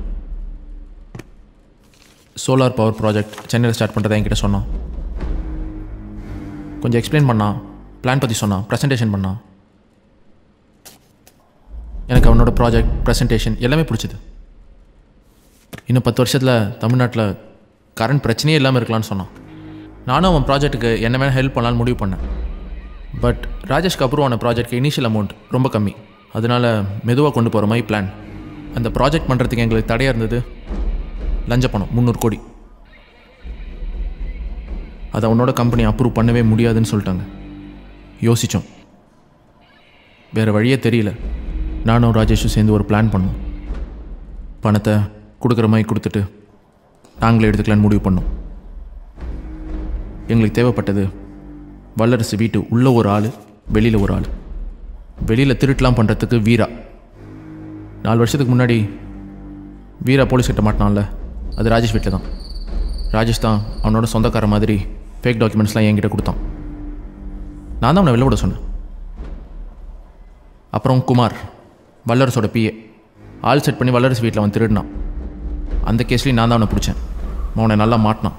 solar power project சென்னையில் ஸ்டார்ட் பண்ணுறதை என்கிட்ட சொன்னான் கொஞ்சம் எக்ஸ்பிளைன் பண்ணான் பிளான் பற்றி சொன்னான் ப்ரெசன்டேஷன் பண்ணான் எனக்கு அவனோட ப்ராஜெக்ட் ப்ரெசன்டேஷன் எல்லாமே பிடிச்சது இன்னும் பத்து வருஷத்தில் தமிழ்நாட்டில் கரண்ட் பிரச்சனையே இல்லாமல் இருக்கலாம்னு சொன்னான் நானும் அவன் ப்ராஜெக்ட்டுக்கு என்ன வேணால் ஹெல்ப் பண்ணலான்னு முடிவு பண்ணேன் பட் ராஜேஷ்க்கு அப்ரூவ் ஆன ப்ராஜெக்ட்க்கு இனிஷியல் அமௌண்ட் ரொம்ப கம்மி அதனால மெதுவாக கொண்டு போகிற மாதிரி பிளான் அந்த ப்ராஜெக்ட் பண்ணுறதுக்கு எங்களுக்கு தடையாக இருந்தது லஞ்ச பணம் முந்நூறு கோடி அதை அவனோட கம்பெனி அப்ரூவ் பண்ணவே முடியாதுன்னு சொல்லிட்டாங்க யோசித்தோம் வேறு வழியே தெரியல நானும் ராஜேஷும் சேர்ந்து ஒரு பிளான் பண்ணோம் பணத்தை கொடுக்குற மாதிரி கொடுத்துட்டு நாங்களே எடுத்துக்கலான்னு முடிவு பண்ணோம் எங்களுக்கு தேவைப்பட்டது வல்லரசு வீட்டு உள்ள ஒரு ஆள் வெளியில் ஒரு ஆள் வெளியில் திருட்டலாம் பண்ணுறதுக்கு வீரா நாலு வருஷத்துக்கு முன்னாடி வீரா போலீஸ் கிட்ட மாட்டினான்ல அது ராஜேஷ் வீட்டில் தான் ராஜேஷ் தான் அவனோட சொந்தக்கார மாதிரி ஃபேக் டாக்குமெண்ட்ஸ்லாம் என்கிட்ட கொடுத்தான் நான் தான் அவனை வெளில விட சொன்னேன் அப்புறம் குமார் வல்லரசோட பிஏ ஆள் செட் பண்ணி வல்லரசு வீட்டில் அவன் திருடினான் அந்த கேஸ்லேயும் நான் தான் அவனை பிடிச்சேன் அவனை நல்லா மாட்டினான்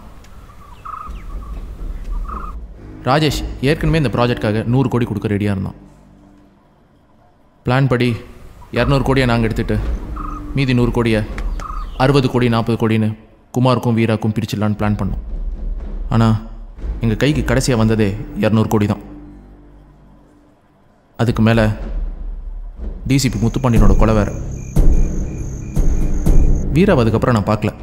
ராஜேஷ் ஏற்கனவே இந்த ப்ராஜெக்ட்காக நூறு கோடி கொடுக்க ரெடியாக இருந்தான் பிளான் படி இரநூறு கோடியை நாங்கள் எடுத்துகிட்டு மீதி நூறு கோடியை அறுபது கோடி நாற்பது கோடின்னு குமாருக்கும் வீராக்கும் பிரிச்சிடலான்னு பிளான் பண்ணோம் ஆனால் எங்கள் கைக்கு கடைசியாக வந்ததே இரநூறு கோடி தான் அதுக்கு மேலே டிசிபி முத்துப்பாண்டியனோட கொலை வேறு வீராவை அதுக்கப்புறம் நான் பார்க்கல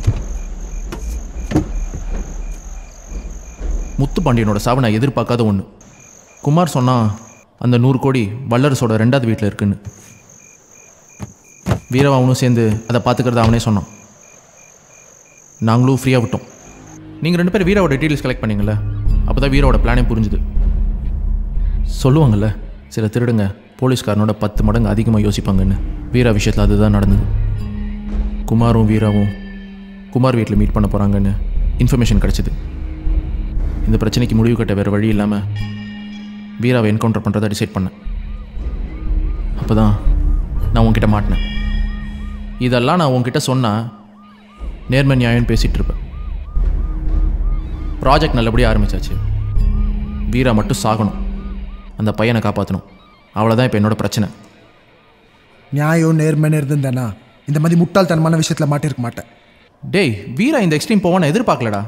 முத்துப்பாண்டியனோட சாவை நான் எதிர்பார்க்காத ஒன்று குமார் சொன்னான் அந்த நூறு கோடி வல்லரசோட ரெண்டாவது வீட்டில் இருக்குன்னு வீரவ அவனும் சேர்ந்து அதை பார்த்துக்கிறத அவனே சொன்னான் நாங்களும் ஃப்ரீயாக விட்டோம் நீங்கள் ரெண்டு பேரும் வீராவோட டீட்டெயில்ஸ் கலெக்ட் பண்ணீங்கல்ல அப்போ தான் வீராவோட பிளானே புரிஞ்சுது சொல்லுவாங்கல்ல சில திருடுங்க போலீஸ்காரனோட பத்து மடங்கு அதிகமாக யோசிப்பாங்கன்னு வீரா விஷயத்தில் அதுதான் நடந்தது குமாரும் வீராவும் குமார் வீட்டில் மீட் பண்ண போகிறாங்கன்னு இன்ஃபர்மேஷன் கிடச்சிது இந்த பிரச்சனைக்கு முடிவு கட்ட வேறு வழி இல்லாமல் வீராவை என்கவுண்டர் பண்ணுறதை டிசைட் பண்ணேன் அப்போ தான் நான் உன்கிட்ட மாட்டினேன் இதெல்லாம் நான் உன்கிட்ட சொன்னால் நேர்மை நியாயம் பேசிகிட்டு இருப்பேன் ப்ராஜெக்ட் நல்லபடியாக ஆரம்பிச்சாச்சு வீரா மட்டும் சாகணும் அந்த பையனை காப்பாற்றணும் அவ்வளோதான் இப்போ என்னோட பிரச்சனை நியாயம் நேர்மைன்னு இருந்திருந்தேனா இந்த மாதிரி முட்டாள்தனமான விஷயத்தில் மாட்டிருக்க மாட்டேன் டேய் வீரா இந்த எக்ஸ்ட்ரீம் போவான்னு எதிர்பார்க்கலடா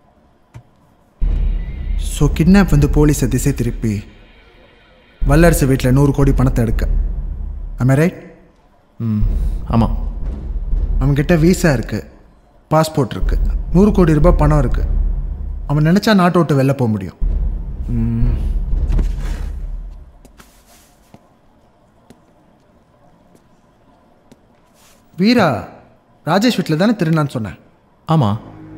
ஸோ கிட்னாப் வந்து போலீஸை திசை திருப்பி வல்லரசு வீட்டில் நூறு கோடி பணத்தை எடுக்க ஆமே ரைட் ம் ஆமாம் அவன்கிட்ட வீசா இருக்குது பாஸ்போர்ட் இருக்குது நூறு கோடி ரூபாய் பணம் இருக்குது அவன் நினச்சா நாட்டை விட்டு வெளில போக முடியும் வீரா ராஜேஷ் வீட்டில் தானே திருநான்னு சொன்னேன் ஆமாம்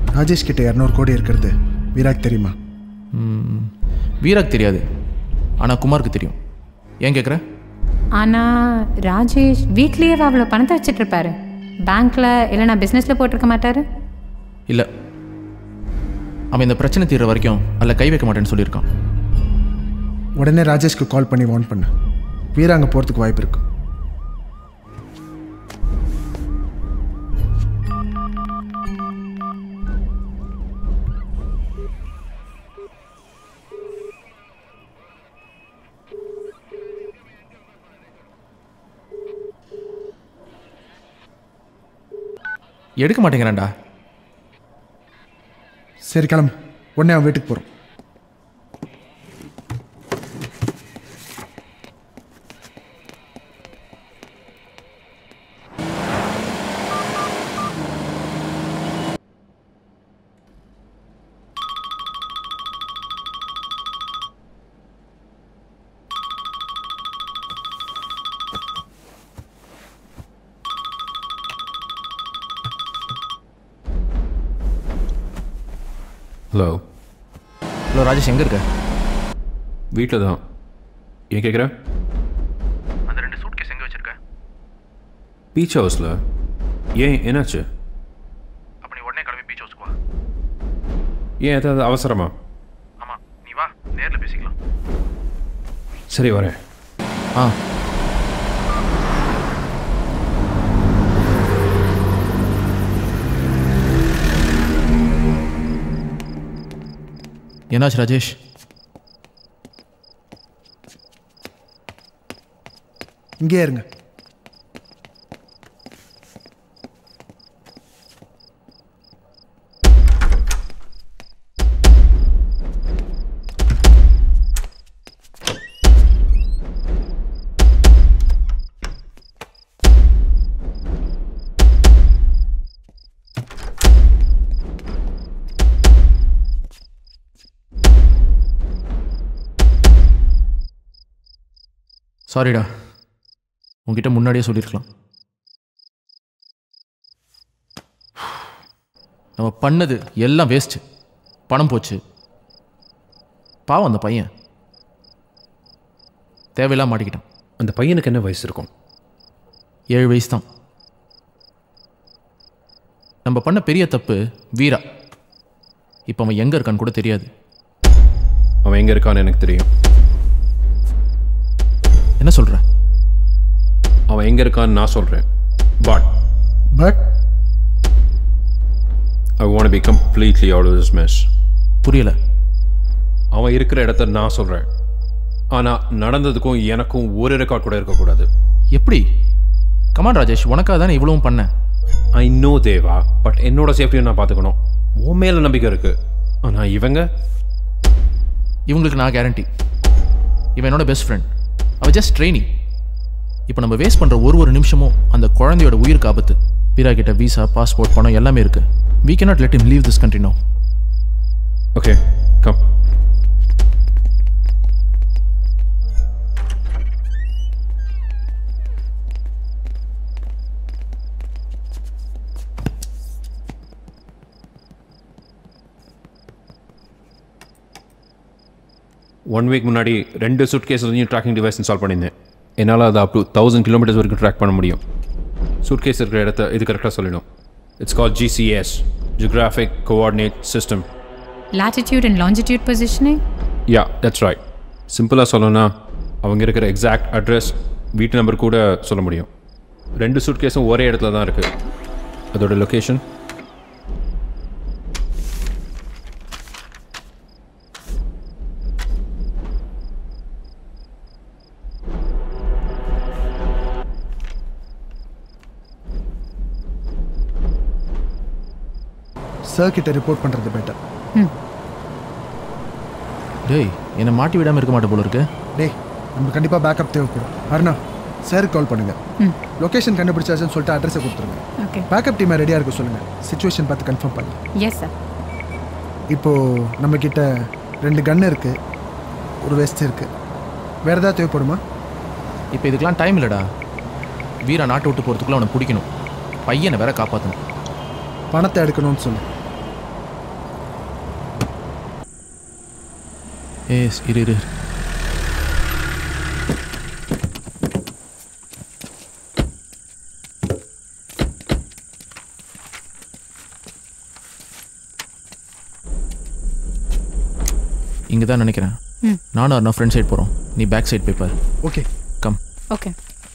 ராஜேஷ் கிட்ட இரநூறு கோடி இருக்கிறது வீராக் தெரியுமா ம், வீராக்கு தெரியாது ஆனால் குமாருக்கு தெரியும் ஏன் கேட்குற ஆனால் ராஜேஷ் வீட்லேயே அவ்வளோ பணத்தை வச்சுட்டு இருப்பாரு பேங்க்கில் இல்லைனா பிஸ்னஸில் போட்டிருக்க மாட்டாரு இல்லை அவன் இந்த பிரச்சனை தீர்ற வரைக்கும் அதில் கை வைக்க மாட்டேன்னு சொல்லியிருக்கான் உடனே ராஜேஷ்க்கு கால் பண்ணி வார்ன் பண்ணு வீரா அங்கே போகிறதுக்கு வாய்ப்பு இருக்கு எடுக்க மாட்டேங்கிறான்டா சரி கிளம்பு உடனே அவன் வீட்டுக்கு போகிறோம் ஹலோ ஹலோ ராஜேஷ் எங்கே இருக்க வீட்டில் தான் ஏன் கேட்குற அந்த ரெண்டு சூட் கேஸ் எங்கே வச்சிருக்க பீச் ஹவுஸில் ஏன் என்னாச்சு அப்போ நீ உடனே கிளம்பி பீச் ஹவுஸ்க்கு வா ஏன் ஏதாவது அவசரமா ஆமாம் நீ வா நேரில் பேசிக்கலாம் சரி வரேன் ஆ என்னாச்சு ராஜேஷ் இங்கேயே இருங்க சாரிடா உன்கிட்ட முன்னாடியே சொல்லியிருக்கலாம் நம்ம பண்ணது எல்லாம் வேஸ்ட்டு பணம் போச்சு பாவம் அந்த பையன் தேவையில்லாம் மாட்டிக்கிட்டான் அந்த பையனுக்கு என்ன வயசு இருக்கும் ஏழு வயசு தான் நம்ம பண்ண பெரிய தப்பு வீரா இப்போ அவன் எங்கே இருக்கான்னு கூட தெரியாது அவன் எங்கே இருக்கான்னு எனக்கு தெரியும் என்ன சொல்கிற அவன் எங்கே இருக்கான்னு நான் சொல்கிறேன் but but I want be completely out of this mess புரியல அவன் இருக்கிற இடத்த நான் சொல்கிறேன் ஆனால் நடந்ததுக்கும் எனக்கும் ஒரு ரெக்கார்ட் கூட இருக்கக்கூடாது எப்படி கமான் ராஜேஷ் உனக்காக தானே இவ்வளவும் பண்ணேன் ஐ நோ தேவா பட் என்னோட சேஃப்டியை நான் பார்த்துக்கணும் உன் மேலே நம்பிக்கை இருக்கு ஆனால் இவங்க இவங்களுக்கு நான் கேரண்டி இவன் என்னோட பெஸ்ட் ஃப்ரெண்ட் அவன் ஜஸ்ட் ட்ரைனிங் இப்போ நம்ம வேஸ்ட் பண்ணுற ஒரு ஒரு நிமிஷமும் அந்த குழந்தையோட உயிருக்கு ஆபத்து வீரா கிட்ட விசா பாஸ்போர்ட் பணம் எல்லாமே இருக்கு we cannot let him leave this country now okay come one week முன்னாடி ரெண்டு சுட் கேஸ்லையும் ட்ராக்கிங் டிவைஸ் இன்ஸ்டால் பண்ணியிருந்தேன் என்னால் அதை அப் டு தௌசண்ட் கிலோமீட்டர்ஸ் வரைக்கும் ட்ராக் பண்ண முடியும் சூட் கேஸ் இருக்கிற இடத்த இது கரெக்டாக சொல்லிடும் it's call GCS geographic coordinate system latitude and longitude positioning yeah that's right சிம்பிளாக சொல்லணும்னா அவங்க இருக்கிற எக்ஸாக்ட் அட்ரஸ் வீட்டு நம்பர் கூட சொல்ல முடியும் ரெண்டு சூட் கேஸும் ஒரே இடத்துல தான் இருக்குது அதோட லொக்கேஷன் சார் கிட்ட ரிப்போர்ட் பண்ணுறது பெட்டர் டேய் என்னை மாட்டி விடாமல் இருக்க மாட்டே போல இருக்கு டேய் நம்ம கண்டிப்பாக பேக்கப் தேவைப்படும் அருணா சாருக்கு கால் பண்ணுங்க ம். லொகேஷன் கண்டுபிடிச்சாச்சுன்னு சொல்லிட்டு அட்ரஸை கொடுத்துருங்க ஓகே பேக்கப் டீமை ரெடியாக இருக்க சொல்லுங்கள் சுச்சுவேஷன் பார்த்து கன்ஃபார்ம் பண்ணு எஸ் சார் இப்போது நம்மக்கிட்ட ரெண்டு கன் இருக்குது ஒரு வெஸ்ட் இருக்குது வேறு ஏதாவது தேவைப்படுமா இப்போ இதுக்கெல்லாம் டைம் இல்லைடா வீரா நாட்டை விட்டு போகிறதுக்குள்ள அவனை பிடிக்கணும் பையனை வேற காப்பாற்றணும் பணத்தை எடுக்கணும்னு சொல்லு ஏஸ் இரு இரு இங்கே தான் நினைக்கிறேன் ம். நானும் அருணா ஃப்ரண்ட் சைடு போகிறோம் நீ back side paper okay come okay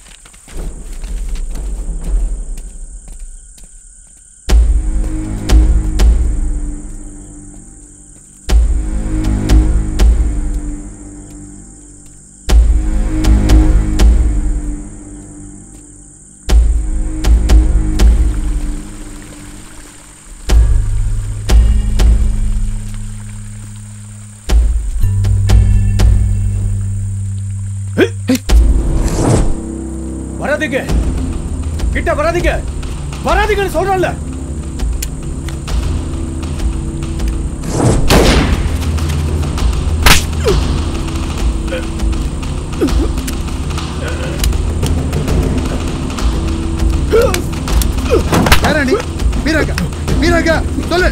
வராதீங்க கிட்ட வராதீங்க வராதீங்கன்னு சொல்றேன்ல யாரா நீ மீராக்கா மீராக்கா சொல்லு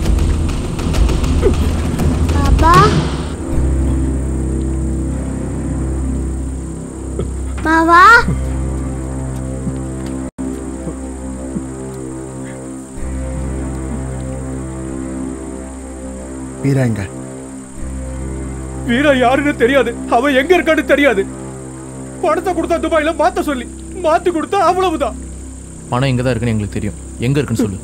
பாப்பா பாவா மீரா எங்க வீரா யாருன்னு தெரியாது அவன் எங்க இருக்கான்னு தெரியாது பணத்தை கொடுத்தா துபாயில மாத்த சொல்லி மாத்தி கொடுத்தா அவ்வளவுதான் பணம் எங்கே தான் இருக்குன்னு எங்களுக்கு தெரியும் எங்கே இருக்குன்னு சொல்லு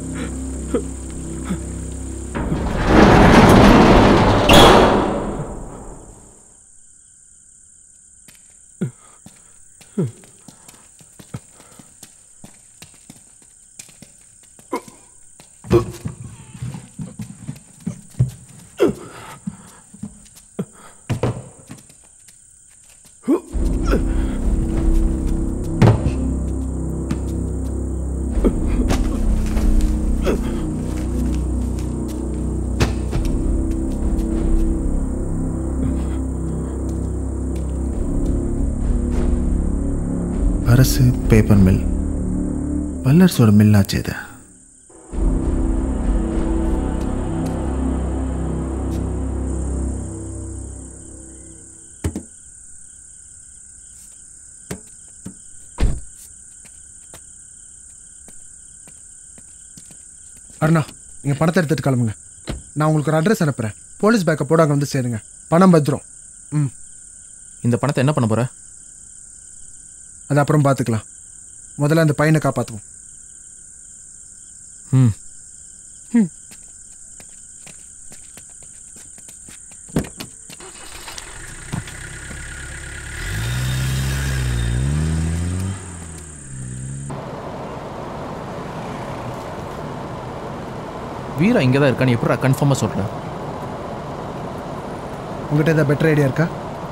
அரசு பேப்பர் மில் வல்லர்ஸோட மில்லாச்சு இது அருணா நீங்கள் பணத்தை எடுத்துகிட்டு கிளம்புங்க நான் உங்களுக்கு ஒரு அட்ரஸ் அனுப்புகிறேன் போலீஸ் பேக்கப்போட அங்கே வந்து சேருங்க பணம் பத்திரம் ம் இந்த பணத்தை என்ன பண்ண போற அது அப்புறம் பார்த்துக்கலாம் முதல்ல அந்த பையனை காப்பாற்றுவோம் ம் வீரா இங்கே தான் இருக்கான்னு எப்படா கன்ஃபார்மாக சொல்கிறேன் உங்கள்கிட்ட ஏதாவது பெட்டர் ஐடியா இருக்கா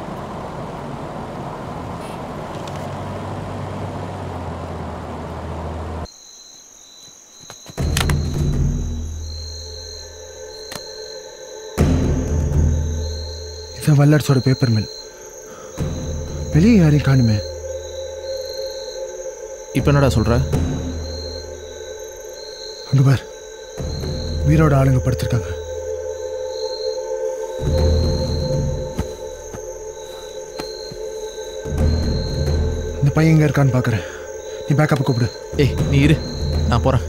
இது வல்லர்ஸோட பேப்பர் மில் வெளியே யாரையும் காணுமே இப்போ என்னடா சொல்கிற அங்க பார் வீரோட ஆளுங்க படுத்திருக்காங்க இந்த பையன் எங்க இருக்கான்னு பார்க்குறேன் நீ பேக்கப் கூப்பிடு ஏய் நீ இரு நான் போகிறேன்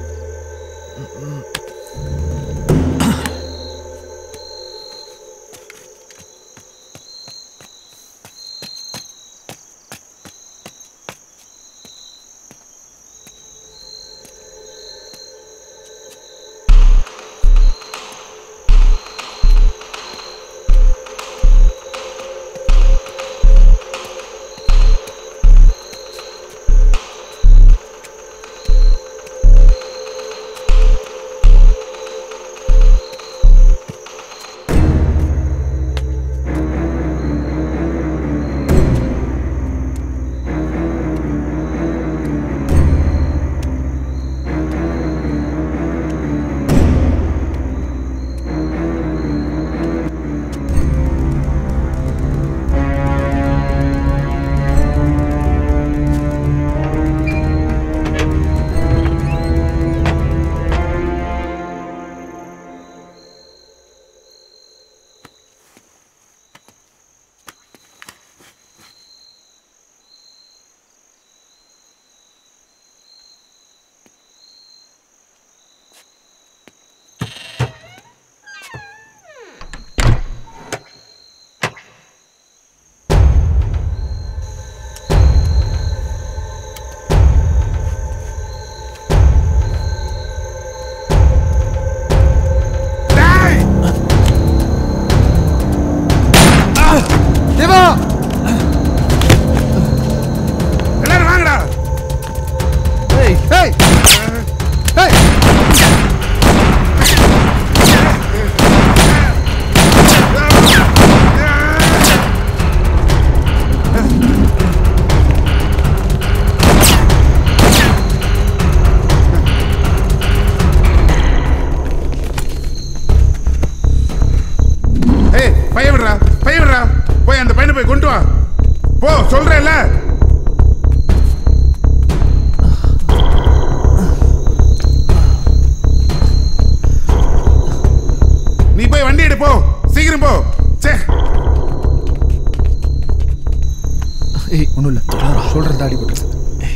சொல்கிறேன் தாடி போட்டு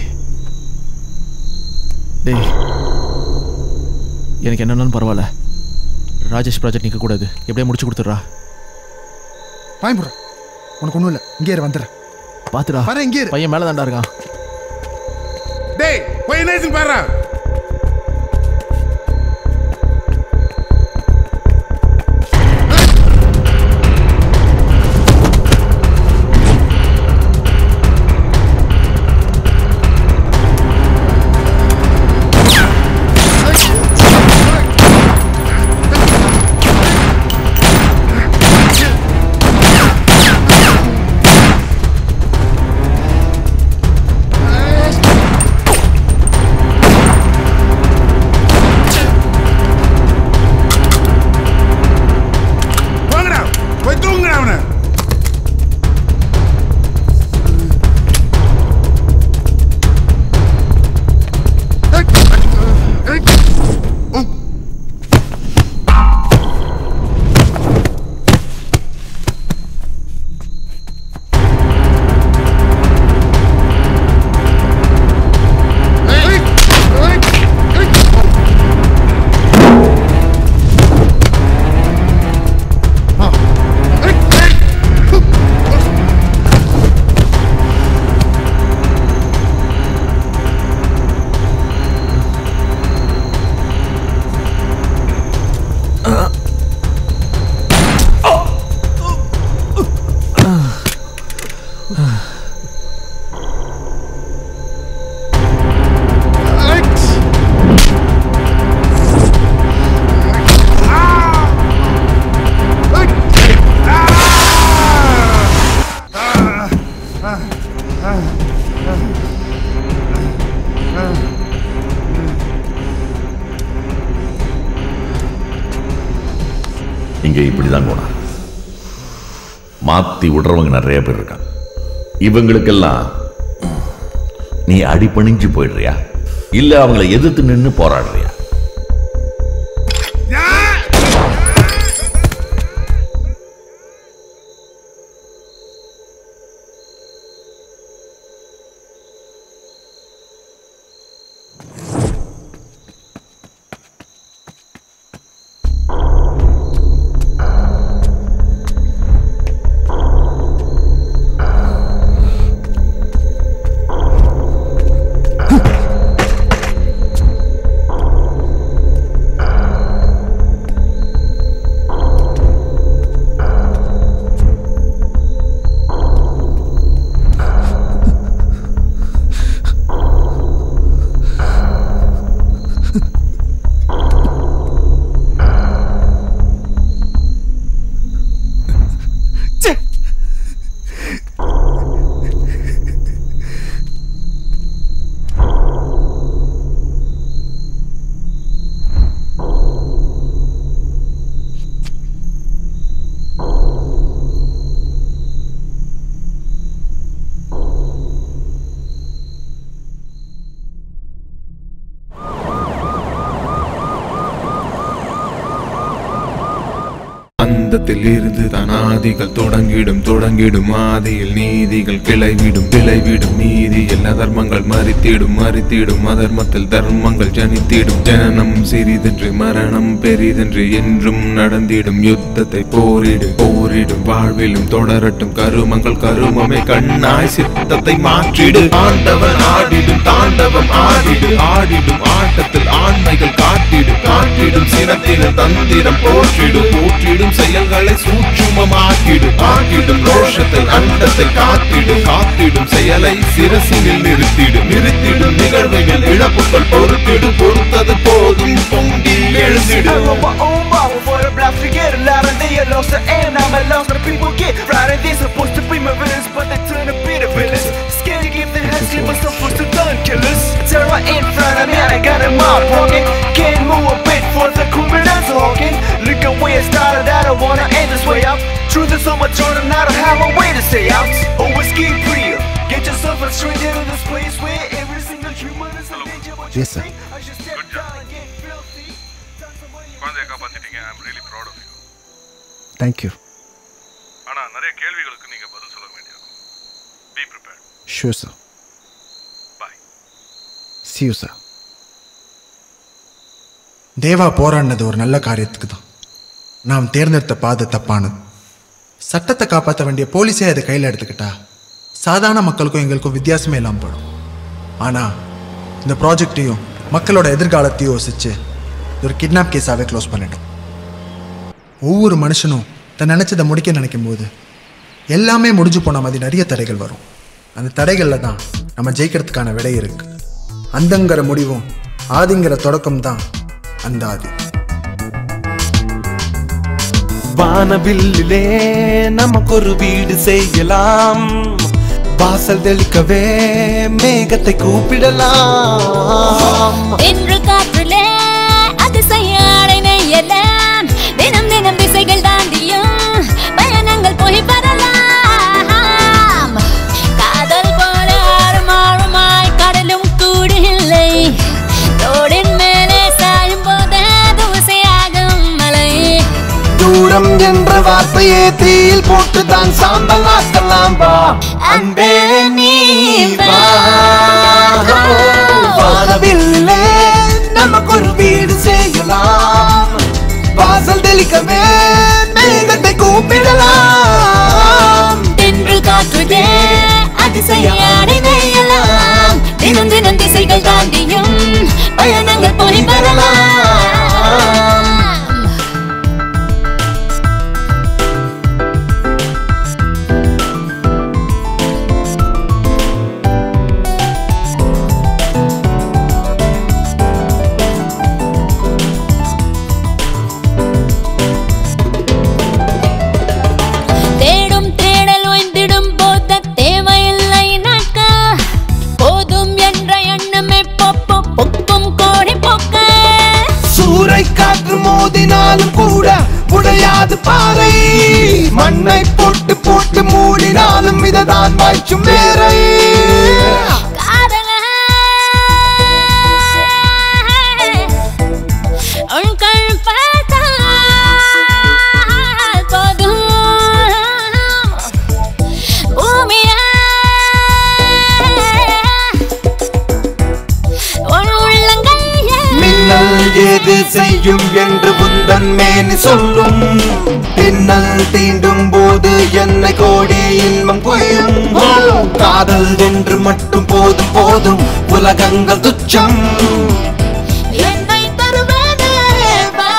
டேய் எனக்கு என்னன்னாலும் பரவாயில்ல ராஜேஷ் ப்ராஜெக்ட் நிற்கக்கூடாது எப்படியே முடிச்சு கொடுத்துட்றா பயன்படுறேன் உனக்கு ஒன்றும் இல்லை இங்கே இரு வந்துடுறேன் பார்த்துடா வரேன் இங்கே இரு. பையன் மேலே தாண்டா இருக்கான் டேய் போய் என்ன பாரு போங்கடா போய் தூங்குடா அவனை இங்கே இப்படி தான் போனா மாத்தி விடுறவங்க நிறைய பேர் இருக்காங்க இவங்களுக்கெல்லாம் நீ அடிபணிஞ்சு போயிடுறியா இல்ல அவங்கள எதிர்த்து நின்னு போராடுறியா அந்தத்தில் இருந்து தனாதிகள் தொடங்கிடும் தொடங்கிடும் ஆதியில் நீதிகள் கிளைவிடும் கிளைவிடும் நீதியில் அதர்மங்கள் மறித்திடும் மறித்திடும் அதர்மத்தில் தர்மங்கள் ஜனித்திடும் ஜனனம் சிறிதென்று மரணம் பெரிதென்று என்றும் நடந்திடும் யுத்தத்தை போரிடு போரிடும் வாழ்விலும் தொடரட்டும் கருமங்கள் கருமமே கண்ணாய் சித்தத்தை மாற்றிடு ஆண்டவன் ஆடிடும் தாண்டவம் ஆடிடு ஆடிடும் ஆட்டத்தில் ஆண்மைகள் காட்டிடு காட்டிடும் சினத்தின தந்திரம் போற்றிடு போற்றிடும் செயல்களை சூட்சுமமாக்கிடு ஆக்கிடும் ரோஷத்தில் அண்டத்தை காத்திடு காத்திடும் செயலை சிரசினில் நிறுத்திடு நிறுத்திடும் நிகழ்வுகள் இழப்புகள் பொறுத்திடு பொறுத்தது போதும் பொங்கி எழுந்திடு I wrote my own Bible for the blacks to get a lot of they are lost and I'm a lost the people get right and they supposed to be my villains but they turn to be the villains scared to give their heads sleep but supposed to gun killers terror in front of me and I got in my pocket can't move a bit for the criminals walking look at where it started I don't wanna end this way out truth is so much harder now to have a way to stay out always keep real get yourself a straight into this place where every single human is a danger but you Yes, sir. think I should step down and get filthy குழந்தைய காப்பாத்திட்டீங்க I am really proud of you thank you ஆனா நிறைய கேள்விகளுக்கு நீங்க பதில் சொல்ல வேண்டியிருக்கும் be prepared sure sir see you sir Deva போராடினது ஒரு நல்ல காரியத்துக்கு தான் நாம் தேர்ந்தெடுத்த பாதை தப்பானது சட்டத்தை காப்பாற்ற வேண்டிய போலீஸே அதை கையில் எடுத்துக்கிட்டா சாதாரண மக்களுக்கும் எங்களுக்கும் வித்தியாசமே இல்லாமல் போயிடும் ஆனால் இந்த ப்ராஜெக்டையும் மக்களோட எதிர்காலத்தையும் யோசிச்சு இது ஒரு கிட்னாப் கேஸாகவே க்ளோஸ் பண்ணிட்டோம் ஒவ்வொரு மனுஷனும் தன் நினச்சதை முடிக்க நினைக்கும் போது எல்லாமே முடிஞ்சு போன மாதிரி நிறைய தடைகள் வரும் அந்த தடைகளில் தான் நம்ம ஜெயிக்கிறதுக்கான விடை இருக்கு அந்தங்கிற முடிவும் ஆதிங்கிற தொடக்கம் தான் அந்த ஆதி வானவில்லிலே நமக்கு ஒரு வீடு செய்யலாம் வாசல் தெளிக்கவே மேகத்தை கூப்பிடலாம் இன்று காற்றிலே அதிசயாடை நெய்யலாம் தினம் தினம் திசைகள் தாண்டியும் பயணங்கள் போய் வரலாம் காதல் போல ஆறுமாறுமாய் கடலும் கூடு இல்லை தோடின் மேலே சாயும் போது தூசையாகும் மலை தூரம் என்ற வார்த்தையே தீயில் போட்டுதான் சாம்பல் ஆக்கலாம் வா அன்பே நீ வா வானவில்லே நமக்கு ஒரு வீடு செய்யலாம் வாசல் தெளிக்கவே மேகத்தை கூப்பிடலாம் தென்றல் காற்றுதே அதிசயாடை நெய்யலாம் தினம் தினம் திசைகள் தாண்டியும் பயணங்கள் போய் வரலாம் தேடும் தேடல் ஓய்ந்திடும் போத தேவையில்லை நாட்க போதும் என்ற எண்ணமே பொப்பு பொக்கும் கோடி போக்க சூறை காற்று மோதினாலும் கூட உடையாது பாறை மண்ணை போட்டு போட்டு மூடினாலும் இததான் வாய்ச்சும் வேறை உன் கண் பார்த்தால் போதும் பூமியே உன் உள்ளங்கையே மின்னல் ஏது செய்யும் என்று புந்தன் மேனி சொல்லும் பின்னல் தீண்டும் போது என்னை கோடி இன்பம் கொய்யும் காதல் என்று மட்டும் போதும் போதும் உலகங்கள் துச்சம் என்னை தருவதே வா.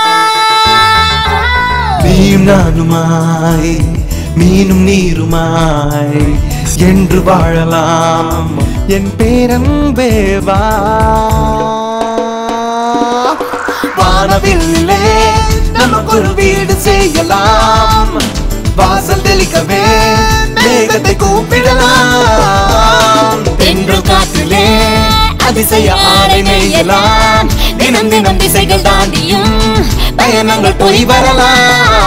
நீயும் நானுமாய் மீனும் நீருமாய் என்று வாழலாம் என் பேரன்பேவா வானவில்லே நமக்கு ஒரு வீடு செய்யலாம் வாசல் தெளிக்கவே மேகத்தை கூப்பிடலாம் தென்றல் காற்றிலே அதிசய ஆடை நெய்யலாம் தினம் தினம் திசைகள் தாண்டியும் பயணங்கள் போய் வரலாம்